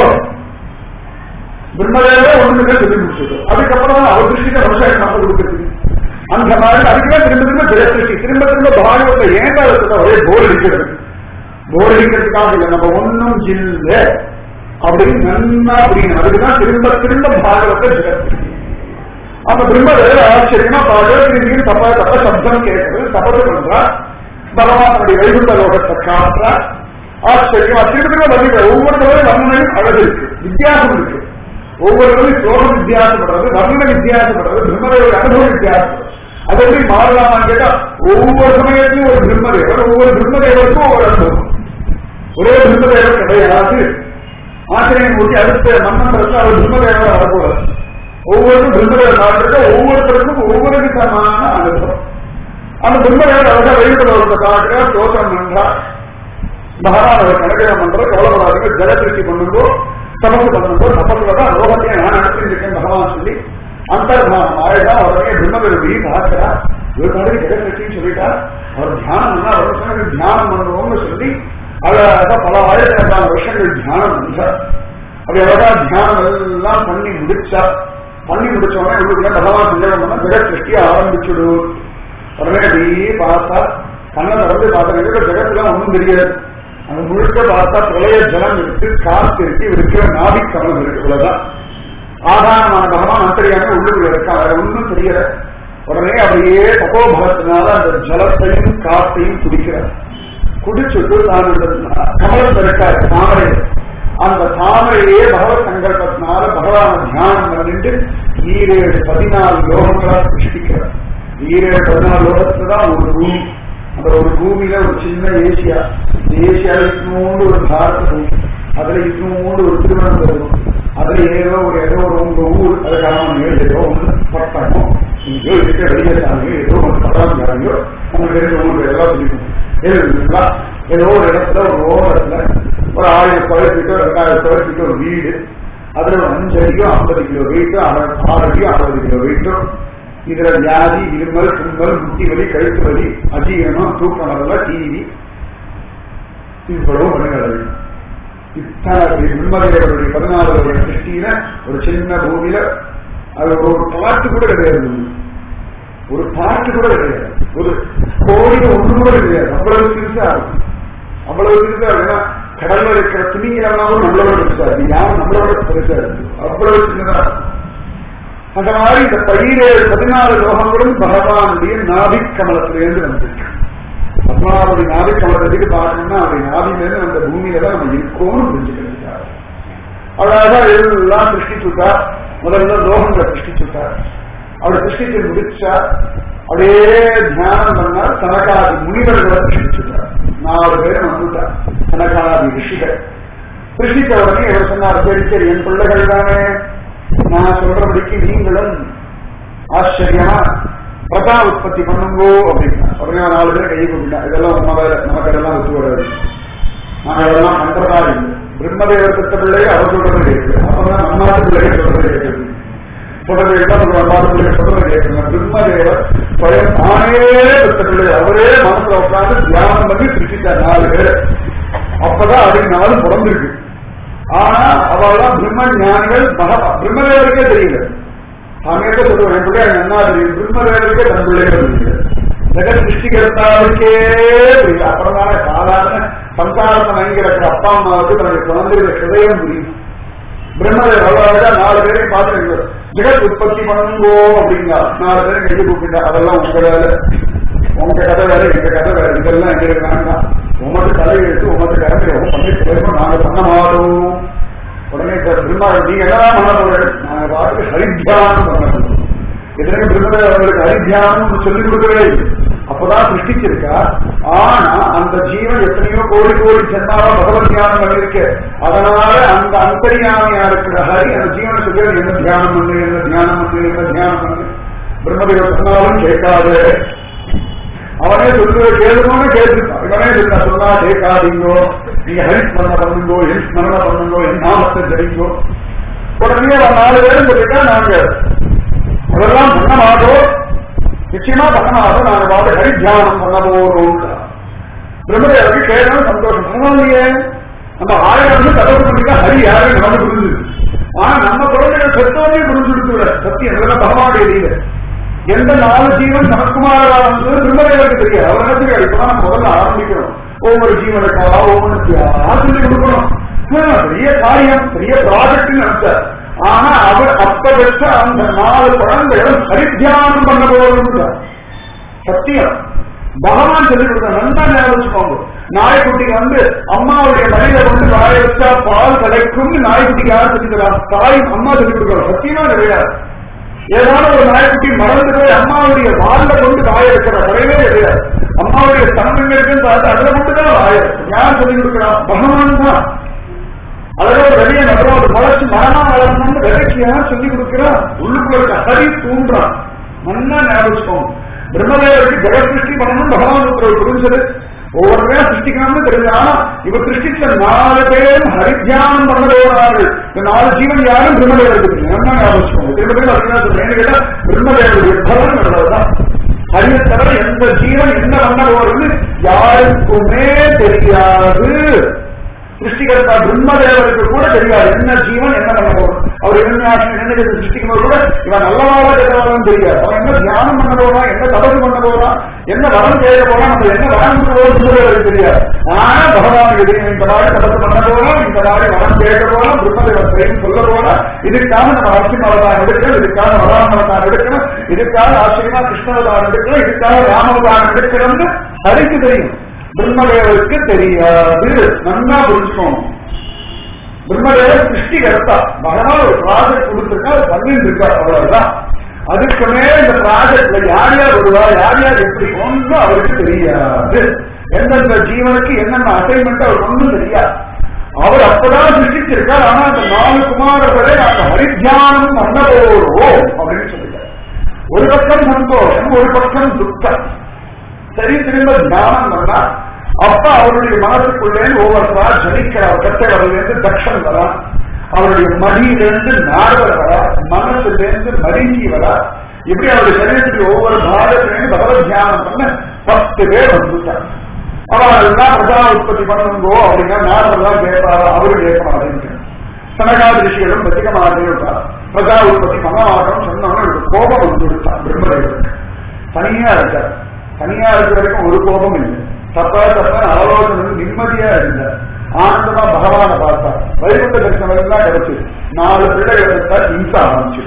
பிரம்மதேவே ஒண்ணுமே சொல்லி முடிச்சது அதுக்கப்புறம் தான் அவர் திருஷ்டிக்கு மனுஷாக மனத்தை கொடுக்குறது அந்த மாதிரி அதுக்குதான் திரும்ப திரும்ப ஜெயசிருஷ்டி திரும்ப திரும்ப பாகவத்தை ஏன் காலத்துல ஒரே போர் அடிக்கிறது போர் அடிக்கிறதுக்காக இல்லை நம்ம ஒன்னும் இல்லை அப்படின்னு நன்னா அப்படின்னு அதுக்குதான் திரும்ப திரும்ப பாகவத்தை ஜெகசிருஷ்டி அப்ப திரும்ப ஆச்சரியமா பாகவத்தின் தப்பா தப்ப சப்தம் கேட்கறது தப்பது பண்றா பகவானுடைய வைகுண்ட லோகத்தை காட்டுறா ஆச்சரியம் திரும்ப திரும்ப வர்ணிக்கிற ஒவ்வொரு தடவை வர்ணனையும் அழகு இருக்கு வித்தியாசம் இருக்கு ஒவ்வொரு தடவை ஸ்லோகம் வித்தியாசப்படுறது வர்ணனை வித்தியாசப்படுறது பிரம்மதேவர் அனுபவம் வித்தியாசப்படுறது அது எப்படி மாறலாமான்னு கேட்டா ஒவ்வொரு சமயத்திலும் ஒரு பிரம்மதேவர் ஒவ்வொரு பிரம்மதேவருக்கும் ஒவ்வொரு அனுபவம் ஒரே பிரம்மதேவர் கிடையாது ஆசிரியர் மூர்த்தி அடுத்த மன்னன்றத்துல அவர் பிரம்மதேவர் வரக்கூடாது ஒவ்வொருக்கும் பிரம்மதேவர் காட்டுறது ஒவ்வொருத்தருக்கும் ஒவ்வொரு விதமான அனுபவம் அந்த பிரம்மதேவர் அழகா வெளியிட்டு ஒருத்த காட்டுற தோற்றம் என்றார் பகவான் அவர் கணக்கிடம் பண்ற கவலைப்படாதீங்க ஜலதிருஷ்டி பண்ணுங்கோ தமக்கு பண்ணுங்கோ தப்பத்துல தான் லோகத்தையே நான் நடத்திருக்கேன் பகவான் சொல்லி அந்தர்தானம் ஆயிடா உடனே பிரம்மதேவி பார்க்கிறா ஒரு மாதிரி ஜெகத்ரிஷ்டின்னு சொல்லிட்டா அவர் தியானம் பண்ணா வருஷங்கள் தியானம் பண்ணுவோம்னு சொல்லி அழகா பல ஆயிரக்கணக்கான வருஷங்கள் தியானம் பண்ணார் அப்படி அழகா தியானம் எல்லாம் பண்ணி முடிச்சா பண்ணி முடிச்ச உடனே உள்ளுக்குள்ள பகவான் சந்தேகம் பண்ணா ஜெகத்ரிஷ்டியை ஆரம்பிச்சுடு உடனே அப்படியே பார்த்தா கண்ணை திறந்து பார்த்தா ஜெகத்துல ஒன்றும் தெரியாது அந்த முழுக்க பார்த்தா பிரளய ஜலம் இருக்கு காத்து இருக்கு இருக்கிற நாபிக் கமலம் இருக்கு இவ்வளவுதான் ஆதாரமான பகவான் அந்தரியாம உள்ளுக்குள்ள இருக்கா வேற ஒன்றும் தெரியல உடனே அப்படியே தபோபலத்தினால அந்த ஜலத்தையும் காத்தையும் குடிக்கிறார் குடிச்சுட்டு தான் அந்த கமலத்தில் இருக்காரு தாமரை அந்த தாமரையே பகவத் சங்கல்பத்தினால பகவான தியானம் பண்ணிட்டு ஈரேழு பதினாலு யோகங்களா சிருஷ்டிக்கிறார் ஈரேழு பதினாலு லோகத்துல தான் ஒரு பூமி அந்த ஒரு பூமியில ஒரு சின்ன ஏசியா இந்த ஏசியாவில் இன்னொன்று ஒரு பாரத பூமி அதுல இன்னொன்று ஒரு திருவனந்தபுரம் அதுல ஏதோ ஒரு ஏதோ ஒரு உங்க ஊர் அதுக்காக ஏதோ ஒன்று பட்டமோ இங்கேயோ இருக்க வெளியேறாங்க ஏதோ ஒன்று படாமையோ உங்களுக்கு இருக்க ஊர் எல்லாம் சொல்லிக்கணும் ஏதோ ஏதோ ஒரு இடத்துல ஒரு ஓரத்துல ஒரு ஆயிரம் ஸ்கொயர் ஃபீட்டோ ரெண்டாயிரம் ஸ்கொயர் ஃபீட்டோ ஒரு வீடு அதுல ஒரு அஞ்சு அடியோ ஐம்பது கிலோ வெயிட்டோ ஆறு அடியோ அறுபது கிலோ வெயிட்டோ இதுல வியாதி இருமல் தும்பல் முட்டி வலி கழுத்து வலி அஜீரணம் தூக்கம் வரல டிவி இவ்வளவு பண்ணுகிறது இத்தனை நிம்மதியுடைய பதினாலு வருட சிருஷ்டியில ஒரு சின்ன பூமியில அது ஒரு பாட்டு கூட கிடையாது ஒரு பாட்டு கூட கிடையாது ஒரு கோடியில ஒன்று கூட கிடையாது அவ்வளவு சிறுசா இருக்கும் அவ்வளவு சிறுசா இருக்குன்னா கடல்ல இருக்கிற துணிங்கிறவங்க நம்மளோட பெருசா இருக்கு யாரும் நம்மளோட பெருசா இருக்கு அவ்வளவு சின்னதா இருக்கும் அந்த மாதிரி இந்த பதினேழு பதினாலு லோகங்களும் பகவானுடைய நாபிக் கமலத்திலிருந்து வந்திருக்கு பத்மாவதி நாபிக் கமலத்துக்கு பார்க்கணும்னா அவருடைய நாபிலிருந்து அந்த பூமியில தான் நம்ம இருக்கோம்னு புரிஞ்சுக்கிறார் அழகா எல்லாம் சிருஷ்டிச்சுட்டா முதல்ல லோகங்களை சிருஷ்டிச்சுட்டார் அவர் சிருஷ்டிச்சு முடிச்சா அப்படியே தியானம் பண்ணார் தனக்காதி முனிவர்களை சிருஷ்டிச்சுட்டார் நாலு பேரும் வந்துட்டார் தனக்காதி ரிஷிகள் சிருஷ்டித்த உடனே இவர் சொன்னார் சரி சரி என் பிள்ளைகள் தானே நான் சொல்றபடிக்கு நீங்களும் ஆச்சரியமா பிரதா உற்பத்தி பண்ணுங்கோ அப்படின்னா உடனே நாலு பேர் கையை கூப்பிட்டா இதெல்லாம் உண்மை வேலை நமக்கு அதெல்லாம் ஒத்து வராது நாங்க அதெல்லாம் பண்றதா இல்லை பிரம்மதேவர் பெற்ற பிள்ளையை அவர் சொல்றது கேட்குது அப்பதான் நம்மாட்டு பிள்ளைகள் சொல்றது கேட்குது சொல்றது கேட்டா நம்ம நம்மாட்டு பிள்ளைகள் சொல்றது கேட்குங்க பிரம்மதேவர் ஸ்வயம் தானே பெற்ற பிள்ளை அவரே மனசுல உட்கார்ந்து தியானம் பண்ணி சிருஷ்டித்தார் நாலு பேர் அப்பதான் அதுக்கு நாலு பிறந்திருக்கு ஆனா அவெல்லாம் பிரம்ம ஞானிகள் பிரம்மதேவருக்கே தெரியல சமயத்தை சொல்லுவேன் என் பிள்ளை என்ன தெரியும் பிரம்மதேவருக்கே தன் பிள்ளைகள் தெரியல ஜெகத் சிருஷ்டிகர்த்தாவுக்கே புரியல அப்புறம் தானே சாதாரண சம்சாரத்தை வாங்கி இருக்கிற அப்பா அம்மாவுக்கு தன்னுடைய குழந்தைகளை ஹிருதயம் புரியும் பிரம்மதேவர் அவ்வளவு நாலு பேரையும் பார்த்து ஜெகத் உற்பத்தி பண்ணுங்கோ அப்படிங்களா நாலு பேரும் கையை கூப்பிட்டா அதெல்லாம் உங்க வேலை உங்க கதை வேலை எங்க கதை வேலை இதெல்லாம் எங்களுக்கு வேண்டாம் உமக்கு தலையெழுத்து உமக்கு கரத்தை பண்ணி சொல்லுவோம் நாங்க பண்ண மாட்டோம் உடனே பிரம்மா நீங்க என்னதான் பண்ண போறேன் நாங்க பாட்டுக்கு ஹரித்தியானம் பண்ண எத்தனை பிரம்மதேவர் அவர்களுக்கு ஹரித்தியானம் சொல்லிக் கொடுக்கவே இல்லை அப்பதான் சிருஷ்டிச்சிருக்கா ஆனா அந்த ஜீவன் எத்தனையோ கோடி கோடி ஜென்மாவா பகவத் தியானம் பண்ணிருக்கு அதனால அந்த அந்தரியாமையா இருக்கிற ஹரி அந்த ஜீவனை சொல்லி என்ன தியானம் பண்ணு என்ன தியானம் பண்ணு என்ன தியானம் பண்ணு பிரம்மதேவர் சொன்னாலும் கேட்காது அவனே சொல்லுவ கேளுமோன்னு கேட்டுருக்கான் இவனே சொல்ல சொன்னா கேட்காதீங்கோ நீங்க ஹரிஸ் பண்ண பண்ணுங்கோ என் ஸ்மரண பண்ணுங்கோ என் நாமத்தை ஜெயிங்கோ உடனே அவன் நாலு பேரும் சொல்லிட்டா நாங்க அதெல்லாம் பண்ண மாட்டோம் நிச்சயமா பண்ண மாட்டோம் நாங்க பாட்டு ஹரி தியானம் பண்ண போறோம் பிரம்மதேவருக்கு கேட்கணும் சந்தோஷம் பரவாயில்லையே நம்ம ஆயிரம் வந்து தகவல் பண்ணிட்டா ஹரி யாரும் நமக்கு புரிஞ்சுது ஆனா நம்ம குழந்தைகள் சத்தோமே புரிஞ்சுடுத்து சத்தியம் இதெல்லாம் பகவானுடைய லீலை எந்த நாலு ஜீவன் சமத்குமாரா வந்து பிரம்மதேவருக்கு தெரியாது அவர் என்ன தெரியாது இப்பதான் நம்ம முதல்ல ஆரம்பிக்கிறோம் ஒவ்வொரு ஜீவனுக்கா ஒவ்வொன்றுக்கு சொல்லி கொடுக்கணும் பெரிய காரியம் பெரிய ப்ராஜெக்ட் நினைச்சார் ஆனா அவர் அப்ப பெற்ற அந்த நாலு குழந்தைகளும் ஹரித்தியானம் பண்ண போகிறார் சத்தியம் பகவான் சொல்லிக் கொடுத்த நல்லா ஞாபகம் வச்சுக்கோங்க நாய்க்குட்டிக்கு வந்து அம்மாவுடைய மடியில கொண்டு வாய வச்சா பால் கிடைக்கும்னு நாய்க்குட்டிக்கு யார் சொல்லிக்கிறா தாய் அம்மா சொல்லி கொடுக்குறோம் சத்தியமா கிடையாது ஏதாவது ஒரு நாய்க்குட்டி மறந்து போய் அம்மாவுடைய வால்ல கொண்டு வாய வைக்கிற கிடையவே கிடையாது அம்மாவுடைய தன்மை இருக்குன்னு பார்த்து அதுல மட்டும் தான் வாய வைக்கும். யார் சொல்லி கொடுக்குறா பகவான் தான் அழகா ஒரு வெளியே நடுவோம் அது முளைச்சு மரமா வளரணும்னு விதைக்கு யார் சொல்லி கொடுக்கிறா உள்ளுக்குள்ள இருக்க ஹரி தூண்டுறான் நல்லா ஞாபகம் பிரம்மதேவருக்கு ஜெக சிருஷ்டி பண்ணணும் பகவான் ஒரு புரிஞ்சது ஒவ்வொருவரையும் சிருஷ்டிக்கணும்னு தெரிஞ்சு ஆனா இவ சிருஷ்டிச்ச நாலு பேரும் ஹரித்தியானம் பண்ண போறார்கள் இந்த நாலு ஜீவன் யாரும் பிரம்மதேவருக்கு தெரியும் நல்லா ஞாபகம் திரும்ப திரும்ப அதுதான் சொல்றேன் கேட்டா பிரம்மதேவருடைய பலன் நல்லதுதான் ஹரியை தவிர எந்த ஜீவன் என்ன பண்ண போறது யாருக்குமே தெரியாது சிருஷ்டிகர்த்தா பிரம்மதேவருக்கு கூட தெரியாது என்ன ஜீவன் என்ன பண்ண போறோம் அவர் இரண்யாசம் என்ன சிருஷ்டிக்கும் போது கூட இவன் நல்லவாளா கெட்டவாளான்னு தெரியாது அவன் என்ன தியானம் பண்ண போறான் என்ன தபசு பண்ண போறான் என்ன வரம் கேட்க போறான் நம்ம என்ன வரம் போறது தெரியாது ஆனா பகவானுக்கு தெரியும் இந்த மாதிரி தபசு பண்ண போறோம் இந்த மாதிரி வரம் கேட்க போறோம் பிரம்மதேவர் பெயர் சொல்ல போறோம் இதுக்காக நம்ம நரசிம்ம அவதாரம் எடுக்கணும் இதுக்காக வராம அவதாரம் எடுக்கணும் இதுக்காக ஆச்சரியமா கிருஷ்ண அவதாரம் எடுக்கணும் இதுக்காக ராம அவதாரம் எடுக்கணும்னு ஹரிக்கு தெரியும் பிரம்மதேவருக்கு தெரியாது நன்னா புரிஞ்சுக்கணும் பிரம்மதேவர் சிருஷ்டிகர்த்தா பகவான் ஒரு ப்ராஜெக்ட் கொடுத்திருக்கா அது பண்ணிட்டு இருக்கார் அவ்வளவுதான் அதுக்கு மேல இந்த ப்ராஜெக்ட்ல யார் யார் வருவா யார் யார் எப்படி ஒன்றும் அவருக்கு தெரியாது எந்தெந்த ஜீவனுக்கு என்னென்ன அசைன்மெண்ட் அவர் ஒன்றும் தெரியாது அவர் அப்பதான் சிருஷ்டிச்சிருக்கார் ஆனா அந்த நாலு குமாரர்களே நாங்க ஹரித்தியானம் பண்ண போறோம் அப்படின்னு சொல்லிட்டார் ஒரு பக்கம் சந்தோஷம் ஒரு பக்கம் துக்கம் சரி திரும்ப தியானம் பண்ணா அப்ப அவருடைய மனசுக்குள்ளே ஒவ்வொருத்தரா ஜனிக்கிறார் கட்டை வரலேருந்து தக்ஷன் வரா அவருடைய மடியிலிருந்து நாரதர் வரா மனசுலேருந்து மரிஞ்சி வரா இப்படி அவருடைய சரீரத்துக்கு ஒவ்வொரு பாகத்திலேருந்து பகவத் தியானம் பண்ண பத்து பேர் வந்துட்டார் அவரெல்லாம் பிரஜா உற்பத்தி பண்ணுங்கோ அப்படின்னா நாரதெல்லாம் கேட்பாரா அவரு கேட்க மாட்டேங்க சனகாதி ரிஷிகளும் பத்திக்க மாட்டேன் பிரஜா உற்பத்தி பண்ண மாட்டோம் சொன்னவங்க கோபம் வந்து விடுத்தான் பிரம்மதேவருக்கு தனியா இருக்கார் தனியா இருக்கிற வரைக்கும் ஒரு கோபம் இல்லை தப்பா தப்பா ஆலோசனை நிம்மதியா இருந்தார் ஆனந்தமா பகவான பார்த்தார் வைகுண்ட தரிசனம் எல்லாம் கிடைச்சு நாலு பிள்ளைகள் எடுத்தார் இம்ச ஆரம்பிச்சு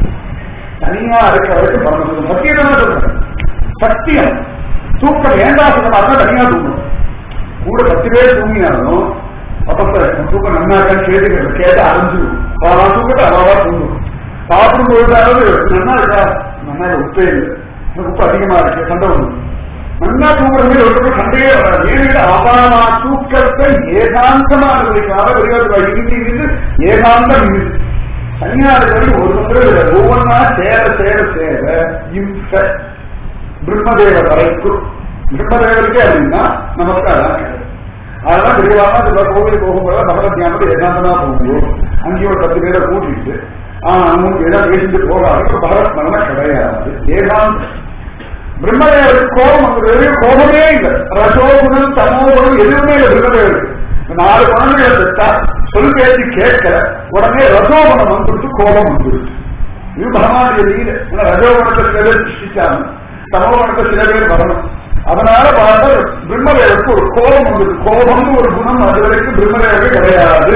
தனியா இருக்கிற வரைக்கும் பரமசிவம் சத்தியம் சொல்றேன் சத்தியம் தூக்கம் வேண்டாம் சொன்னா தனியா தூங்கணும் கூட பத்து பேர் தூங்கினாலும் அப்ப தூக்கம் நன்னா இருக்கான்னு கேட்டுக்கிறது கேட்டு அரைஞ்சிடும் அவா தூக்கத்தை அவாவா தூங்கும் சாப்பிடும் பொழுதாவது நன்னா இருக்கா நன்னா உப்பே இல்லை உப்பு அதிகமா இருக்கு சண்டை ஒண்ணு நல்லா தூங்குறது ஒரு சண்டையே வராது ஏன்னா அபாமா தூக்கத்தை ஏகாந்தமா அனுபவிக்காத வெளியாட்டு இருந்து இருந்து ஏகாந்தம் இருந்து தனியா இருக்கிறது ஒரு தொந்தரவு ஒவ்வொன்றா சேர சேர சேர இம்ச பிரம்மதேவ வரைக்கும் பிரம்மதேவருக்கே அப்படின்னா நமக்கு அதான் கிடையாது அதெல்லாம் தெரியலாம சில கோவில் போகும்போது பகவத் தியானத்தை ஏகாந்தமா போகும்போது அங்கேயும் ஒரு பத்து பேரை கூட்டிட்டு ஆஹ் அவங்க ஏதாவது பேசிட்டு போகாது பகவத் மரணம் கிடையாது ஏகாந்தம் பிரம்மதேவருக்கு கோபம் வந்துடுறது கோபமே இல்லை ரசோகுணம் தமோகுணம் எதுவுமே இல்லை பிரம்மதேவருக்கு நாலு குழந்தைகளை பெற்றா சொல் பேசி கேட்கல உடனே ரசோகுணம் வந்துடுச்சு கோபம் வந்துடுச்சு இது பகவானுடைய லீல ஏன்னா ரஜோகுணத்தை சில பேர் சிருஷ்டிச்சாங்க தமோகுணத்தை சில பேர் வரணும் அதனால பார்த்தா பிரம்மதேவருக்கு ஒரு கோபம் வந்துடுது கோபம்னு ஒரு குணம் அது வரைக்கும் பிரம்மதேவருக்கு கிடையாது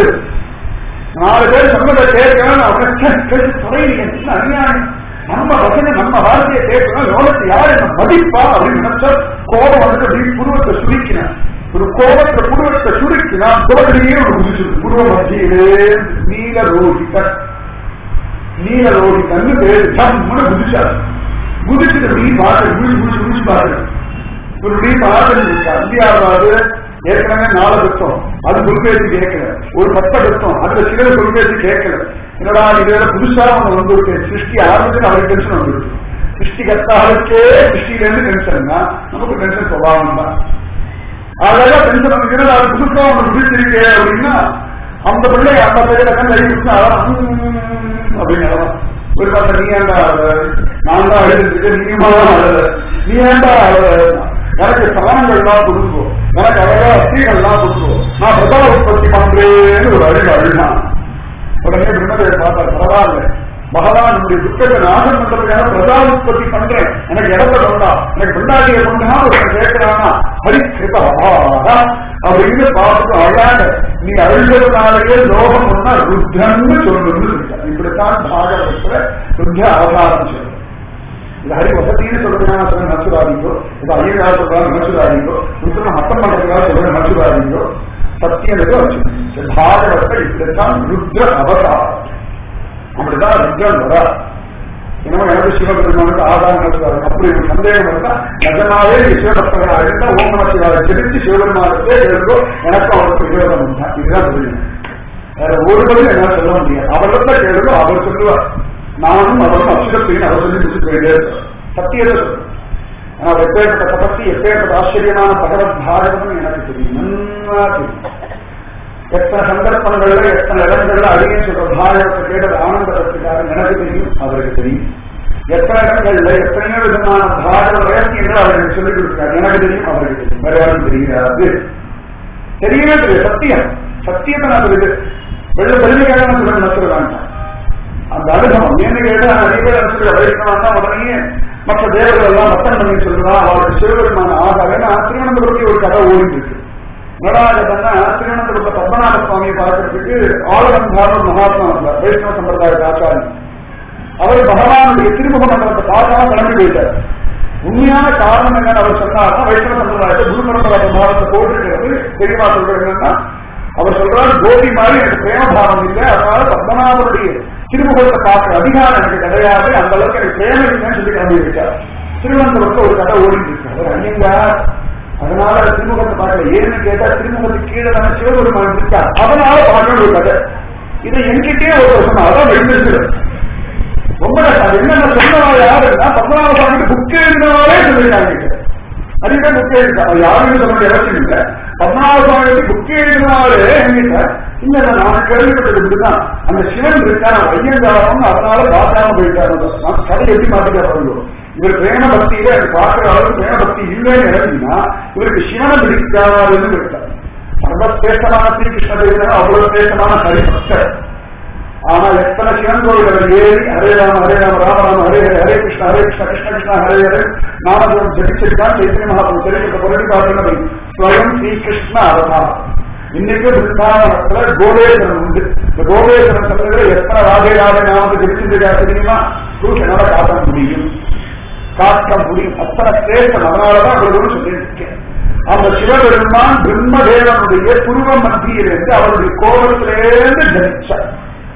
நாலு பேர் சொன்னதை கேட்கணும் அவங்க அநியாயம் நம்ம வசதி நம்ம வார்த்தையை கேட்கணும் லோகத்தை யார் என்ன மதிப்பா அப்படின்னு நினைச்சா கோபம் வந்துட்டு அப்படி புருவத்தை சுருக்கினேன் ஒரு கோபத்துல புருவத்தை சுருக்கினா தோல்வியே ஒரு குதிச்சு புருவ மத்தியிலே நீல ரோஹித நீல ரோஹிதன்னு பேரு ஜம்முன்னு குதிச்சாரு குதிச்சுட்டு இப்படி பாட்டு குடிச்சு குடிச்சு குடிச்சு பாரு ஒரு இப்படி பாட்டு இருக்கா இந்தியாவது ஏற்கனவே நாலு பெற்றோம் அது சொல்பேசி கேட்கல ஒரு பத்த பெற்றோம் அதுல சிலர் சொல்பேசி கேட்கல என்னடா இதுல புதுசா ஒண்ணு வந்திருக்கு சிருஷ்டி ஆரம்பிச்சு அவருக்கு டென்ஷன் வந்துருக்கு சிருஷ்டி கத்தாளுக்கே சிருஷ்டில இருந்து டென்ஷன்னா நமக்கு டென்ஷன் சுபாவம் தான் அதெல்லாம் டென்ஷன் வந்துக்கிறது அது புதுசா ஒண்ணு புடிச்சிருக்கு அப்படின்னா அந்த பிள்ளை அந்த பிள்ளைய கண்ணு அடி கொடுத்தா அப்படின்னு அழகாம். ஒரு பக்கம் நீ ஏண்டா அழற? நான் தான் அழுதுட்டு நீமா அழற நீ ஏண்டா அழற? எனக்கு சமணங்கள்லாம் கொடுக்கும் எனக்கு அழகா ஸ்ரீகள்லாம் கொடுக்கும் நான் பிரதம உற்பத்தி பண்றேன்னு ஒரு அழுக அழுதான் உடனே பிரம்மதேவர் பார்த்தார் பரவாயில்ல பகவான் உடைய துக்கத்தை நாசம் பண்றதுக்காக பிரதா உற்பத்தி பண்றேன் எனக்கு இடத்த கொண்டா எனக்கு பிண்டாட்டிய கொண்டா ஒரு கேட்கிறானா ஹரிக்கிருதா அப்படின்னு பார்த்துட்டு அழாத நீ அழுகிறதுனாலேயே லோகம் ஒன்னா ருத்ரன்னு சொல்லணும்னு சொல்லிட்டார் இப்படித்தான் பாகவதத்துல ருத்ர அவதாரம் சொல்றேன் இது ஹரி வசதின்னு சொல்றதுனால சொல்ல நினைச்சுடாதீங்கோ இது ஐயனாக சொல்றாங்க நினைச்சுடாதீங்கோ ருத்ரன் மத்தம் பண்றதுக்காக சொல்ற நினைச்சுடாதீங்கோ சத்தியம் எதோ வச்சு பாகவத்தை இப்படித்தான் ருத்ர அவதாரம் அப்படிதான் ருத்ரன் வரா என்னமோ எனக்கு சிவபெருமானுக்கு ஆதாரம் நடத்துவாரு அப்படி ஒரு சந்தேகம் இருந்தா நிஜமாவே நீ சிவபக்தர்களா இருந்தா ஓம் நம சிவாய ஜெபிச்சு சிவபெருமானுக்கே எழுந்தோ எனக்கும் அவருக்கு விரோதம் உண்டா இதுதான் புரியும் வேற ஒரு பதில் என்னால சொல்ல முடியாது அவர்கிட்ட கேளுங்க அவர் சொல்லுவார் நானும் அவரும் அச்சுரத்தையும் அவர் சொல்லி முடிச்சு போயிட்டே இருப்பார் சத்தியத்தை சொல்லுவார் ஆனா எப்பேற்பட்ட தபத்தி எப்பேற்பட்ட ஆச்சரியமான பகவத் பாரதம் எனக்கு தெரியும் நன்னா தெரியும் எத்தனை சந்தர்ப்பங்கள்ல எத்தனை இடங்கள்ல அடியே சொல்ற பாரதத்தை கேட்டது ஆனந்தத்துக்காக எனக்கு தெரியும் அவருக்கு தெரியும் எத்தனை இடங்கள்ல எத்தனையோ விதமான பாரத ரகசியங்கள் அவருக்கு சொல்லிக் கொடுக்கிறார் எனக்கு தெரியும் அவருக்கு தெரியும் வேற யாரும் தெரியாது தெரியவே தெரியும் சத்தியம் சத்தியத்தை நான் தெரியுது வெள்ள பெருமைக்காக நான் சொல்ல நினைச்சிருக்காங்க அந்த அனுபவம் ஏன்னு கேட்டா நிறைய பேர் நினைச்சிருக்க வைஷ்ணவன் தான் உடனே மற்ற தேவர்கள் எல்லாம் மத்தம் பண்ணி சொல்றான் அவருக்கு சிவபெருமான ஆகாது ஏன்னா திருவனந்தபுரத்தில் ஒரு கதை ஓடிட்டு இருக்கு நடராஜன்னா திருவனந்தபுரத்த பத்மநாப சுவாமியை பார்க்கறதுக்கு ஆலவந்தாரம் மகாத்மா வந்தார் வைஷ்ணவ சம்பிரதாய ஆச்சாரி அவர் பகவானுடைய திருமுக மண்டலத்தை பார்க்காம கிளம்பி போயிட்டார் உண்மையான காரணம் என்னன்னு அவர் சொன்னார்னா வைஷ்ணவ சம்பிரதாயத்தை குரு பரம்பரை பாரத்தை போட்டிருக்கிறது தெளிவா சொல்றது என்னன்னா அவர் சொல்றாரு கோபி மாதிரி எனக்கு பிரேம பாவம் இல்லை அதனால பத்மநாபனுடைய திருமுகத்தை பார்க்கிற அதிகாரம் எனக்கு கிடையாது அந்த அளவுக்கு எனக்கு பிரேமம் இல்லைன்னு சொல்லி கிளம்பி வச்சார் திருவனந்தபுரத்துல ஒரு கதை ஓடிட்டு இருக்கு அவர் ஐயங்கார் அதனால திருமுகத்தை பார்க்கல ஏன்னு கேட்டா திருமுகத்துக்கு கீழே தானே சிவபெருமான் இருக்கார் அதனால பார்க்கணும் ஒரு கதை இதை என்கிட்டயே ஒரு வருஷம் அதான் எழுந்திருக்கிறது ரொம்ப கஷ்டம் என்னென்ன சொன்னவா யாருன்னா பத்மநாப சுவாமிக்கு புக்கு எழுதினவாலே சொல்லியிருக்காங்க நிறைய பேர் புக்கு எழுதிட்டாங்க யாருன்னு சொல்ல வேண்டிய அவசியம் இல்லை பத்மநாப சுவாமிக்கு புக்கு எழுதினவாலே என்கிட்ட இல்ல இல்ல நான் கேள்விப்பட்டது இப்படிதான் அந்த சிவன் இருக்கார் ஐயங்காரம் அதனால பார்க்காம போயிட்டாரு நான் கதை எப்படி மாத்திக்க பாருங்க இவர் பிரேம பக்தியில எனக்கு பார்க்கிற அளவுக்கு பிரேம பக்தி இல்லைன்னு இறங்கினா இவருக்கு சிவனை பிடிக்காதுன்னு இருக்கார் சர்வசிரேஷ்டமான ஸ்ரீகிருஷ்ண தேவனா அவ்வளவு சிரேஷ்டமான ஹரிபக்தர் ஆனா எத்தனை சிவன் கோவில்கள் ஏறி ஹரே ராம ஹரே ராம ராம ராம ஹரே ஹரே ஹரே கிருஷ்ண ஹரே கிருஷ்ண கிருஷ்ண கிருஷ்ண ஹரே ஹரே நாமதம் ஜபிச்சிருக்கான் சைத்தன்ய மகாபுரம் சரித்திரத்தை புரட்டி பார்த்தீங்கன்னா ஸ்வயம் ஸ்ரீகிருஷ்ண அவதாரம் இன்னைக்கு பிருந்தாவனத்துல கோவேசனம் உண்டு இந்த கோவேசனம் சொல்றதுல எத்தனை ராஜே ராஜே நாமத்தை ஜபிச்சிருக்கா தெரியுமா சூஷனோட காட்ட முடியும் காட்ட முடியும் அத்தனை சிரேஷ்டம் அதனாலதான் அவர்கள் சொல்லியிருக்கேன் அந்த சிவபெருமான் பிரம்மதேவனுடைய புருவ மத்தியிலிருந்து அவருடைய கோபத்திலேருந்து ஜனிச்சார்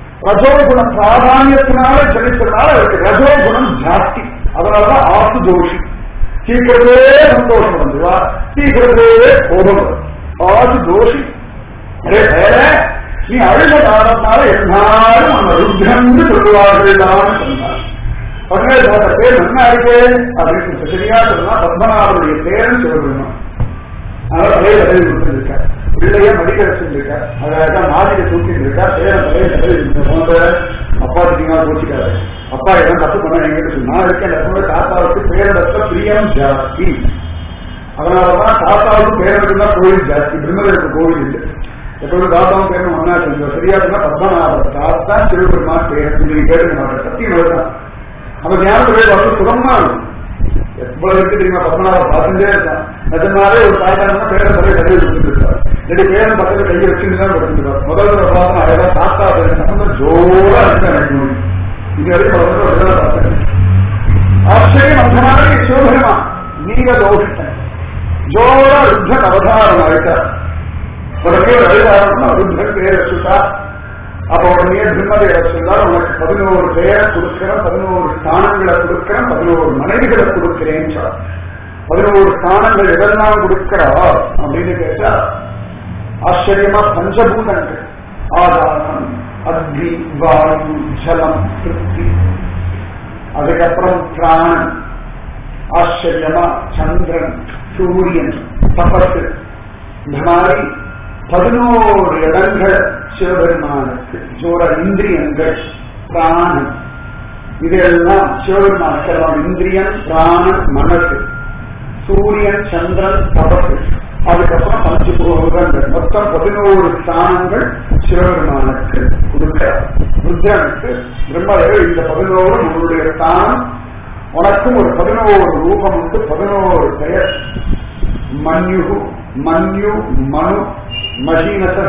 ரஜோகுண பிராதானியத்தினால ஜனித்ததுனால அவருக்கு ரஜோகுணம் ஜாஸ்தி அதனாலதான் ஆசு தோஷி சீக்கிரமே சந்தோஷம் வந்துவா சீக்கிரமே கோபம் வரும். ஆசு தோஷி அரே வேற நீ அழுத காரணத்தால எல்லாரும் அந்த ருத்ரன்னு சொல்லுவார்கள் தான் சொன்னார் உடனே அந்த பேர் என்ன இருக்கு அப்படின்னு சரியா சொன்னா பத்மநாபனுடைய பேரன் சொல்லணும் அதனால தலையை தலையை கொடுத்துருக்கார் பிள்ளைய மடிக்க வச்சிருக்கார் அதான் மாதிரியை தூக்கிட்டு இருக்கா பேரன் தலையை தலையை போன்ற அப்பா இருக்கீங்க போச்சுக்காரு அப்பா எல்லாம் தப்பு பண்ண எங்கிட்ட சொன்னா இருக்கேன் லட்சுமி தாத்தாவுக்கு பேரிடத்த பிரியம் ஜாஸ்தி அதனாலதான் தாத்தாவுக்கும் பேரனுக்கு தான் கோவில் ஜாஸ்தி பிரம்மதேவருக்கு கோவில் இல்லை எப்பொழுது தாத்தாவும் பேரும் ஒன்னா செஞ்சோம் சரியா சொன்னா பத்மநாபர் தாத்தா சிவபெருமான் பேரன் நீங்க கேட்டுக்க மாட்டேன் சத்தியம் தான் நம்ம ஞாபகம் வந்து சுகமா இருக்கும் எவ்வளவு இருக்கு தெரியுமா பத்மநாபர் பார்த்துட்டே இருக்கான் நிஜமாவே ஒரு தாத்தா பேரை தலையை தலையை கொடுத்துட்டு இருக்கார் ரெண்டு பேரும் பக்கத்துல கையை வச்சுட்டு தான் கொடுத்துருக்கார் முதல் தடவை பார்த்தா அழகா தாத்தா பேர் ஜோரா இருக்கு எனக்கு இது வரைக்கும் முதல்ல ஒரு தடவை பார்த்தேன் ஆச்சரியம் அந்த மாதிரி சிவபெருமான் நீங்க தோஷித்தன் ஜோரா ருத்தன் அவதாரம் ஆயிட்டார் உடனே ஒரு அழுதாரம் ருத்தன் பேர் வச்சுட்டா அப்ப உடனே பிரம்மதேவ சொன்னார் உனக்கு பதினோரு பெயரை கொடுக்கிறேன் பதினோரு ஸ்தானங்களை கொடுக்கிறேன் பதினோரு மனைவிகளை கொடுக்கிறேன்னு சொன்னார் பதினோரு ஸ்தானங்கள் எதெல்லாம் கொடுக்கிறா அப்படின்னு கேட்டா ஆச்சரியமா பஞ்சபூதங்கள் ஆதாரம் அக்னி வாயு ஜலம் திருப்தி அதுக்கப்புறம் பிராணன் ஆச்சரியமா சந்திரன் சூரியன் தபசு இந்த மாதிரி பதினோரு இடங்கள் சிவபெருமானுக்கு ஜோர இந்திரியங்கள் பிராணன் இதெல்லாம் சிவபெருமானுக்கு எல்லாம் இந்திரியன் பிராணன் மனசு சூரியன் சந்திரன் தபசு அதுக்கப்புறம் பஞ்சபூதங்கள் மொத்தம் பதினோரு ஸ்தானங்கள் சிவபெருமானுக்கு கொடுக்க ருத்ரனுக்கு பிரம்மதேவர் இந்த பதினோரு உங்களுடைய ஸ்தானம் உனக்கும் ஒரு பதினோரு ரூபம் உண்டு பதினோரு பெயர் மன்யு மன்யு மனு மஷீனச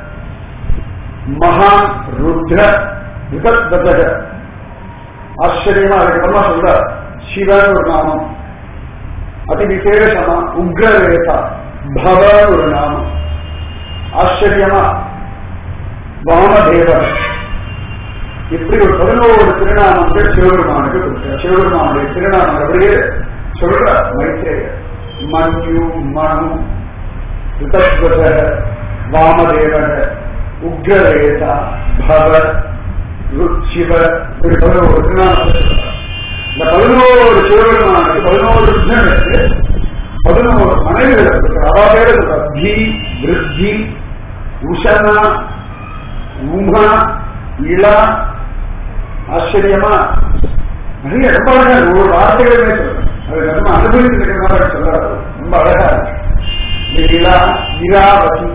மகா ருத்ர விகத்வத ஆச்சரியமா அதுக்கப்புறமா சொல்ற சிவன் ஒரு நாமம் அதி விசேஷமா உக்ரவேதா பவன் ஒரு நாமம் ஆச்சரியமா வாமதேவர் இப்படி ஒரு பதினோரு திருநாமங்கள் சிவபெருமானுக்கு கொடுத்தார் சிவபெருமானுடைய திருநாமம் அப்படியே சொல்ற மைத்ரேயர் மஞ்சு மனு ரிதஸ்வத வாமதேவக உக்ரவேதா பவ சிவ இப்படி பதினோரு திருநாமங்கள் சொல்றார். இந்த பதினோரு சிவபெருமானுக்கு பதினோரு ருத்ரனுக்கு பதினோரு மனைவிகளை கொடுக்கிறார் அவ பேரு சொல்றார். தி விருத்தி உஷனா உமா இளா ஆச்சரியமா நிறைய ரொம்ப அழகா இருக்கு. ஒரு வார்த்தைகளுமே சொல்றேன் அது நம்ம அனுபவித்து இருக்கிறதுனால சொல்றாரு ரொம்ப அழகா இருக்கு லீலா இராவதி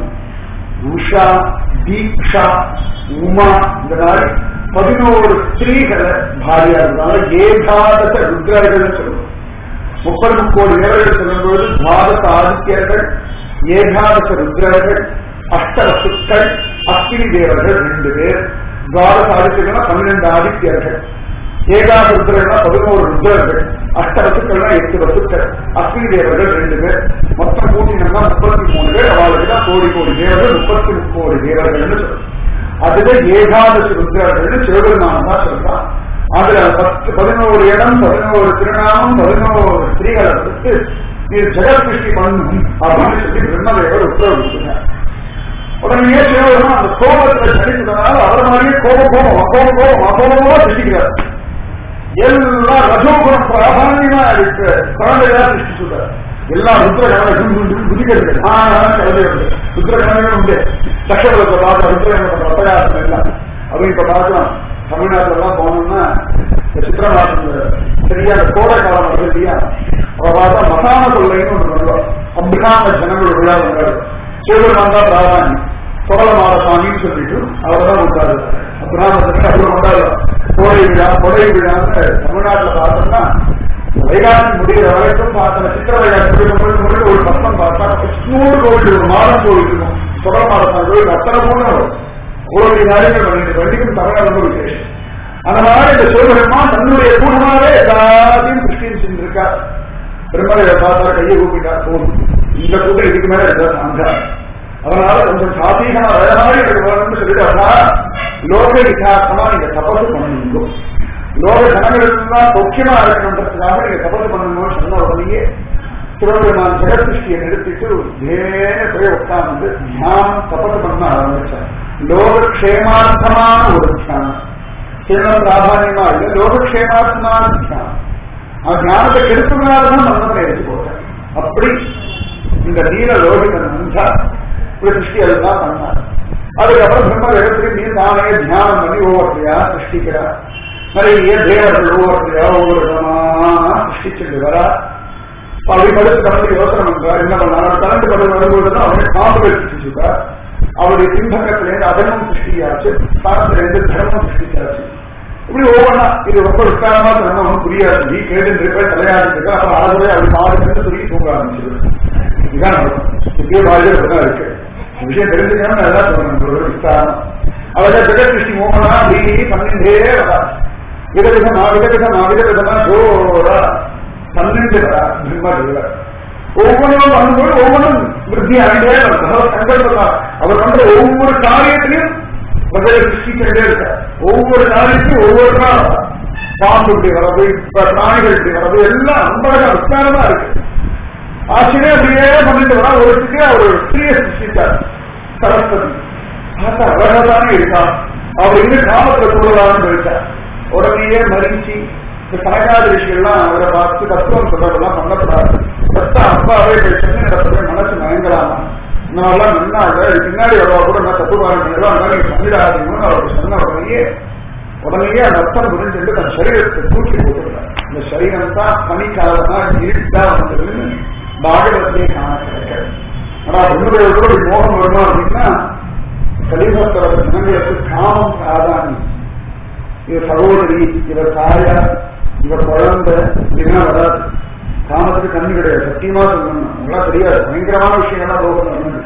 உஷா தீக்ஷா உமா இந்த மாதிரி பதினோரு ஸ்திரீகளை பாரியா இருந்தாங்க ஏகாதச ருத்ரர்கள் சொல்லுவோம் முப்பது கோடி தேவர்கள் சொல்லும்போது துவாதச ஆதித்யர்கள் ஏகாதச ருத்ரர்கள் அஷ்டவசுக்கள் அஸ்வினி தேவர்கள் ரெண்டு பேர் துவாதச ஆதித்யர்கள்னா பன்னிரண்டு ஆதித்யர்கள் ஏகாத ருத்ரர்கள்னா பதினோரு ருத்ரர்கள் அஷ்ட வசுக்கள்னா எட்டு வசுக்கள் அஸ்வினி தேவர்கள் ரெண்டு பேர் மொத்தம் கூட்டினோம்னா முப்பத்தி மூணு பேர் அவளுக்கு தான் கோடி கோடி தேவர்கள் முப்பத்தி கோடி தேவர்கள்னு சொல்றோம் அதுல ஏகாதசி ருத்ரர்கள்னு சிவபெருமான் தான் சொல்றான் அதுல பத்து பதினோரு இடம் பதினோரு திருநாமம் பதினோரு ஸ்திரீகளை கொடுத்து நீ ஜெகத் சிருஷ்டி பண்ணும் அப்படின்னு சொல்லி பிரம்மதேவர் உத்தரவு கொடுத்தார் உடனே சிவபெருமான் அந்த கோபத்துல சனித்ததுனால அவர் மாதிரியே கோப கோபம் அகோப கோபம் அகோபமா சிருஷ்டிக்கிறார் எல்லாம் ரஜோகுணம் பிராதான்யமா இருக்கு குழந்தைகளா சிருஷ்டிச்சுட்டார் எல்லா ருத்ர கணவன் குதிக்கிறது ஆனாலும் கலந்து உண்டு ருத்ர கணவன் உண்டு சக்கரத்தை பார்க்க ருத்ர கணவன் ரத்தகாசம் எல்லாம் அது இப்ப பார்க்கலாம் தமிழ்நாட்டுல எல்லாம் போனோம்னா இந்த சித்திர மாசத்துல சரியா அந்த கோடை காலம் வருது இல்லையா அவ பார்த்தா மசான கொள்ளைன்னு ஒன்று வருவோம் அபிராம ஜனங்கள் விழா வந்தாரு சிவபெருமான் தான் பிராதானியம் சோழமார சுவாமின்னு சொல்லிட்டு அவர் தான் வந்தாரு அபிராமத்துக்கு அவ்வளவு வந்தாரு கோடை விழா கொடை விழான்னு தமிழ்நாட்டுல பார்த்தோம்னா வைகாசி முடிகிற வரைக்கும் பார்த்தன சித்திர வைகாசி முடிக்கும் முன்னாடி ஒரு பக்கம் பார்த்தா நூறு கோவில் ஒரு மாதம் கோவில் இருக்கும் சோழமார சுவாமி கோவில் அத்தனை மூணு வரும் கோவில் காரியங்கள் பண்ணிட்டு வண்டிக்கும் தமிழ்நாடு ரொம்ப விசேஷம் அந்த மாதிரி இந்த சிவபெருமான் தன்னுடைய பூர்ணமாவே எல்லாத்தையும் கிறிஸ்டின் செஞ்சிருக்கார் பிரம்மரையை பார்த்தா கையை கூப்பிட்டார் போதும் இந்த கூட்டம் இதுக்கு மேல இருக்கார் அங்கார் அதனால கொஞ்சம் சாத்தியமா அழகாக எனக்கு வரணும்னு சொல்லிட்டு அதா லோக விசாசமா நீங்க தபசு பண்ணணும் லோக ஜனங்களுக்குலாம் சௌக்கியமா இருக்கணுன்றதுக்காக நீங்க தபசு பண்ணணும்னு சொன்ன உடனேயே சிவபெருமான் ஜெகசிருஷ்டியை நிறுத்திட்டு தேன போய் உட்கார்ந்து தியானம் தபசு பண்ண ஆரம்பிச்சார் லோகக்ஷேமார்த்தமான ஒரு தியானம் சின்னம் பிராதானியமா இல்லை லோகக்ஷேமார்த்தமான தியானம் அவன் ஞானத்தை கெடுத்ததுனாலதான் மன்னவனை எடுத்து போட்டார் அப்படி இந்த நீல லோகிதன் நன்றா ஒரு சிருஷ்டி அதுதான் பண்ணார் அதுக்கப்புறம் பிரம்ம இடத்துல நீ தானே தியானம் பண்ணி ஒவ்வொருத்தையா சிருஷ்டிக்கிறார் நிறைய தேவர்கள் ஒவ்வொருத்தையா ஒவ்வொரு விதமா சிருஷ்டிச்சுட்டு வரா அப்படி படுத்து கடந்து யோசனை பண்றார் என்ன பண்ணார் கலந்து படுத்து வரும்போதுதான் அவனை பாம்புகள் சிருஷ்டிச்சுட்டார் அவருடைய பின்பக்கத்திலேருந்து அதனும் சிருஷ்டியாச்சு ஸ்தானத்திலிருந்து தர்மம் சிருஷ்டிச்சாச்சு இப்படி ஒவ்வொன்றா இது ரொம்ப விஸ்தாரமா சொன்னா ஒன்றும் புரியாது நீ கேட்டு இருப்பேன் தலையாடிட்டு இருக்க அப்புறம் ஆறுதலே அப்படி மாறி இருந்து துருக்கி தூங்க ஆரம்பிச்சிருவேன் இதுதான் நடக்கும் இப்படியே வாழ்க்கை அப்படிதான் இருக்கு இந்த விஷயம் தெரிஞ்சுக்கணும் நல்லா சொல்லணும் ஒரு விஸ்தாரம் அவர்கள் ஜெகத்ருஷ்டி மோகனா அப்படி பன்னெண்டே வரா விதவிதமா விதவிதமா விதவிதமா ஜோரா பன்னெண்டு வரா பிரம்ம ஒவ்வொன்றும் பண்ணும்போது ஒவ்வொன்றும் விருத்தி ஆகிட்டே சங்கல்பம் அவர் பண்ற ஒவ்வொரு காரியத்திலையும் முதல்ல சிருஷ்டிக்கிட்டே இருக்க ஒவ்வொரு நாளைக்கும் ஒவ்வொரு நாள் பாம்பு இப்படி வர்றது இப்ப பிராணிகள் இப்படி வர்றது எல்லாம் ரொம்ப அழகா விஸ்தாரமா இருக்கு ஆச்சரியம் அப்படியே பண்ணிட்டு வரா ஒருத்துக்கு அவர் ஒரு ஸ்திரியை சிருஷ்டித்தார் சரஸ்வதி பார்த்தா அழகா தானே இருக்கா அவர் இன்னும் காமத்துல கூடலாம்னு போயிட்டார் உடனேயே மறிச்சு இந்த கணக்காத விஷயம்லாம் அவரை பார்த்து தத்துவம் சொல்றதெல்லாம் பண்ணக்கூடாது பத்த அப்பாவே போய் சொன்ன இடத்துல மனசு மயங்கலாமா நான்லாம் நின்னாங்க பின்னாடி வரவா கூட நான் தப்பு பாருங்களா நீங்க பண்ணிடாதீங்கன்னு அவர் சொன்ன உடனேயே உடனேயே அந்த அர்த்தம் புரிஞ்சுட்டு தன் சரீரத்தை தூக்கி போட்டுருந்தார் இந்த சரீரம் தான் பனிக்காலமா இருட்டா வந்ததுன்னு பாகவத்திலே காண கிடைக்காது ஆனா பிரம்மதேவத்தோட மோகம் வருமா அப்படின்னா கலிபத்தோட ஜனங்களுக்கு காமம் பிராதானியம் இவர் சகோதரி இவர் தாயா இவர் குழந்தை இதெல்லாம் வராது காமத்துக்கு கண்ணு கிடையாது சத்தியமா சொல்லணும் அதெல்லாம் தெரியாது பயங்கரமான விஷயங்கள்லாம் லோகம் நடந்து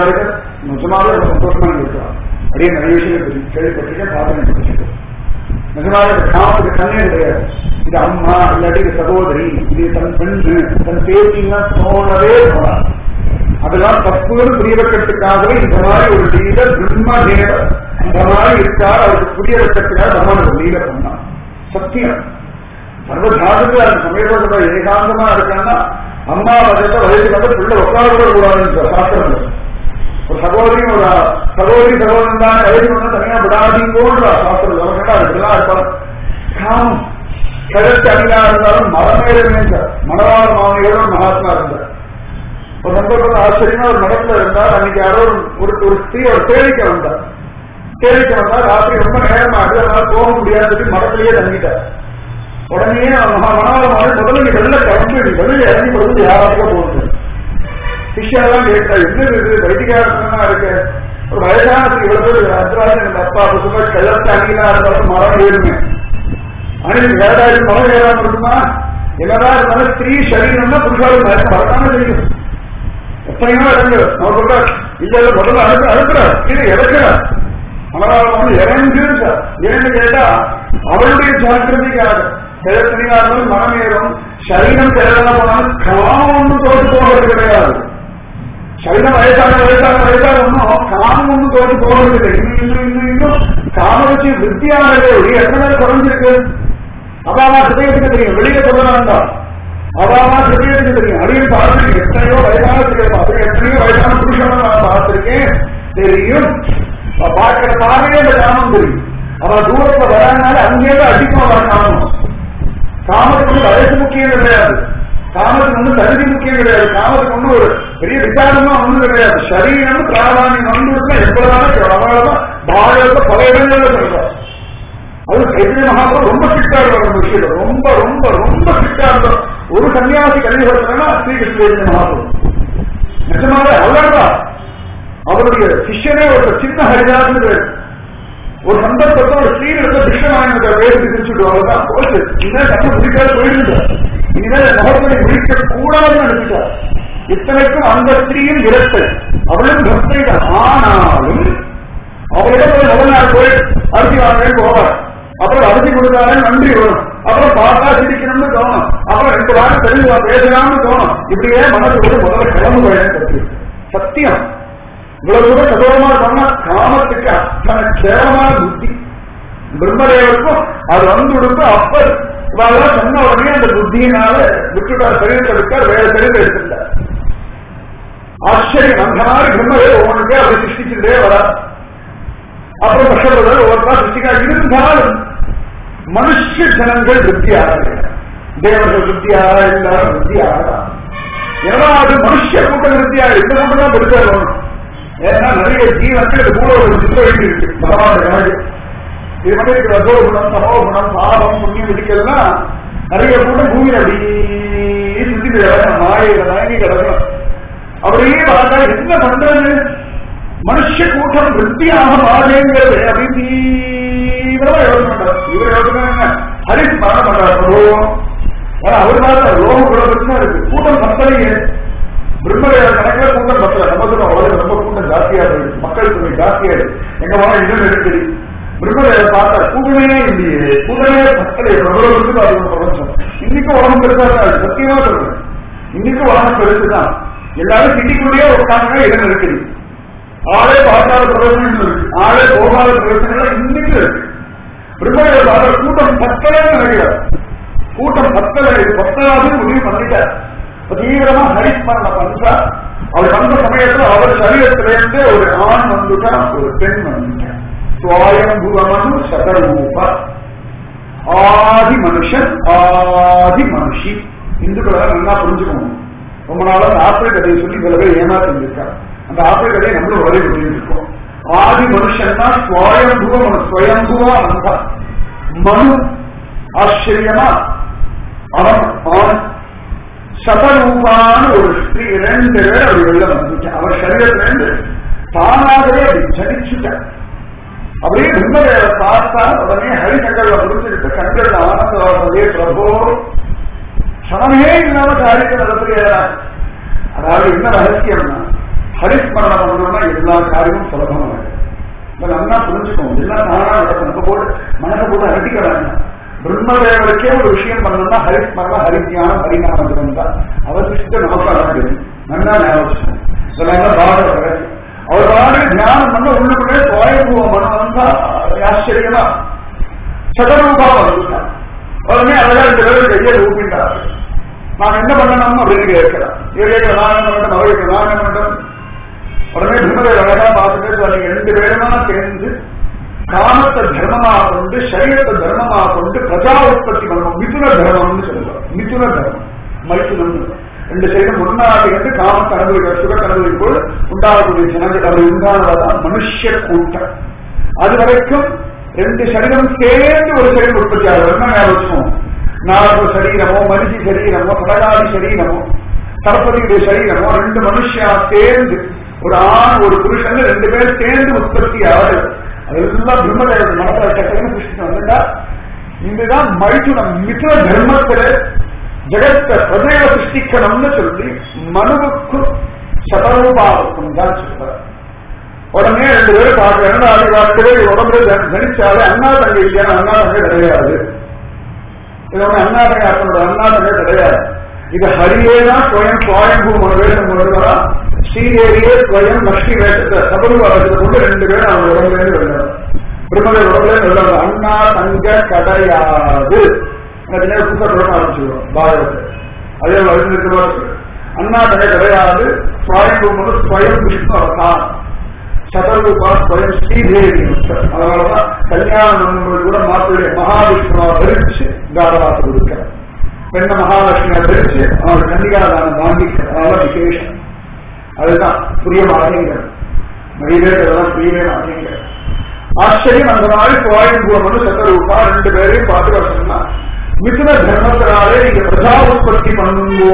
தெரியாதவர்கள் நிஜமாவே ரொம்ப சந்தோஷமா இருக்கலாம் அப்படியே நிறைய விஷயங்கள் தெரியும் கேள்விப்பட்டிருக்கேன் சாதனை படிச்சிருக்கேன் நிஜமாக இந்த காமத்துக்கு கண்ணே கிடையாது இது அம்மா இல்லாட்டி இது சகோதரி இது தன் பெண்ணு தன் பேத்தின்னா தோணவே தோணாது அதெல்லாம் தப்புன்னு புரிய வைக்கிறதுக்காகவே இந்த மாதிரி ஒரு லீடர் பிரம்ம தேவர் இந்த மாதிரி இருக்கார் அவருக்கு புரிய வைக்கிறதுக்காக நம்ம ஒரு லீடர் பண்ணான் சத்தியம் சர்வ ஜாதகத்துல அந்த சமயத்தோட ஏகாந்தமா இருக்கான்னா அம்மா வயசுல வயசுக்கு வந்து பிள்ளை உட்கார கூடாதுன்னு சாஸ்திரம் ஒரு சகோதரி ஒரு சகோதரி சகோதரன் தான் வயசு வந்து தனியா விடாதீங்கோன்ற சாஸ்திரம் கேட்டா அதுக்கெல்லாம் இருப்பாங்க காமம் கிழக்கு அணிலா இருந்தாலும் மரமேறவே மணவாள மாமனியோட மகாத்மா இருந்தார் ஒரு சந்தர்ப்பத்தில் ஆச்சரியமா ஒரு மடத்துல இருந்தார் அன்னைக்கு யாரோ ஒரு ஒரு ஸ்திரீ ஒரு தேடிக்க வந்தார் தேடிக்க வந்தா ராத்திரி ரொம்ப நேரமா ஆகுது அதனால போக முடியாது சொல்லி மடத்திலேயே தங்கிட்டார் உடனே மனோரமாக முதல்ல நீ வெளில கிளம்பி நீ வெளியில இறங்கி வந்து யாராவது போகுது சிஷ்யெல்லாம் கேட்டா என்ன இது வைத்திகாரமா இருக்கு ஒரு வயதான இவ்வளவு பேர் அத்ராஜன் எங்க அப்பா புதுமை கிழத்து அணிலா இருந்தாலும் மரம் ஏறுமே அணில் வேதாயிரம் மரம் ஏறாம இருக்குமா என்னதான் இருந்தாலும் ஸ்திரீ சரீரம்னா புருஷாலும் மறக்காம தெரியும் எத்தனையோ இடங்கள் நம்ம சொல்ற இல்ல இல்ல முதல்ல அழுக்க அழுக்கிறார் இது இறக்கிறார் மனதாரம் வந்து இறங்கு ஏன்னு கேட்டா அவளுடைய ஜாக்கிரதைக்காக கிழத்தனியா இருந்தாலும் மனம் ஏறும் சரீரம் கிழதா போனாலும் காமம் ஒன்றும் தோற்று போகிறது கிடையாது சரீரம் வயசான வயசான வயசான ஒன்றும் காமம் ஒன்றும் தோற்று போகிறது இல்லை இன்னும் இன்னும் இன்னும் இன்னும் காமவச்சு வித்தியானதே எத்தனை பேர் குறைஞ்சிருக்கு அப்பாவா ஹிருதயத்துக்கு தெரியும் வெளியில சொல்ல வேண்டாம் அவாமா ஹிருதயத்துக்கு தெரியும் அடியில் பார்த்துருக்கேன் எத்தனையோ வயதான பார்த்துருக்கேன் எத்தனையோ வயதான புருஷனை நான் பார்த்திருக்கேன் தெரியும் பார்க்கிற பார்வையே அந்த காமம் தெரியும் அவன் தூரத்துல வராதனால அங்கேயே அதிகமா வர காமம் காமத்துக்கு வந்து வயசு முக்கியம் கிடையாது காமத்துக்கு வந்து தகுதி முக்கியம் கிடையாது காமத்துக்கு வந்து ஒரு பெரிய விசாரமா ஒண்ணும் கிடையாது சரீரம் பிராதானியம் வந்து எவ்வளவு அவ்வளவுதான் பாரத பல இடங்கள்ல சொல்றான் அது சைத்திரிய மகாபுரம் ரொம்ப ஸ்ட்ரிக்டா இருக்கும் விஷயம் ரொம்ப ரொம்ப ரொம்ப ஸ்ட்ரிக்டா இருக்கும் ஒரு சன்னியாசி கல்விப்படுத்தினா ஸ்ரீகிருஷ்ண சைத்திரிய மகாபுரம் நிஜமாக அவ்வளவுதான் அவருடைய சிஷ்யனே ஒரு சின்ன ஹரிதாசன் பேர் ஒரு சந்தர்ப்பத்தை ஒரு ஸ்ரீ இருக்க கிருஷ்ணநாயனுக்கு பேர் பிரிச்சுட்டு அவ்வளவுதான் போச்சு இனிமேல் கண்ணை முடிக்காது போயிட்டு இனிமேல் முகத்தை முடிக்க கூடாதுன்னு நினைச்சிட்டார் இத்தனைக்கும் அந்த ஸ்திரீயும் இரட்டை அவளும் பக்தை தான் ஆனாலும் அவளிடம் போய் முதல் நாள் போய் அரிசி வாங்க போவார் அப்புறம் அரிசி கொடுத்தாலே நன்றி வரும் அப்புறம் பார்த்தா சிரிக்கணும்னு தோணும் அப்புறம் ரெண்டு வாரம் தெரிஞ்சு பேசலாம்னு தோணும் இப்படியே மனசு வந்து முதல்ல கிளம்பு வேணும் சத்தியம் இவ்வளவு தூரம் கதோரமா சொன்னா காமத்துக்கு அத்தனை கேவலமான புத்தி பிரம்மதேவருக்கும் அது வந்து கொடுத்து அப்ப இவாளெல்லாம் சொன்ன உடனே அந்த புத்தியினால விட்டுட்டார் சரீரத்தை விட்டார் வேற சரீரத்தை எடுத்துட்டார் ஆச்சரியம் அந்த மாதிரி பிரம்மதேவ ஒவ்வொன்றுக்கே அப்படி சிருஷ்டிச்சுட்டே வரா அப்புறம் கஷ்டப்படுறது ஒவ்வொருத்தா சிருஷ்டிக்கா இருந்தாலும் மனுஷ ஜனங்கள் திருப்தி ஆகிறாங்க தேவர்கள் திருப்தி ஆகிறா எல்லாரும் திருப்தி ஆகிறா ஏன்னா அது மனுஷ கூட்டம் திருப்தி ஆகுது இந்த கூட்டம் தான் பெருசா வரணும் ஏன்னா நிறைய ஜீவன்கள் இது கூட ஒரு சித்த வேண்டி இருக்கு பகவான் கணக்கு இது மட்டும் இருக்கிற ரசோகுணம் தமோகுணம் பாவம் புண்ணியம் பிடிக்கிறதுனா நிறைய கூட்டம் பூமியில் அப்படியே சுத்தி கிடக்கணும் மாயையில வாங்கி கிடக்கணும் அப்படியே பார்த்தா என்ன பண்றது மனுஷ கூட்டம் திருப்தியாக மாறேங்கிறது அப்படின்னு தீவிரமா யோசனை பண்றாரு இவர் யோசனை என்ன ஹரிஸ் மரணம் பண்றாரு பிரபு ஏன்னா அவர் தான் லோகம் கூட பிரச்சனை இருக்கு கூட்டம் பத்தலையே பிரம்மதேவ கணக்கில் கூட்டம் பத்தல நம்ம சொல்றோம் உலகம் ரொம்ப கூட்டம் ஜாஸ்தியா இருக்கு மக்கள் தொகை ஜாஸ்தியா இருக்கு எங்க போனா இடம் நெருக்கடி பிரம்மதேவ பார்த்தா கூட்டமே இல்லையே கூட்டமே பத்தலை பிரபலத்துக்கு அது ஒரு பிரபஞ்சம் இன்னைக்கு உலகம் பெருசா தான் இருக்கு. சத்தியமா சொல்றேன் இன்னைக்கு உலகம் பெருசுதான் எல்லாரும் சிட்டிக்குள்ளேயே உட்காந்துங்க இடம் நெருக்கடி ஆளே பார்க்காத பிரதேசங்கள் இருக்கு ஆளே போகாத பிரதேசங்கள் இன்னைக்கு இருக்கு பிரம்மதேவ பார்த்த கூட்டம் பத்தலே நினைக்கிறார் கூட்டம் பத்தலை பத்தாவது முடிவு பண்ணிட்டார் தீவிரமா ஹரிஸ்மரண பண்றா அவர் வந்த சமயத்துல அவர் சரீரத்திலிருந்து ஒரு ஆண் வந்துட்டா ஒரு பெண் வந்துட்டா சுவாயம்புவமனு சதரூப ஆதி மனுஷன் ஆதி மனுஷி இந்துக்களை நல்லா புரிஞ்சுக்கணும் ரொம்ப நாளா அந்த ஆப்பிள் கதையை சொல்லி சில பேர் ஏமாத்திருக்கா அந்த ஆப்பிள் கதையை நம்மளும் உதவி பண்ணிட்டு இருக்கோம் ஆதி மனுஷன்னா சுவாயம்புவ மனு ஸ்வயம்புவா வந்தா மனு ஆச்சரியமா அவன் ஆண் சதரூபான ஒரு ஸ்திரீ ரெண்டு பேர் அப்படி வெளில வந்துட்டான் அவர் சரீரத்திலிருந்து தானாகவே அப்படி ஜனிச்சுட்டான் அப்படியே பிரம்மதேவ பார்த்தா உடனே ஹரிசங்கர்ல புரிஞ்சுக்கிட்டு கண்கள் ஆனந்தே பிரபோ சமமே இல்லாம காரியத்தை நடத்துகிறார் அதாவது என்ன ரகசியம்னா ஹரிஸ்மரணம் பண்ணணும்னா எல்லா காரியமும் சுலபமாக இதை நல்லா புரிஞ்சுக்கணும் எல்லாம் தானா நடக்கும் நம்ம போட்டு மனசை போட்டு அரட்டிக்க வேண்டாம் பிரம்மதேவருக்கே ஒரு விஷயம் பண்ணணும்னா ஹரிஸ்மரணம் ஹரிஜானம் ஹரிநாமம் தான் அவசிஷ்ட நமக்கு அழகு நல்லா ஞாபகம் இதெல்லாம் பாரத அவர் பாடு தியானம் பண்ண உள்ளுக்குள்ளே சுவாயபூவ மனம் வந்தா ஆச்சரியமா சதரூபா வந்துட்டார் உடனே அழகா ரெண்டு பேரும் கையை ஊப்பிட்டார் நான் என்ன பண்ணணும் அப்படின்னு கேட்கிறேன் இவரே நான் என்ன பண்ணணும் அவருக்கு நான் என்ன பண்ணணும் உடனே பிரம்மதேவர் அழகா பார்த்துட்டு நீங்க ரெண்டு பேருமா சேர்ந்து காமத்தை தர்மமா கொண்டு சரீரத்தை தர்மமா கொண்டு பிரஜா உற்பத்தி பண்ணணும் மிதுன தர்மம்னு சொல்லுவார் மிதுன தர்மம் மைத்துனம் ரெண்டு சைடும் முன்னாடி வந்து காமத்தை அனுபவிக்கிற சுக அனுபவிக்குள் உண்டாகக்கூடிய ஜனங்கள் அது உண்டானதான் மனுஷ கூட்டம் அது வரைக்கும் ரெண்டு சரீரம் சேர்ந்து ஒரு சரீரம் உற்பத்தி ஆகும் என்ன ஞாபகம் நாலு சரீரமோ மனுஷி சரீரமோ கடகாதி சரீரமோ சரஸ்வதியுடைய சரீரமோ ரெண்டு மனுஷா சேர்ந்து ஒரு ஆண் ஒரு புருஷன் ரெண்டு பேர் சேர்ந்து உற்பத்தி ஆகுது அதெல்லாம் பிரம்மதேவன் மனதில் சக்கரன்னு கிருஷ்ணன் வந்துட்டா இதுதான் மைதுனம் மிதுன தர்மத்துல ஜெகத்தை பிரதேவ சிருஷ்டிக்கணும்னு சொல்லி மனுவுக்கும் சதரூபாவுக்கும் தான் சொல்றார் உடனே ரெண்டு பேரும் பார்க்கிறேன் அது பார்க்கவே உடம்புல கணிச்சாலே அண்ணா தங்கை இல்லையா அண்ணா தங்கை கிடையாது இது ஒண்ணு அண்ணா தங்கை அர்த்தம் அண்ணா தங்கை கிடையாது இது ஹரியேதான் ஸ்வயம் சுவாயம்பூ ஒரு வேஷம் வருவதா ஸ்ரீதேவியே ஸ்வயம் லட்சுமி வேஷத்தை சபருவா வேஷத்தை கொண்டு ரெண்டு பேரும் அவங்க உடம்புலேருந்து வெள்ளம் பிரம்மதேவ உடம்புலேருந்து வெள்ளம் அண்ணா தங்க கிடையாது புத்த குழப்பம் ஆரம்பிச்சுடுவோம் பாரதத்தை அதே வருஷத்துக்கு அண்ணா தங்கை கிடையாது சுவாயம்பூ வந்து ஸ்வயம் விஷ்ணு அவதான் சதரூபா ஸ்வயம் ஸ்ரீதேவி அதனாலதான் கல்யாணம் கூட மாப்பிள்ளை மகாவிஷ்ணுவா தரிச்சு தாரவாச கொடுக்கிறார் பெண்ண மகாலட்சுமியை தரிச்சு அவர் கன்னிகாதானம் வாங்கிக்கிறார் அதனால விசேஷம் அதுதான் புரிய மாட்டேங்கிறது நிறைய பேர் அதெல்லாம் புரியவே மாட்டேங்கிறது ஆச்சரியம் அந்த மாதிரி சுவாயம்பூவம் வந்து சத்தரூபா ரெண்டு பேரையும் பார்த்து வர சொன்னா மிதுன தர்மத்தினாலே நீங்க பிரஜா உற்பத்தி பண்ணுங்கோ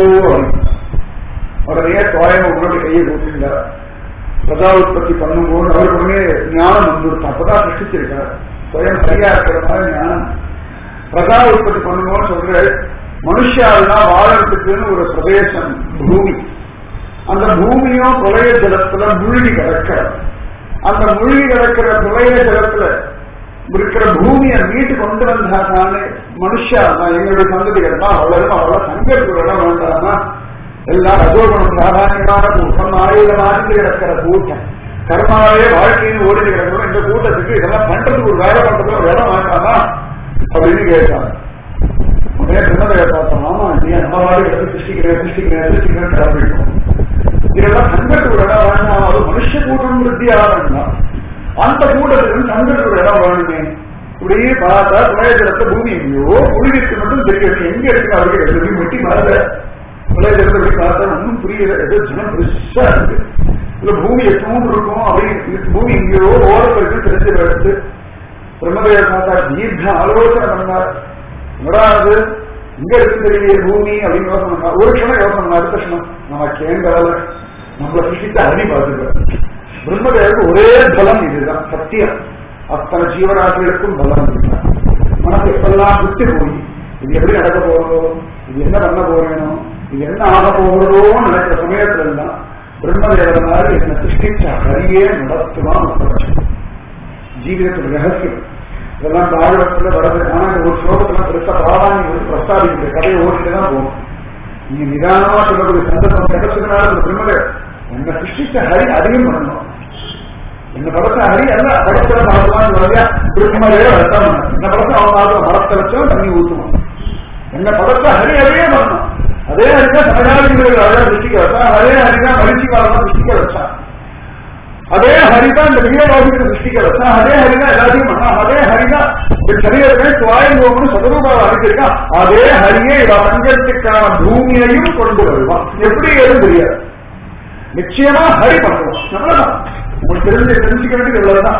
உடனே சுவாயம் உங்களோட கையை கூட்டிருந்தார் பிரஜா உற்பத்தி பண்ணும்போது அவருக்கு உடனே ஞானம் வந்துருக்கும் அப்பதான் சிருஷ்டிச்சிருக்கார் சுயம் சரியா இருக்கிற மாதிரி ஞானம் பிரஜா உற்பத்தி பண்ணும்போது சொல்ற மனுஷாலாம் வாழறதுக்குன்னு ஒரு பிரதேசம் பூமி அந்த பூமியும் பிரளய ஜலத்துல மூழ்கி கிடக்கிற அந்த மூழ்கி கிடக்கிற பிரளய ஜலத்துல இருக்கிற பூமியை மீட்டு கொண்டு வந்தா தானே மனுஷா எங்களுடைய சந்ததிகள் தான் வளரும் அவ்வளவு சங்கத்துக்கு வேண்டாமா எல்லாம் ரஜோகுணம் சாதாரணமான கூட்டம் ஆயுதமாக கிடக்கிற கூட்டம் கர்மாவே வாழ்க்கையின் ஓடி கிடக்கிறோம் இந்த கூட்டத்துக்கு இதெல்லாம் பண்றதுக்கு ஒரு வேலை பண்றதுக்கு ஒரு இடம் வேண்டாமா அப்படின்னு கேட்டாங்க உடனே சின்னதை பார்த்தோம் ஆமா நீ நம்ம வாடி எடுத்து சிருஷ்டிக்கிறேன் சிருஷ்டிக்கிறேன் சிருஷ்டிக்கிறேன் கிளம்பிட்டோம் இதெல்லாம் சங்கத்துக்கு ஒரு இடம் வேண்டாம் அது மனுஷ கூட்டம் விருத்தி ஆகணும் அந்த கூட்டத்துக்கு சங்கத்துக்கு ஒரு இடம் வேணுமே இப்படியே பார்த்தா துணையத்திரத்த பூமி எங்கேயோ புரிவிற்கு மட்டும் தெரியும் எங்க இருக்கு அவருக்கு ரெண்டு வெட்டி மறந்த உலகத்தை போய் பார்த்தா ஒன்றும் புரியல ஏதோ ஜனம் பெருசா இருக்கு இல்ல பூமி எத்தவும் இருக்கும் அப்படின்னு பூமி எங்கேயோ ஓரத்திற்கு தெரிஞ்சு எடுத்து பிரம்மதேவ பார்த்தா தீர்க்க ஆலோசனை பண்ணார் என்னடாது இங்க இருக்கு தெரியலையே பூமி அப்படின்னு யோசனை பண்ணா ஒரு க்ஷணம் யோசனை பண்ணா அடுத்த க்ஷணம் நம்ம கேங்கல நம்மளை சிருஷ்டித்த அரணி பார்த்துக்க பிரம்மதேவருக்கு ஒரே பலம் இதுதான் சத்தியம் அத்தனை ஜீவராசிகளுக்கும் பலம் இதுதான் மனசு எப்பெல்லாம் விட்டு போய் இது எப்படி நடக்க போறோம் இது என்ன பண்ண போறேனோ இது என்ன ஆக போகிறதோன்னு நினைக்கிற சமயத்துல தான் பிரம்மதேவனால என்ன சிருஷ்டிச்ச ஹரியே நடத்துவான் ஜீவிதத்தில் ரகசியம் இதெல்லாம் பாகவத்துல வருது ஆனா இந்த ஒரு ஸ்லோகத்துல பெருசா பிராதானியம் கொடுத்து பிரஸ்தாபிக்கிற கதையை ஓடிட்டு தான் போகும் நீங்க நிதானமா சொல்லக்கூடிய சந்தர்ப்பம் கிடைச்சதுனால இந்த பிரம்மதேவ என்ன சிருஷ்டிச்ச ஹரி அதிகம் பண்ணணும் என்ன படத்தை ஹரி அல்ல படத்துல பார்க்கலாம் வரையா பிரம்மதேவ வளர்த்தான் என்ன படத்தை அவன் பார்த்து மரத்தை வச்சா தண்ணி ஊற்றுவான் என்ன படத்தை ஹரி அதே பண்ணணும் அதே ஹரிதான் சமகாலிகள் அழகா திருஷ்டிக்க வச்சான் அதே ஹரிதான் மகிழ்ச்சி காலமா திருஷ்டிக்க வச்சான் அதே ஹரிதான் இந்த வீரலோகத்தை திருஷ்டிக்க வச்சான் அதே ஹரிதான் எல்லாத்தையும் பண்ணா அதே ஹரிதான் சரீரமே சுவாயங்கோம்னு சதரூபாவை அழைச்சிருக்கான் அதே ஹரியே இவ சங்கத்துக்கான பூமியையும் கொண்டு வருவான் எப்படி ஏதும் தெரியாது நிச்சயமா ஹரி பண்ணுவான் நம்மளதான் உங்களுக்கு தெரிஞ்சு தெரிஞ்சுக்க வேண்டியது இவ்வளவுதான்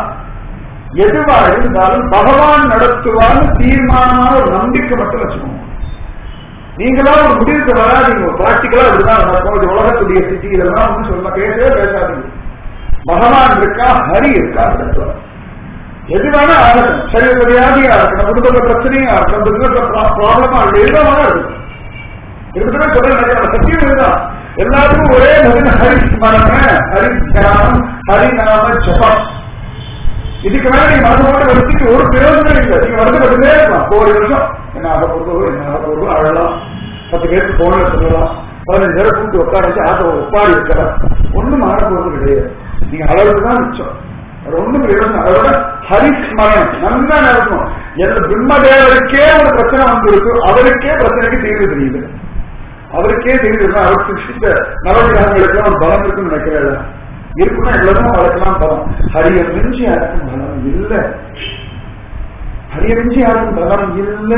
எதுவா இருந்தாலும் பகவான் நடத்துவான்னு தீர்மானமான ஒரு நம்பிக்கை மட்டும் வச்சுக்கோங்க நீங்களா ஒரு முடிவுக்கு வராதீங்க பிராக்டிக்கலா இப்படிதான் நடக்கும் இது உலகத்துடைய ஸ்திதி இதெல்லாம் ஒன்றும் சொல்ல பேசவே பேசாதீங்க பகவான் இருக்கா ஹரி இருக்கா நடத்துவார் எது வேணா ஆகட்டும் சரீர வியாதியா இருக்கணும் குடும்ப பிரச்சனையா இருக்கணும் பிசினஸ் ப்ராப்ளமா இருக்கு எல்லாம் வேணா இருக்கும் இருக்கட்டும் சொல்ல சத்தியம் இதுதான் எல்லாத்துக்கும் ஒரே பதில் ஹரி ஸ்மரண ஹரி தியானம் ஹரிநாம ஜபம் இதுக்கு மேல நீங்க மனசு போட்டு வருத்திட்டு ஒரு பிரயோஜனம் இல்லை நீங்க வருத்தப்பட்டுட்டே இருக்கலாம் ஒரு வருஷம் என்ன ஆக போகுதோ என்ன ஆக போகுதோ அழலாம் பத்து பேருக்கு போன சொல்லலாம் பதினஞ்சு பேரை கூப்பிட்டு உட்கார வச்சு ஆட்டோ ஒப்பாடி இருக்கலாம் ஒண்ணும் மாற போறது கிடையாது நீங்க அளவுக்கு தான் மிச்சம் அது ஒண்ணும் பிரயோஜனம் அதோட ஹரிஸ்மரணம் நல்லா நடக்கும் எந்த பிரம்மதேவருக்கே ஒரு பிரச்சனை வந்திருக்கு அவருக்கே பிரச்சனைக்கு தீர்வு தெரியுது அவருக்கே தெரியுது அவர் சிருஷ்டித்த நவகிரகங்களுக்கு ஒரு பலம் இருக்குன்னு நினைக்கிறேன் இருக்குன்னா எவ்வளவுதான் வளர்க்கலாம் பலம் ஹரிய மிஞ்சி யாருக்கும் பலம் இல்ல ஹரிய மிஞ்சி யாருக்கும் பலம் இல்ல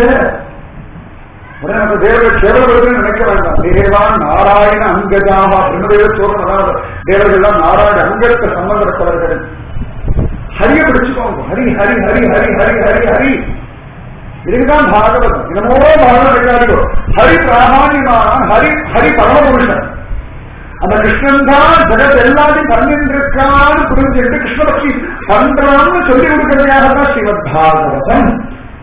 உடனே நம்ம தேவர்கள் கேவலப்படுதுன்னு நினைக்க வேண்டாம் தேவான் நாராயண அங்கஜாமா பிரம்மதேவ சோழன் தேவர்கள்லாம் நாராயண அங்கத்தை சம்பந்தப்பட்டவர்கள் ஹரிய பிடிச்சுக்கோங்க ஹரி ஹரி ஹரி ஹரி ஹரி ஹரி ஹரி இதுக்குதான் பாகவதம் என்னமோ பாகவதம் இருக்காதோ ஹரி பிராமான்யமான ஹரி ஹரி பரமபுருஷன் அந்த கிருஷ்ணன் தான் ஜெகத் எல்லாத்தையும் பண்ணிருக்கான்னு புரிஞ்சுட்டு கிருஷ்ண பக்தி பண்றான்னு சொல்லி கொடுக்கறதுக்காக தான் ஸ்ரீமத் பாகவதம்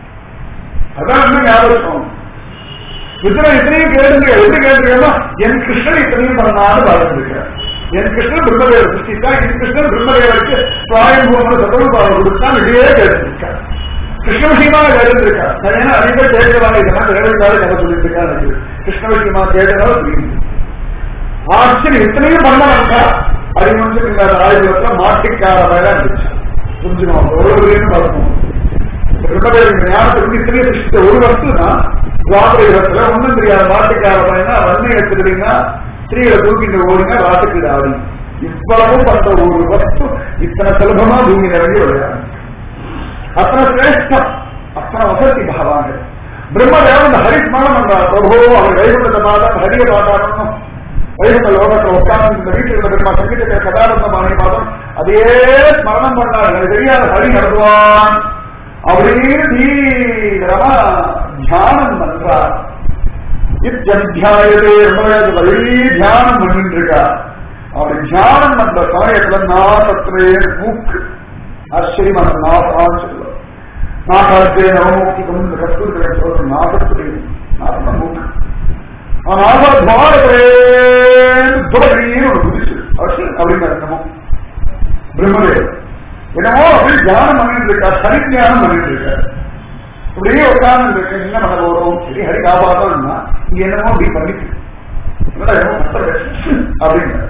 அதான் என்ன ஞாபகம் இத்தனை இத்தனையும் கேளுங்க எப்படி கேட்டுருக்கா என் கிருஷ்ணன் இத்தனையும் பண்ணான்னு பாருந்திருக்கிறார் என் கிருஷ்ணன் பிரம்மதேவர் சிருஷ்டித்தா என் கிருஷ்ணன் பிரம்மதேவருக்கு சுவாயம்பூமன சதவபாவம் கொடுத்தான் இதையே கேட்டிருக்கார் கிருஷ்ண விஷயமா கேட்டிருக்கார் நான் ஏன்னா அதிக கேட்கிறவாங்க இதெல்லாம் வேலைக்காக கதை சொல்லிட்டு இருக்காரு கிருஷ்ண விஷயமா கேட்டதால புரியுது ஆச்சரியம் இத்தனையும் பண்ண வந்தா அறிமுகம் இல்லாத ஆயுதத்துல மாட்டிக்கார வேலை இருந்துச்சு புரிஞ்சுக்கணும் ஒவ்வொருவரையும் பார்க்கணும் பிரம்மதேவன் ஞானத்துக்கு இத்தனையும் சிருஷ்டித்த ஒரு வஸ்துனா துவாபர யுகத்துல ஒண்ணும் தெரியாத மாட்டுக்கார பையனா வன்மை எடுத்துக்கிட்டீங்கன்னா ஸ்திரீகளை தூக்கிட்டு ஓடினா ராட்டுக்கு ஆடி இவ்வளவும் பண்ற ஒரு வஸ்து இத்தனை சுலபமா பூமி நிறைய விளையாடு அத்தனை சிரேஷ்டம் அத்தனை வசதி பாவாங்க பிரம்மதேவன் இந்த ஹரிஸ்மரணம் பண்றார் பிரபோ அவர் வைகுண்டத்தை பார்த்தா ஹரிய பாட்டாரணும் வைகுண்ட லோகத்தை உட்கார்ந்து இந்த வீட்டில் இருந்த பெருமா சங்கீத கதாரந்த பாணி பார்த்தோம் அதே ஸ்மரணம் பண்ணார் எனக்கு தெரியாத ஹரி நடத்துவான் அப்படின்னு தீவிரமா தியானம் பண்றார் இத்தியாயதே வழி தியானம் பண்ணிட்டு இருக்கா அப்படி தியானம் பண்ற சமயத்துல நாசத்திலே மூக்கு ஆச்சரியமான நாசான்னு சொல்லுவார் நாசாத்தே நவமூர்த்திக்கும் இந்த கஸ்தூரி சொல்ற நாசத்திலே நாசம் மூக்கு நாசத்வாரத்திலே துறவின்னு ஒரு புதுசு அப்படின்னு அர்த்தமும் பிரம்மதேவன் என்னமோ அப்படி தியானம் பண்ணிட்டு இருக்கா சரி தியானம் பண்ணிட்டு இருக்காரு அப்படியே உட்கார்ந்து இருக்கு என்ன பண்ண போறோம் சரி ஹரி காப்பாத்தோம்னா இங்க என்னமோ அப்படி பண்ணிட்டு அப்படின்னு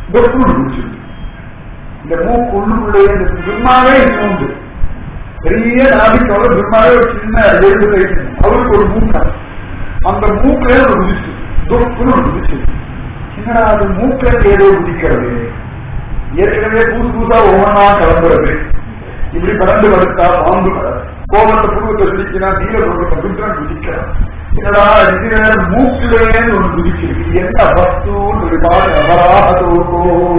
இந்த மூக்கு உள்ளுக்குள்ளே இந்த பிரம்மாவே இன்னொன்று பெரிய நாபிக்கோட பிரம்மாவே ஒரு சின்ன எழுந்து கைட்டு அவருக்கு ஒரு மூக்கா அந்த மூக்கிலே ஒரு குதிச்சு தொப்புன்னு ஒரு குதிச்சு என்னடா அது மூக்கில ஏதோ குதிக்கிறது ஏற்கனவே புதுசு புதுசா ஒவ்வொன்றா கலந்துறது இப்படி பறந்து படுத்தா பாம்பு கோபத்தை புருவத்தை குதிக்கிறா நீல புருவத்தை குதிக்கிறான் குதிக்கிறான் என்னடா இது நேரம் மூக்கிலேன்னு ஒண்ணு குதிச்சிருக்கு என்ன வஸ்து வராதோ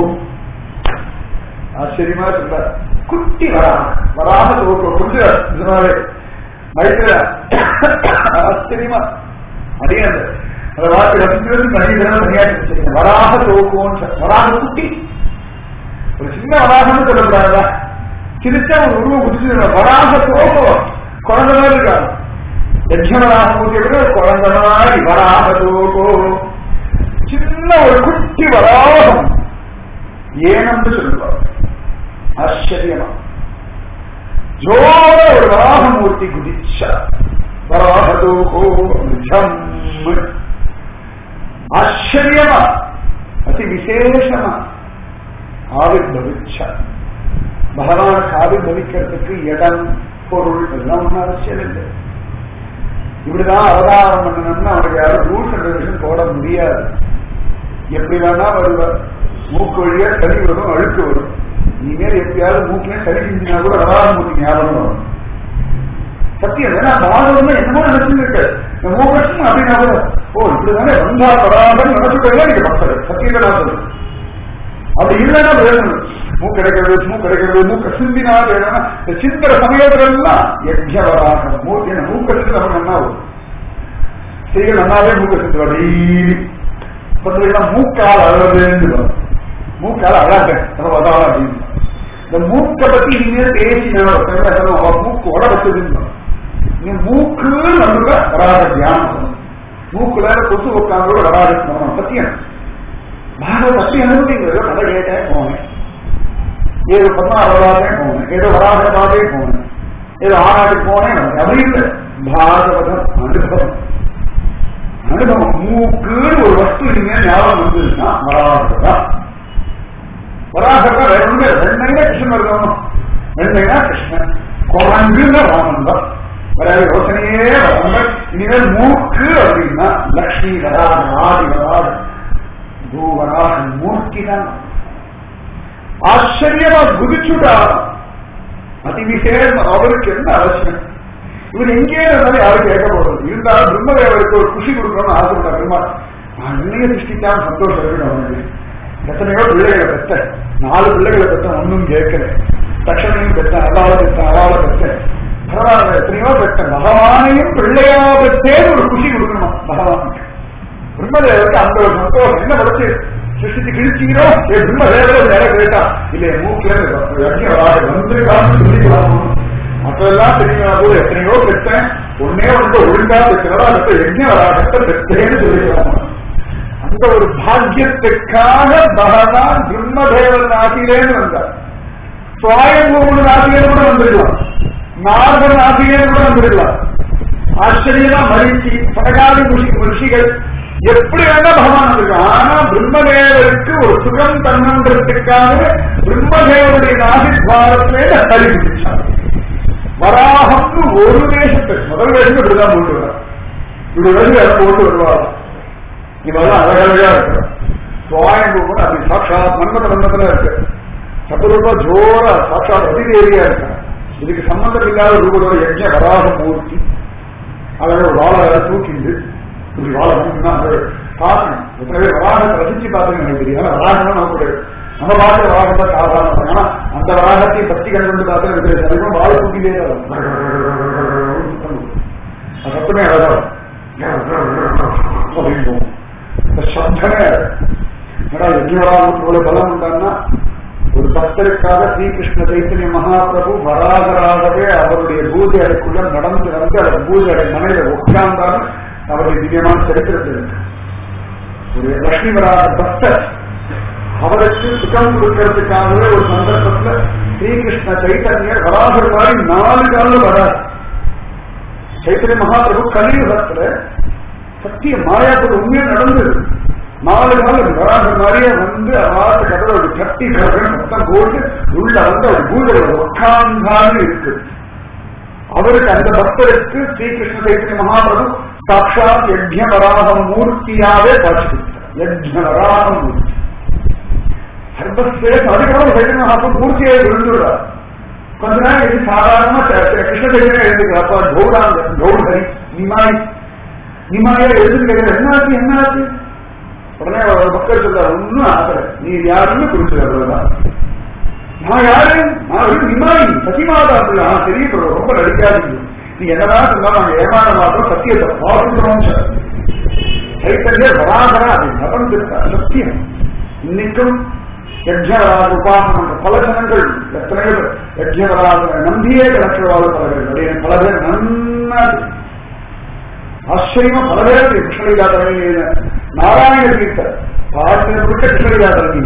ஆச்சரியமா சொல்ற குட்டி வரா வராக தோக்கோ கொஞ்சம் இதனாலே வயிற்றுல ஆச்சரியமா அதே அந்த அந்த வார்த்தை ரசிக்கிறது தனியாக தனியாக வராக தோக்கோன்னு வராக குட்டி ஒரு சின்ன வராகம்னு சொல்லக்கூடாதா சிரிச்சா ஒரு உருவம் குடிச்சு வராக தோகம் குழந்தை மாதிரி இருக்காங்க யஜ்யவராக மூர்த்தி குழந்தை மாதிரி வராக தோகோ சின்ன ஒரு குட்டி வராகம் ஏனம்னு சொல்லுவார் ஆச்சரியமா ஜோர ஒரு வராகமூர்த்தி குதிச்சா வராகதோகோ ஆச்சரியமா அதி விசேஷமா ஆவிர்வவிச்சா பகவான் ஆவிர்வவிக்கிறதுக்கு இடம் பொருள் எல்லாம் ஒன்றும் அவசியம் இல்லை இப்படிதான் அவதாரம் பண்ணணும்னு அவனுக்கு யாரும் ரூல்ஸ் அண்ட் ரெகுலேஷன் போட முடியாது எப்படி வேணா வருவார் மூக்கு வழியா சளி வரும் அழுக்கு வரும் இனிமேல் எப்படியாவது மூக்கிலே சளி செஞ்சினா கூட அவதாரம் மூக்கு ஞாபகம் வரும் சத்தியம் ஏன்னா பாகவம் என்னமோ நினைச்சுட்டு இருக்கு இந்த மூக்கட்டும் அப்படின்னா கூட ஓ இப்படிதானே வந்தா பராமரி நினைச்சுட்டு நீங்க பக்தர் சத்தியத்தை நான் சொல்றேன் அப்படி இல்லைன்னா வேணும் மூக்கு கிடைக்கிறது மூக்கு கிடைக்கிறது மூக்க சிந்தினா வேணும்னா இந்த சிந்திர சமயத்துல எல்லாம் யஜ்யவராக மூக்கு என்ன மூக்க சிந்து நம்ம என்ன வரும் ஸ்திரீகள் நன்னாவே மூக்க சிந்து டெய்லி கொஞ்சம் மூக்கால் அழகுன்னு வரும் மூக்கால் அழக அதான் அப்படின்னு இந்த மூக்க பத்தி இனிமேல் பேசினா மூக்கு உட வச்சதுன்னு நீ மூக்கு நடுல வராத தியானம் மூக்குல கொசு உட்காந்து வராத சத்தியம் பாகவத் அப்படி அனுபவிங்கிறது கதை கேட்டேன் போனேன் ஏதோ பத்மாவதாவே போனேன் ஏதோ வராகதாவே போனேன் ஏதோ ஆறாடி போனேன் அப்படி இல்லை பாகவதம் அனுபவம் அனுபவம் மூக்குன்னு ஒரு வஸ்து இனிமே ஞாபகம் வந்ததுன்னா வராகதா வராகதா வேற ஒண்ணு வெண்ணைனா கிருஷ்ணன் இருக்கணும் வெண்ணைனா கிருஷ்ணன் குரங்குன்னு ராமன் தான் வேற யோசனையே வராமல் இனிமேல் மூக்கு அப்படின்னா லக்ஷ்மி வராது ஆதி வராது பூவராக மூர்த்தி தான் ஆச்சரியமா குதிச்சுட்டா அதிவிசேஷம் அவருக்கு என்ன அவசியம் இவர் எங்கே இருந்தாலும் யாரும் கேட்க போறது இருந்தாலும் பிரம்மதேவருக்கு ஒரு குஷி கொடுக்கணும்னு ஆசைப்பட்ட பெருமாள் நான் என்னைய சிருஷ்டிக்காம சந்தோஷம் இருக்கணும் அவனுக்கு எத்தனையோ பிள்ளைகளை பெற்ற நாலு பிள்ளைகளை பெற்ற ஒன்னும் கேட்கல தட்சணையும் பெற்ற அவாள பெற்ற அவாள பெற்ற பரவாயில்ல எத்தனையோ பெற்ற பகவானையும் பிள்ளையா பெற்றேன்னு ஒரு குஷி கொடுக்கணுமா பகவானுக்கு பிரம்மதேவருக்கு அந்த ஒரு சந்தோஷம் என்ன படைச்சு சிருஷ்டிச்சு கிழிச்சீரோ ஏ பிரம்மதேவர் வேற கேட்டா இல்ல மூக்கில வந்து காசு சொல்லிக்கலாம் மற்றெல்லாம் தெரியுமா போது எத்தனையோ பெற்றேன் ஒன்னே ஒன்று ஒழுங்கா பெற்றதா அடுத்த யஜ்ய வராகத்தை பெற்றேன்னு சொல்லிக்கலாம் அந்த ஒரு பாக்கியத்துக்காக பகவான் பிரம்மதேவன் ஆசிரியர்னு வந்தார் சுவாயம்பூமன் ஆசிரியர் கூட வந்திருக்கலாம் நார்மன் ஆசிரியர் கூட வந்திருக்கலாம் ஆச்சரியமா மகிழ்ச்சி படகாதி ருஷிகள் எப்படி வேணா பகவான் வந்திருக்கான் ஆனா பிரம்மதேவருக்கு ஒரு சுகம் தன்னன்றதுக்காக பிரம்மதேவருடைய நாசித்வாரத்திலே தள்ளிவிட்டார் வராகம்னு ஒரு வேஷத்துக்கு முதல் வேஷம் இப்படிதான் போட்டு வர்றார் இப்படி வந்து அதை போட்டு வருவார் இவெல்லாம் அழகழகா இருக்கிறார் சுவாயம்பூமன் அப்படி சாட்சாத் மன்மத மன்னத்துல இருக்கு சத்துரூபா ஜோரா சாட்சாத் அதிதேவியா இருக்கார் இதுக்கு சம்பந்தம் இல்லாத ரூபத்தோட யஜ்ய வராக மூர்த்தி அழக ஒரு வாழை தூக்கிண்டு இப்படி வாழை வந்து அந்த பார்க்கணும் எத்தனை பேர் வராகத்தை ரசிச்சு பார்த்துங்க எனக்கு தெரியும் ஆனா வராகம் நமக்கு நம்ம பார்க்குற வராகம் தான் சாதாரணம் ஆனா அந்த வராகத்தை பத்தி கண்டு வந்து பார்த்தா எனக்கு தெரியும் அதுக்கும் வாழை தூக்கிட்டே தான் அது சத்தமே அழகா அப்படின்னு போகும் இந்த சப்தமே ஏன்னா யஜ்யவராகம் இவ்வளவு பலம் உண்டான்னா ஒரு பக்தருக்காக ஸ்ரீகிருஷ்ண சைத்தன்ய மகாபிரபு வராகராகவே அவருடைய பூஜை அறைக்குள்ள நடந்து வந்து அவர் பூஜை அறை மனையில உட்கார்ந்தாலும் அவருடைய திவ்யமான சரித்திரத்தில் இருக்கு ஒரு லட்சுமி வராக பக்தர் அவருக்கு சுகம் கொடுக்கறதுக்காகவே ஒரு சந்தர்ப்பத்துல ஸ்ரீகிருஷ்ண சைத்தன்யர் வராகர் மாதிரி நாலு காலம் வராது சைத்தன்ய மகாபிரபு கலியுகத்துல சத்திய மாயாப்பது உண்மையா நடந்தது நாலு நாள் வராத மாதிரியே வந்து அவாத கதவை ஒரு கட்டி கதவை மொத்தம் போட்டு உள்ள வந்து அவர் பூஜை உட்கார்ந்தாலும் இருக்கு அவருக்கு அந்த பக்தருக்கு ஸ்ரீகிருஷ்ண சைத்தன்ய மகாபிரபு சாட்சாத் யஜ்ய வராக மூர்த்தியாவே காட்சி கொடுத்தார் யஜ்ய வராக மூர்த்தி சர்வஸ்ரேஷ்ட அதுக்கப்புறம் சைத்தன்ய மகாபிரபு மூர்த்தியை விழுந்துடுறார் கொஞ்ச நேரம் இது சாதாரணமா கிருஷ்ண சைத்தன்யா எழுதுகிறாப்பா கௌராங்க கௌரஹரி நிமாய் நிமாயா எழுதுகிறேன் என்னாச்சு என்னாச்சு உடனே ஒரு பக்தர் சொல்றாரு ஒன்னும் ஆகல நீ யாருன்னு புரிஞ்சுதான் நான் யாரு நான் ஒரு நிமாயி சசிமாதா நான் தெரியப்படுறோம் ரொம்ப நடிக்காதீங்க நீ என்னதான் சொன்னாலும் நாங்க ஏமாற மாட்டோம் சத்தியத்தை பாடுறோம் சைத்தன்யர் வராதரா அது நடந்திருக்கா சத்தியம் இன்னைக்கும் யஜ்யவராக உபாசனம் பல ஜனங்கள் எத்தனை பேர் யஜ்யவராக நம்பியே கிடக்கிறவாள் பல பேர் அப்படியே பல பேர் நன்னா ஆச்சரியமா பல பேர் கிருஷ்ணலீலா தலைமை நாராயண தீர்த்தர் பாட்டின கொடுக்க கிருஷ்ணலீலா தலைமை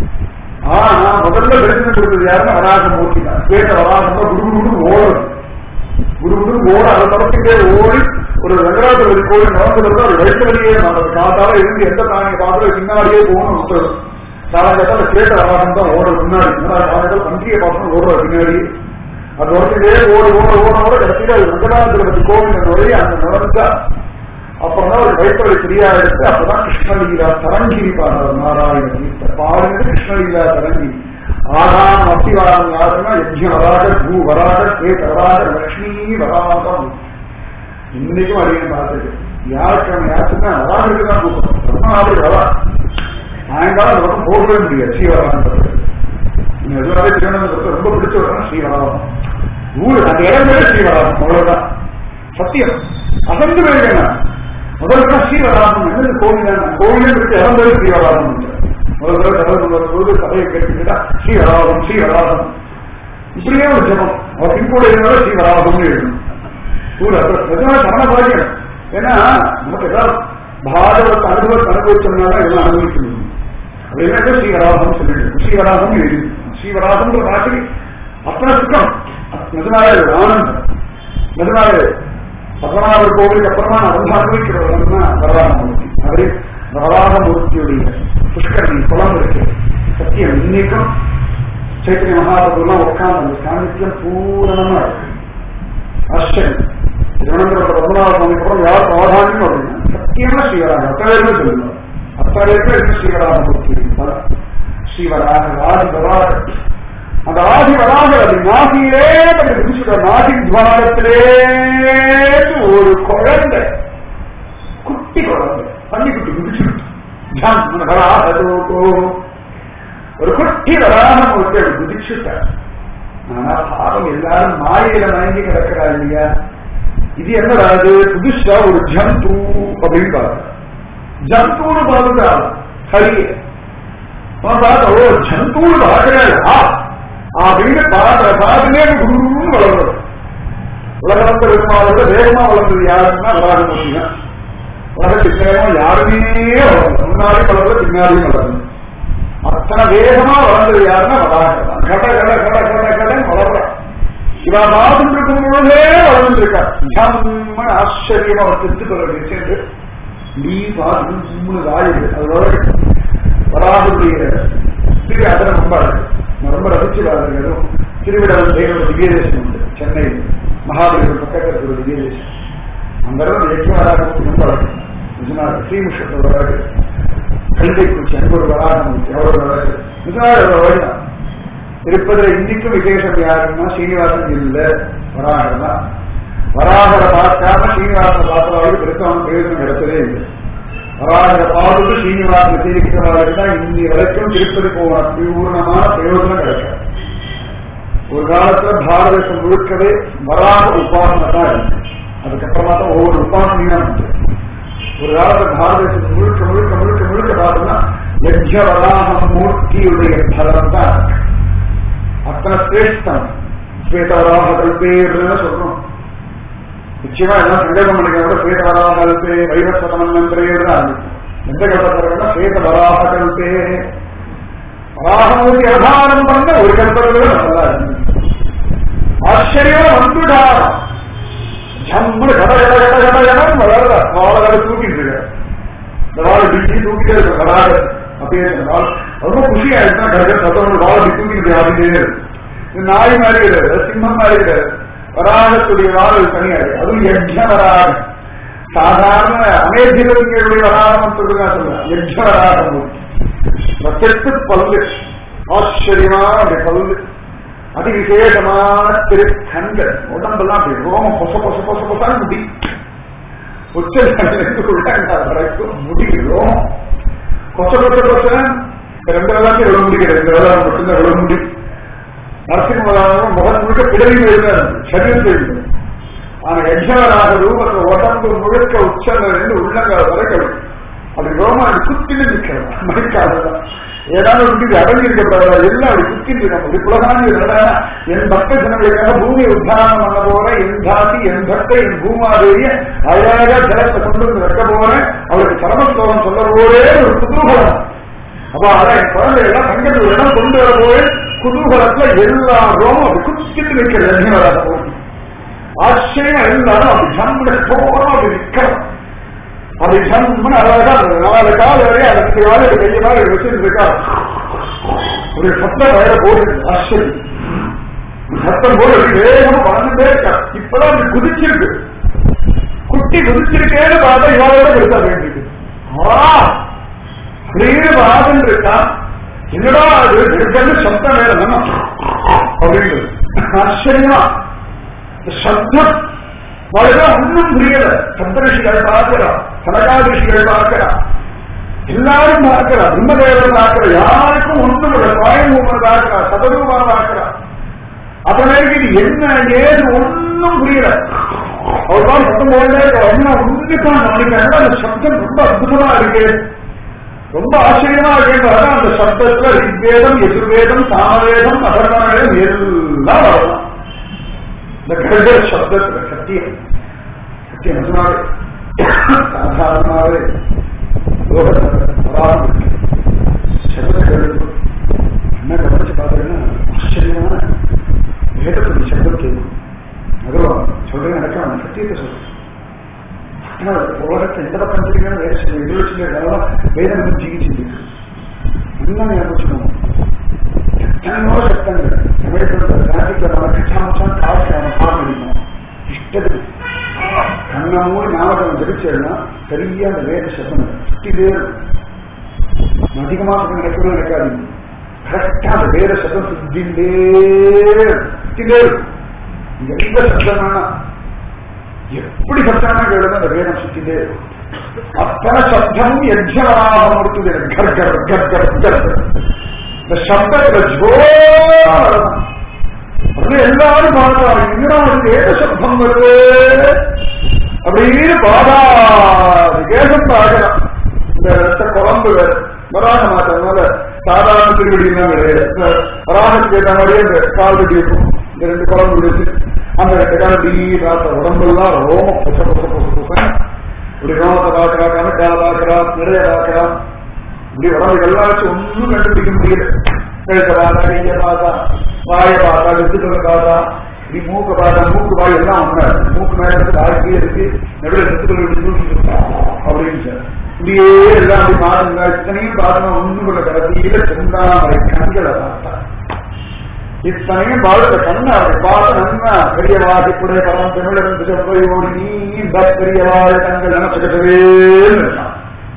ஆனா முதல்ல தரிசனம் கொடுத்தது யாருன்னா வராக மூர்த்தி தான் கேட்ட வராகம் குரு குரு ஓடும் குரு குரு ஓட அதை தரத்துக்கே ஓடி ஒரு வெங்கடாச்சலபதி கோயில் நடந்துருந்தா ஒரு வயிற்று வழியே நம்ம காத்தால இருந்து எந்த தானிய பாத்திரம் பின்னாடியே போகணும் உத்தரவு காலகட்டத்தில் கேட்ட வராகம் தான் ஓடுறது முன்னாடி காலகட்டத்தில் பன்றிய பாத்திரம் ஓடுறது பின்னாடி அது வரத்துக்கே ஓடி ஓட ஓட ஓட கடைசியில் அது வெங்கடாச்சலபதி கோவில் நுழைய அந்த நடந்தா அப்புறம் தான் ஒரு வைத்தவரை சரியா எடுத்து அப்பதான் கிருஷ்ணலீலா தரங்கிரி பாடுறார் நாராயண தீர்த்த பாடுறது கிருஷ்ணலீலா தரங்கிரி ஆதாம் அத்திவாரம் யாருன்னா யஜ்ய வராக பூ வராக கேட் வராக லக்ஷ்மி வராகம் இன்னைக்கும் அடிக்கணும் பார்த்துருக்கு யாருக்கான யாருக்குன்னா வராக தான் கூப்பிடும் பத்மநாபர் வரா சாயங்காலம் அந்த பக்கம் போகவே முடியாது ஸ்ரீவராகன்றது நீங்க எதுவாகவே திருவனந்தபுரத்தை ரொம்ப பிடிச்ச வரணும் ஸ்ரீவராகம் ஊர் அந்த இடம் பேரு ஸ்ரீவராகம் அவ்வளவுதான் சத்தியம் அசந்து போயிருக்கேன் முதல்ல ஸ்ரீவராகம் என்னது கோவில் கோவிலும் இருக்கு இடம் பேரு ஸ்ரீவராகம் முதல் தடவை கதை போது கதையை கேட்டுக்கிட்டா ஸ்ரீவராகம் ஸ்ரீவராகம் இப்படியே ஒரு ஜபம் அவர் பின்போடு இருந்தாலும் ஸ்ரீவராகம் எழுதணும் ஊர் நிஜமா சரண பாக்கியம் ஏன்னா நமக்கு ஏதாவது பாகவத் அனுபவத்தை அனுபவிச்சோம்னால இதெல்லாம் அனுபவிக்க முடியும் அப்படின்னா ஸ்ரீவராகம் சொல்லிட்டு ஸ்ரீவராகம் எழுதி ஸ்ரீவராசன்ற ராத்திரி அத்தனை சுக்கம் நிஜமாவே ஒரு ஆனந்தம் நிஜமாவே பத்மநாபர் கோவிலுக்கு அப்புறமா நான் ரொம்ப அனுபவிக்கிறவர்கள்னா வரராமூர்த்தி அவரே வரராமூர்த்தியுடைய புஷ்கரணி குளம் இருக்கு சத்தியம் இன்னைக்கும் சைத்தன்ய மகாபுரம் உட்கார்ந்து அந்த சாநித்தியம் பூரணமா இருக்கு ஆச்சரியம் திருவனந்தபுரத்தை பத்மநாப சுவாமிக்கு அப்புறம் யார் பிராதானியம் அப்படின்னா சத்தியமா ஸ்ரீவராக அத்தனை பேருமே சொல்லுவார் அத்தனை பேருக்கு ஸ்ரீவராமூர்த்தி ஸ்ரீவராக ஆதி வராக அந்த ஆதி வராக அது நாசியிலே தன்னை பிடிச்சிட்ட நாசி துவாரத்திலே ஒரு குழந்தை குட்டி குழந்தை பள்ளி குட்டி குடிச்சிருக்கு ஒரு குட்டி வராக ஒரு குதிச்சுட்டார் ஆனா பாவம் எல்லாரும் மாயில மயங்கி கிடக்கிறா இல்லையா இது என்னடாது புதுசா ஒரு ஜந்து அப்படின்னு பாருங்க ஜந்துன்னு பாருங்க ஹரிய பார்த்தா ஓ ஜந்துன்னு பாக்குறா அப்படின்னு பாக்குற பாத்துனே குருன்னு வளர்றது உலகத்த பெருமாளோட வேகமா வளர்ந்தது யாருன்னா வராக முடியும் உலகத்துக்கு வேகமா யாருமே வளரல முன்னாடி வளர்றது பின்னாடியும் வளரல அத்தனை வேகமா வளர்ந்தது யாருன்னா வராக கட கட கட கட கடன் வளர்ற இவா பார்த்துட்டு இருக்கும் பொழுதே வளர்ந்துருக்கா ஜம்மன் ஆச்சரியமா அவர் திருத்து பிறகு சென்று நீ பார்த்து மூணு வாயுது அதோட வராதுடைய திரு அதனை ரொம்ப அழகு நான் ரொம்ப ரசிச்சு பாருங்க திருவிழாவில் தேவரோட திவ்யதேசம் உண்டு சென்னை மகாபலிபுரம் பக்கத்தில் ஒரு திவ்யதேசம் அந்த இடம் எட்டு வராது ரொம்ப அழகு நிஜமாக ஸ்ரீமுஷத்தோட அழகு கல்விக்குச்சி அங்கு ஒரு வராகம் எவ்வளவு அழகு நிஜமாக வழிதான் திருப்பதில இன்னைக்கும் விசேஷம் யாருன்னா ஸ்ரீனிவாசன் இல்ல வராகர் தான் வராகரை பார்க்காம ஸ்ரீனிவாசனை பார்த்தவாறு பெருசான பிரயோஜனம் எடுத்ததே இல்லை வராகரை பார்த்துட்டு ஸ்ரீனிவாசனை தீர்க்கிறவர்களுக்கு தான் இன்னி வரைக்கும் திருப்பதி போன பூர்ணமான பிரயோஜனம் கிடைக்கும் ஒரு காலத்துல பாரத தேசம் முழுக்கவே வராக உபாசனை தான் இருக்கு அதுக்கப்புறமா தான் ஒவ்வொரு உபாசனையும் உண்டு ஒரு காலத்துல பாரத தேசம் முழுக்க முழுக்க முழுக்க முழுக்க பார்த்தோம்னா யஜ்ய வராக மூர்த்தியுடைய பலம் தான் இருக்கு அத்தனை சிரேஷ்டம் ஸ்வேதவராக கல்பேர்னு சொல்றோம் நிச்சயமா எல்லாம் சங்கல்பம் பண்ணிக்கிறத ஸ்வேதவராக கல்பே வைவஸ்வதமன்றேன்னு ஆரம்பிக்கும் எந்த கல்பத்திரம்னா ஸ்வேதவராக கல்பே வராகமூர்த்தி அவதாரம் பண்ண ஒரு கல்பத்தில் நல்லா ஆச்சரியம் வந்துடார் ஜம்மு கட கட கட கட கடன் வளர்ற வாழை கடை தூக்கிட்டு இருக்க இந்த வாழை பிடிச்சி தூக்கிட்டே இருக்க வராது அப்படியே இருந்தால் ரொம்ப குஷியா இருந்தா கடற்கரை சத்தம் வாழை தூக்கிட்டு அப்படியே இது நாய் மாதிரி கிடையாது சிம்மம் மாதிரி கிடையாது வராகத்துடைய வாழல் தனியா இருக்கு அதுவும் யஜ்ஞ வராக சாதாரண அநேஜிகளுடைய வராகம் சொல்லுங்க சொல்லுங்க யஜ்ஞ வராகம் செட்டு பல்லு ஆச்சரியமான பல்லு அதி விசேஷமான திரு கண்கள் உடம்பெல்லாம் அப்படி ரோமம் பொச பொச பொச பொசான்னு முடி உச்சலிருந்து உள்ளங்கால் வரைக்கும் முடி ரோமம் கொச்ச கொச்ச கொச்ச ரெண்டு வேளாண்மை விட முடியாது ரெண்டு வேளாண் மட்டும்தான் விட முடியும் நரசிம்மராகவும் முகம் முழுக்க பிறவி இருந்தார் சரீரத்தில் இருந்தது ஆனா யஜ்ஞவராக ரூபத்தை உடம்பு முழுக்க உச்சலிருந்து உள்ளங்கால் வரைக்கும் அப்படி ரோமா அப்படி குத்திட்டு நிற்கிறோம் மறுக்காதுதான் ஏதாவது ஒரு அடங்கி இருக்கக்கூடாது எல்லாம் அப்படி குத்திட்டு இருக்கோம் அப்படி குலகாணி என் பக்த ஜனங்களுக்காக பூமி உத்தாரணம் பண்ண போறேன் என் தாசி என் பக்த என் பூமாதேவிய அழகாக ஜலத்தை கொண்டு வந்து வைக்க போறேன் அவருக்கு சரமஸ்லோகம் சொல்ல போறே ஒரு குதூகலம் அப்ப அதான் என் குழந்தை எல்லாம் தங்கத்தில் இடம் கொண்டு வர போய் குதூகலத்துல எல்லா ரோமும் அப்படி குத்திட்டு நிற்கிற யஜ்ஞவராக போய் ஆச்சரியம் எல்லாரும் அப்படி ஜம்முட போறோம் அப்படி நிற்கிறோம் அப்படி ஜம்முன்னு அழகா நாலு கால் வரை அதுக்கு கால கைய மாதிரி வச்சுட்டு இருக்கா ஒரு சத்தம் வயல போடுது ஆச்சரியம் சத்தம் போடு வேகமா வளர்ந்துட்டே இருக்கா இப்பதான் அப்படி குதிச்சிருக்கு குட்டி குதிச்சிருக்கேன்னு பார்த்தா இவாளோட பெருசா வேண்டியது அப்படின்னு பாதம் இருக்கா என்னடா அது இருக்கிறது சப்தம் வேற அப்படின்னு ஆச்சரியமா சப்தம் வாழ்க்கை ஒன்றும் புரியல சப்தரிஷிகள் பார்க்கிறா கனகாதிஷிகள் பார்க்கிறா எல்லாரும் பார்க்கிறா பிரம்மதேவன் பார்க்கிறா யாருக்கும் ஒன்றும் இல்லை சுவாயமூமன் பார்க்கிறா சதரூபா பார்க்கிறா அதனால இது என்ன ஏது ஒன்றும் புரியல அவர் தான் சத்தம் போயிட்டே என்ன உன்னிப்பான் நினைக்கிறாங்க அந்த சப்தம் ரொம்ப அற்புதமா இருக்கு ரொம்ப ஆச்சரியமா இருக்கு அதான் அந்த சப்தத்துல ரிக்வேதம் எதிர்வேதம் சாமவேதம் அதர்வணவேதம் எல்லாம் வரலாம் இந்த கருட சப்தத்துல சத்தியம் சத்தியம் நிஜமாவே சாதாரணமாவே லோகத்தில் வராமல் இருக்கு சப்தங்கள் என்ன கவனிச்சு பார்த்தீங்கன்னா இன்னும் ஞாபகம் எத்தனையோ சத்தங்கள் சமயத்தில் டிராபிக்ல நம்ம கச்சாமச்சான் காசு நம்ம பார்க்கணும் இஷ்டத்துக்கு கண்ணை மூடி ஞாபகம் தெரிச்சேன்னா சரியா அந்த வேத சத்தம் சுத்திலே இருக்கும் அதிகமா நடக்கணும் நடக்காது கரெக்டா அந்த வேத சத்தம் சுத்திலே சுத்திலே இருக்கும் இங்க எந்த சத்தம் வேணா எப்படி சத்தம்னா கேளுங்க அந்த வேதம் சுத்திலே இருக்கும் அத்தனை சப்தம் யஜ்யமாக முடித்தது கர் கர் கர் கர் கர் இந்த சப்தத்துல ஜோரம் அது எல்லாரும் பார்த்தாங்க இன்னும் ஏக சப்தம் வருது அப்படின்னு பாடாது கேசம் பார்க்கலாம் இந்த ரத்த குழம்பு வராக மாட்டதுனால சாதாரண திருவடினா கிடையாது வராகத்துக்கு ஏற்ற மாதிரியே இந்த கால் வெட்டி இருக்கும் இந்த ரெண்டு குழம்பு வச்சு அந்த ரெண்டு கால் டீ ராத்த உடம்பெல்லாம் ரோமம் புச புச புச புச இப்படி ரோமத்தை பார்க்கிறா கணக்கால பார்க்கிறா நிறைய பார்க்கிறா இப்படி உடம்பு எல்லாம் வச்சு ஒன்றும் கண்டுபிடிக்க முடியல கழுத்தை பார்த்தா கையை பார்த்தா வாயை பார்த்தா வெத்துக்களை பார்த்தா இப்படி மூக்க பார்த்தா மூக்கு வாய் எல்லாம் ஒண்ணு மூக்கு மேல இருக்கு வாய்க்கே இருக்கு நடுவில் வெத்துக்கள் இப்படி தூக்கி அப்படின்னு சார் இப்படியே எல்லாம் அப்படி மாறுங்க இத்தனையும் பார்த்தா ஒண்ணு கொள்ள கடைசியில செந்தாமரை கண்களை பார்த்தா இத்தனையும் பாடுற கண்ணா அவரை பார்த்து நன்னா பெரியவாதி புடைய பரம் தமிழன் செவ்வாய் ஓடி நீ இந்த பெரியவாழ கண்கள் நினைச்சுக்கிட்டவே இருக்கான்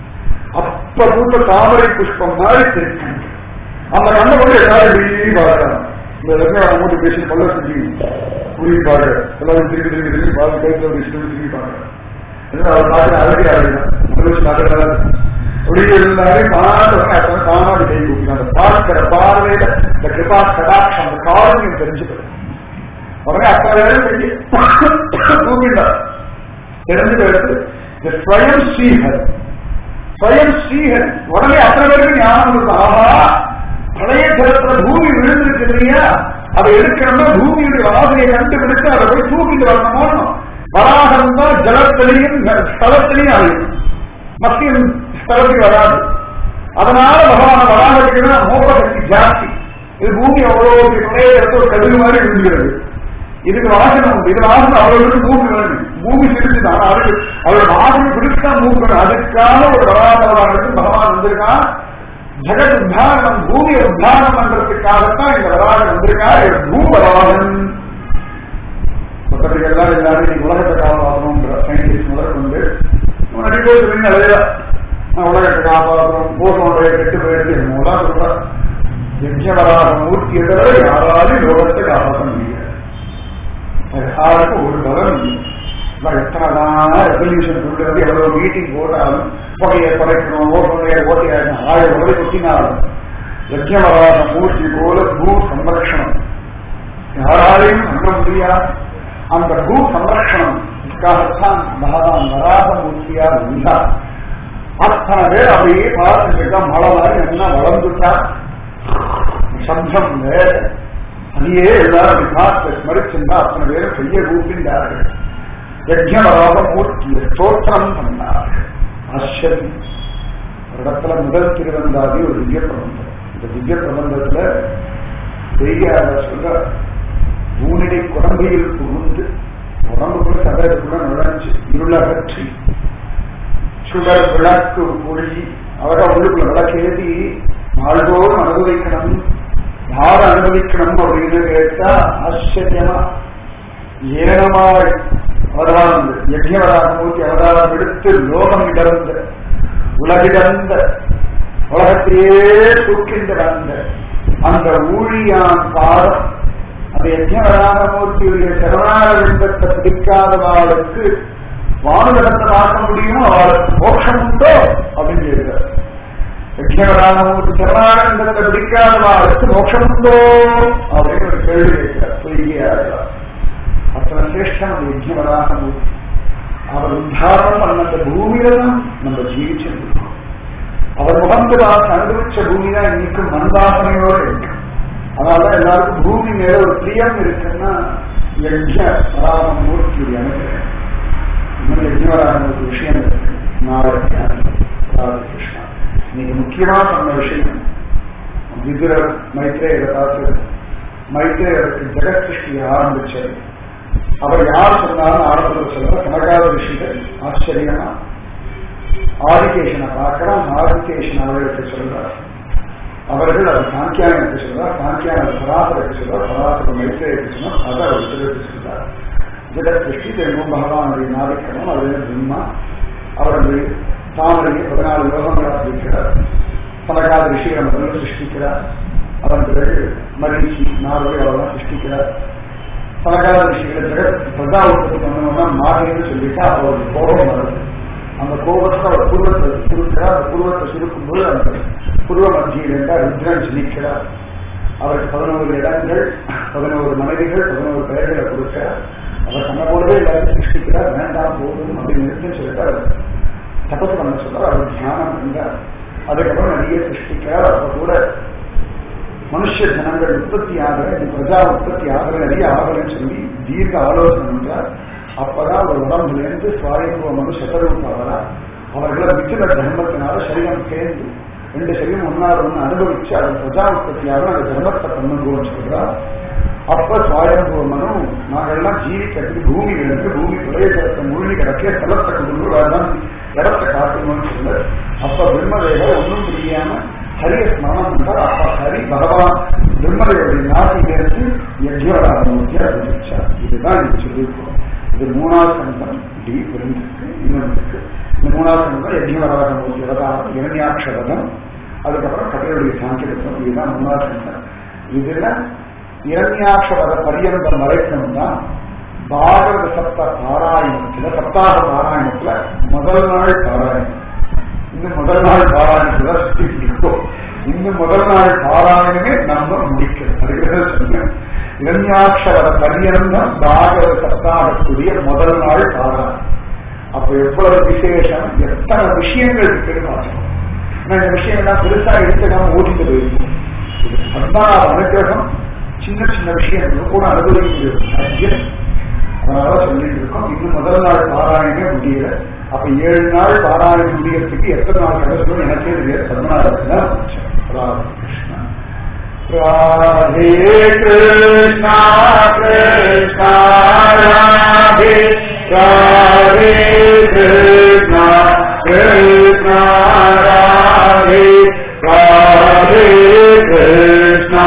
அப்ப பூத்த தாமரை புஷ்பம் மாதிரி தெரியும் அந்த கண்ணை கொண்டு எல்லாரும் இப்படி பார்க்கறாங்க இந்த லக்ஷ்மி மூட்டு பேசி பல்ல செஞ்சு புரிய பாரு எல்லாரும் திருப்பி திருப்பி திருப்பி பாரு கைத்துல ஒரு திருப்பி திருப்பி பாருங்க அவர் பார்க்கிற அழகே அழகு பார்க்கறாங்க அப்படி எல்லாரையும் பார்த்து தானாடி கை கூப்பிட்டு பார்க்கிற பார்வையில இந்த கிருபா கடாட்சம் அந்த காரணியம் தெரிஞ்சுக்கிறது உடனே அத்தனை கூப்பிட்டார் தெரிஞ்சு எடுத்து இந்த ஸ்வயம் ஸ்ரீஹர் ஸ்வயம் ஸ்ரீஹர் உடனே அத்தனை பேருக்கு ஞானம் இருக்கு ஆஹா பழைய ஜலத்துல பூமி விழுந்திருக்கு இல்லையா அதை எடுக்கணும்னா பூமியுடைய வாசனையை கண்டுபிடிச்சு அதை போய் தூக்கிட்டு வரணுமோ வராகம் தான் ஜலத்திலையும் ஸ்தலத்திலையும் அழியும் மத்திய ஸ்தலத்துக்கு வராது அதனால பகவான வராகத்துக்குன்னா மோக சக்தி ஜாஸ்தி இது பூமி அவ்வளவு பழைய இடத்துல ஒரு கதிர் மாதிரி விழுகிறது இதுக்கு வாசனை உண்டு இது வாசனை அவர்களுக்கு மூக்கு வேணும் பூமி சிரிச்சுதான் அவருக்கு அவரோட வாசனை பிடிச்சா மூக்கு வேணும் அதுக்காக ஒரு வராதவராக பகவான் வந்திருக்கான் ஜெகத் உத்தாரணம் பூமியை உத்தாரணம் பண்றதுக்காகத்தான் இந்த வராகன் வந்திருக்கார் பூபராகன் பக்கத்துக்கு எல்லாரும் எல்லாரும் இன்னைக்கு உலகத்தை காப்பாற்றணும்ன்ற சயின்டிஸ்ட் முதல் கொண்டு நிறைய பேர் சொல்லி நிறைய உலகத்தை காப்பாற்றணும் போசனுடைய கெட்டு போயிருக்கு என்னதான் சொல்ற யஜ்யவராக மூர்த்தி எதிர யாராலும் லோகத்தை காப்பாற்ற முடியாது யாருக்கும் ஒரு பலம் இல்லை எத்தனைதான் ரெசல்யூஷன் சொல்றது எவ்வளவு மீட்டிங் போட்டாலும் புகையை குறைக்கணும் ஓட்டுநரைய ஓட்டையாயிரம் ஆயிரம் வரை கொட்டினாலும் யஜ்யவராக மூர்த்தி போல பூ சம்ரட்சணம் யாராலையும் நம்ப முடியாது அந்த பூ சம்ரட்சணம்காகத்தான் பகவான் வராக மூர்த்தியா இருந்தார் அத்தனை பேர் அப்படியே பார்த்துட்டு மழை மாதிரி என்ன வளர்ந்துட்டா சப்தம் வேற அதையே எல்லாரும் அப்படி பார்த்து ஸ்மரிச்சிருந்தா அத்தனை பேரும் கைய கூப்பிட்டார்கள் யஜ்யவராக மூர்த்திய ஸ்தோத்திரம் பண்ணார்கள் ஆச்சரியம் ஒரு இடத்துல முதல் திருவந்தாதி ஒரு திவ்ய பிரபந்தம் இந்த திவ்ய பிரபந்தத்துல பெரியார சொல்ற ஊனிடை குழம்பையில் புகுந்து உடம்புக்குள்ள சதயத்துக்குள்ள நுழைஞ்சு இருளகற்றி சுடர் விளக்கு ஒளி அவரை உள்ளுக்குள்ள விளக்கேதி நாள்தோறும் அனுபவிக்கணும் யார் அனுபவிக்கணும் அப்படின்னு கேட்டா ஆச்சரியமா ஏனமாய் அவதாரம் யஜ்யவராகமூர்த்தி அவதாரம் எடுத்து லோகம் இடர்ந்த உலகிடந்த உலகத்தையே தூக்கின்ற வந்த அந்த ஊழியான் பாதம் அந்த யஜ்யவராகமூர்த்தியுடைய சரணாரவிந்தத்தை பிடிக்காதவாளுக்கு வானுலகத்தை பார்க்க முடியுமோ அவளுக்கு மோட்சம் உண்டோ அப்படின்னு கேட்கிறார் யஜ்யவராகமூர்த்தி சரணாரவிந்தத்தை பிடிக்காதவாளுக்கு மோட்சம் உண்டோ அப்படின்னு ஒரு கேள்வி கேட்கிறார் பொய்யாகிறார் அத்தனை சிரேஷ்டம் அந்த யஜ்யவராகமூர்த்தி அவர் உத்தாரணம் பண்ண அந்த பூமியில தான் நம்ம ஜீவிச்சிருக்கோம் அவர் முகந்து பார்த்து அனுபவிச்ச பூமி தான் இன்னைக்கும் மண்வாசனையோடு இருக்கு அதனால எல்லாருக்கும் பூமி மேல ஒரு பிரியம் இருக்குன்னா யஜ்ய வராகம் மூர்த்தியுடைய அனுகிரகம் இன்னும் யஜ்யவராகமூர்த்தி விஷயம் இருக்கு நாளைக்கு ராதே கிருஷ்ணா இன்னைக்கு முக்கியமா சொன்ன விஷயம் விதுர மைத்ரேயரை பார்த்து மைத்ரேயருக்கு ஜெகத் சிருஷ்டியை ஆரம்பிச்சது அவர் யார் சொன்னாலும் ஆரம்பத்தில் சொல்ற கனகாத ரிஷிகள் ஆச்சரியமா ஆதிகேஷனை பார்க்கிறான் ஆதிகேஷன் அவர்களுக்கு சொல்றார் அவர்கள் அது சாங்கியாயனுக்கு சொல்றார் சாங்கியான பராசருக்கு சொல்றார் பராசர மைத்திரேயருக்கு சொன்னார் அதை அவர் சிலருக்கு சொல்றார் ஜெகத் சிருஷ்டி தெரியும் பகவானுடைய நாவிக்கணும் அது பிரம்மா அவரது தாமரையை பதினாலு யோகங்களாக பிரிக்கிறார் பலகால ரிஷிகளை முதல்ல சிருஷ்டிக்கிறார் அதன் பிறகு மகிழ்ச்சி நார்வை அவரெல்லாம் சிருஷ்டிக்கிறார் பலகால ரிஷிகளை ஜெகத் பிரதா உற்பத்தி பண்ணணும்னா மாறின்னு சொல்லிட்டு அவருடைய கோபம் வருது அந்த கோபத்தை அவர் பூர்வத்தை சுருக்கிறார் அந்த பூர்வத்தை சுருக்கும் போது அந்த பூர்வ மத்தியில் இருந்தால் ருத்ரன் ஜனிக்கிறார் அவருக்கு பதினோரு இடங்கள் பதினோரு மனைவிகள் பதினோரு பெயர்களை கொடுக்கிறார் அவர் தன்னை போலவே எல்லாத்தையும் சிருஷ்டிக்கிறார் வேண்டாம் போதும் அப்படின்னு நிறுத்தி சொல்லிட்டு அவர் தபஸ் பண்ண சொல்றார் அவர் தியானம் என்றார் அதுக்கப்புறம் நிறைய சிருஷ்டிக்கிறார் அப்ப கூட மனுஷ ஜனங்கள் உற்பத்தி ஆகிற பிரஜா உற்பத்தி ஆகிற நிறைய ஆகலன்னு சொல்லி தீர்க்க ஆலோசனை பண்றார் அப்பதான் ஒரு உடம்புலேருந்து சுவாயத்துவ மனு சதரூபாவரா அவர்களை விட்டுல தர்மத்தினால சரீரம் சேர்ந்து ரெண்டு சரீரம் ஒன்னார் ஒன்று அனுபவிச்சு அது பிரஜா உற்பத்தியாக அந்த தர்மத்தை பண்ணுங்கன்னு சொல்றார் அப்ப சுவாயம்புவ மனு நாங்கள்லாம் ஜீவிக்கிறதுக்கு பூமி இருக்கு பூமி பிரதேசத்தை மூழ்கி கிடக்க ஸ்தலத்தை கொண்டு வரதான் இடத்தை காட்டணும்னு சொல்ல அப்ப பிரம்மதேவர் ஒன்றும் புரியாம ஹரிய ஸ்மரணம் பண்றார் அப்ப ஹரி பகவான் பிரம்மதேவருடைய நாட்டிலிருந்து யஜ்யவராஜமூர்த்தி அறிவிச்சார் இதுதான் இது சொல்லியிருக்கோம் இது மூணாவது கண்டம் டி இருந்திருக்கு இன்னொன்று இருக்கு இந்த மூணாவது கண்டம் யஜ்யவராஜமூர்த்தி அவதாரம் இரண்யாட்சரதம் அதுக்கப்புறம் கதையுடைய சாங்கியதம் இதுதான் மூணாவது கண்டம் இதுல இரண்யாட்சரத பரியந்தம் வரைக்கும் தான் பாகவத சப்த பாராயணத்துல சப்தாக பாராயணத்துல முதல் நாள் பாராயணம் இன்னும் முதல் நாள் பாராயணத்துல சுத்தி இருக்கோம் இன்னும் முதல் நாள் பாராயணமே நம்ம முடிக்கிறோம் அதுக்கு சொன்னேன் இரண்யாட்சர பரியந்தம் பாகவத சப்தாகக்கூடிய முதல் நாள் பாராயணம் அப்ப எவ்வளவு விசேஷம் எத்தனை விஷயங்கள் இருக்குன்னு பார்க்கணும் ஆனா இந்த விஷயம் எல்லாம் பெருசா எடுத்துக்காம ஓடிட்டு போயிருக்கோம் இது பத்மநாப அனுகிரகம் சின்ன சின்ன விஷயங்கள் கூட அனுபவிக்கிறது அதனால சொல்லிட்டு இருக்கோம் இன்னும் முதல் நாள் பாராயணமே முடியல அப்ப ஏழு நாள் பாராயணம் முடியறதுக்கு எத்தனை நாள் கிடைச்சோம் எனக்கே தெரியாது பத்மநாபத்துல கிருஷ்ணா ராதே கிருஷ்ணா கிருஷ்ணா ராதே ராதே கிருஷ்ணா கிருஷ்ணா ராதே ராதே கிருஷ்ணா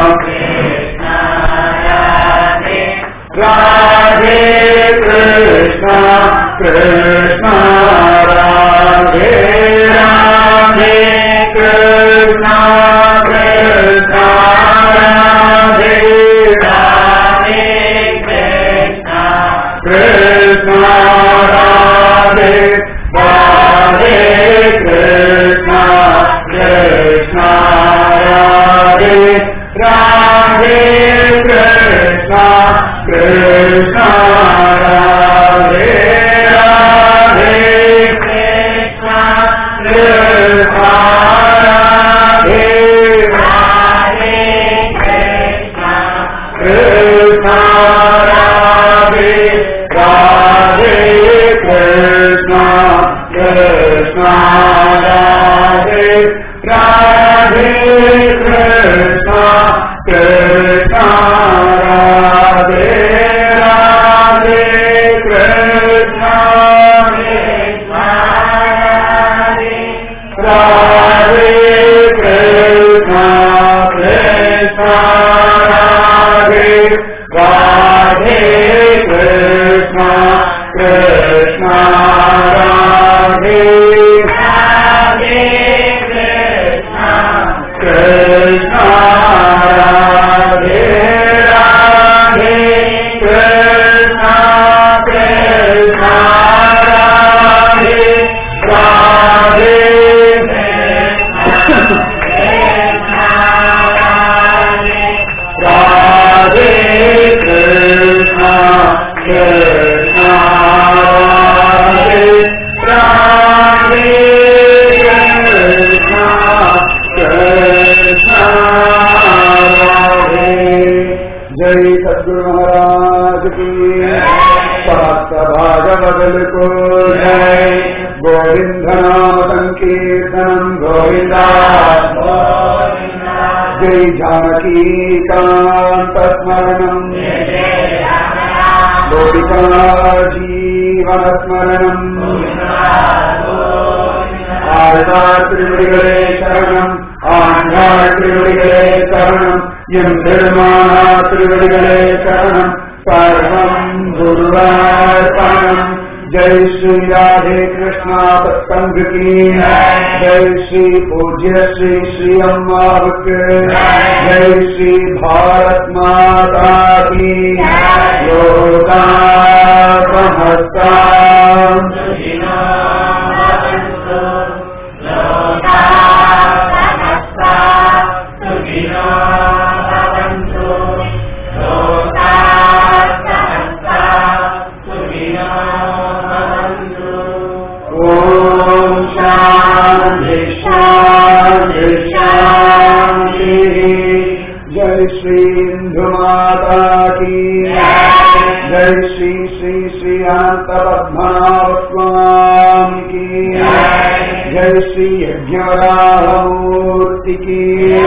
ராதே கிருஷ்ணா கிருஷ்ணா ராதே ராதே கிருஷ்ணா கிருஷ்ணா ராதே ராதே கிருஷ்ணா கிருஷ்ணா ராதே ராதே கிருஷ்ணா கிருஷ்ணா ராதே ராதே கிருஷ்ணா கிருஷ்ணா ராதே ராதே கிருஷ்ணா கிருஷ்ணா ராதே ராதே கிருஷ்ணா கிருஷ்ணா ராதே ராதே கிருஷ்ணா கிருஷ்ணா ராதே ராதே கிருஷ்ணா கிருஷ்ணா ராதே ராதே கிருஷ்ணா கிருஷ்ணா ராதே கிருஷ்ணா கிருஷ்ணா ராதே ராதே கிருஷ்ணா கிருஷ்ணா ராதே ராதே கிருஷ்ணா கிருஷ்ணா ராதே ராதே கிருஷ்ணா கிருஷ்ணா ராதே ராதே ராதே கிருஷ்ணா கிருஷ்ணா ராதே ராதே கிருஷ்ணா கிருஷ்ணா ராதே जय सदगुरु महाराज की समस्त भागवदल को जय गोविंद नाम संकीर्तन गोविंदा जय जानकी कांत स्मरणम गोपिका जीवन स्मरणम ஆழ்வார் திருவடிகளே சரணம் ஆண்டாள் திருவடிகளே சரணம் எம் பெருமானா திருவடிகளே சரணம் சர்வம் குருவார்ப்பணம் जय श्री राधे कृष्णा सत्संग की जय श्री पूज्य श्री श्री अम्मा जय श्री भारत माता की लोका समस्ता ॐ शान्ति शान्ति शान्तिः जय श्री इंदु माता की जय श्री श्री श्री अनंत पद्मनाभ स्वामी की जय श्री यज्ञरामूर्ति की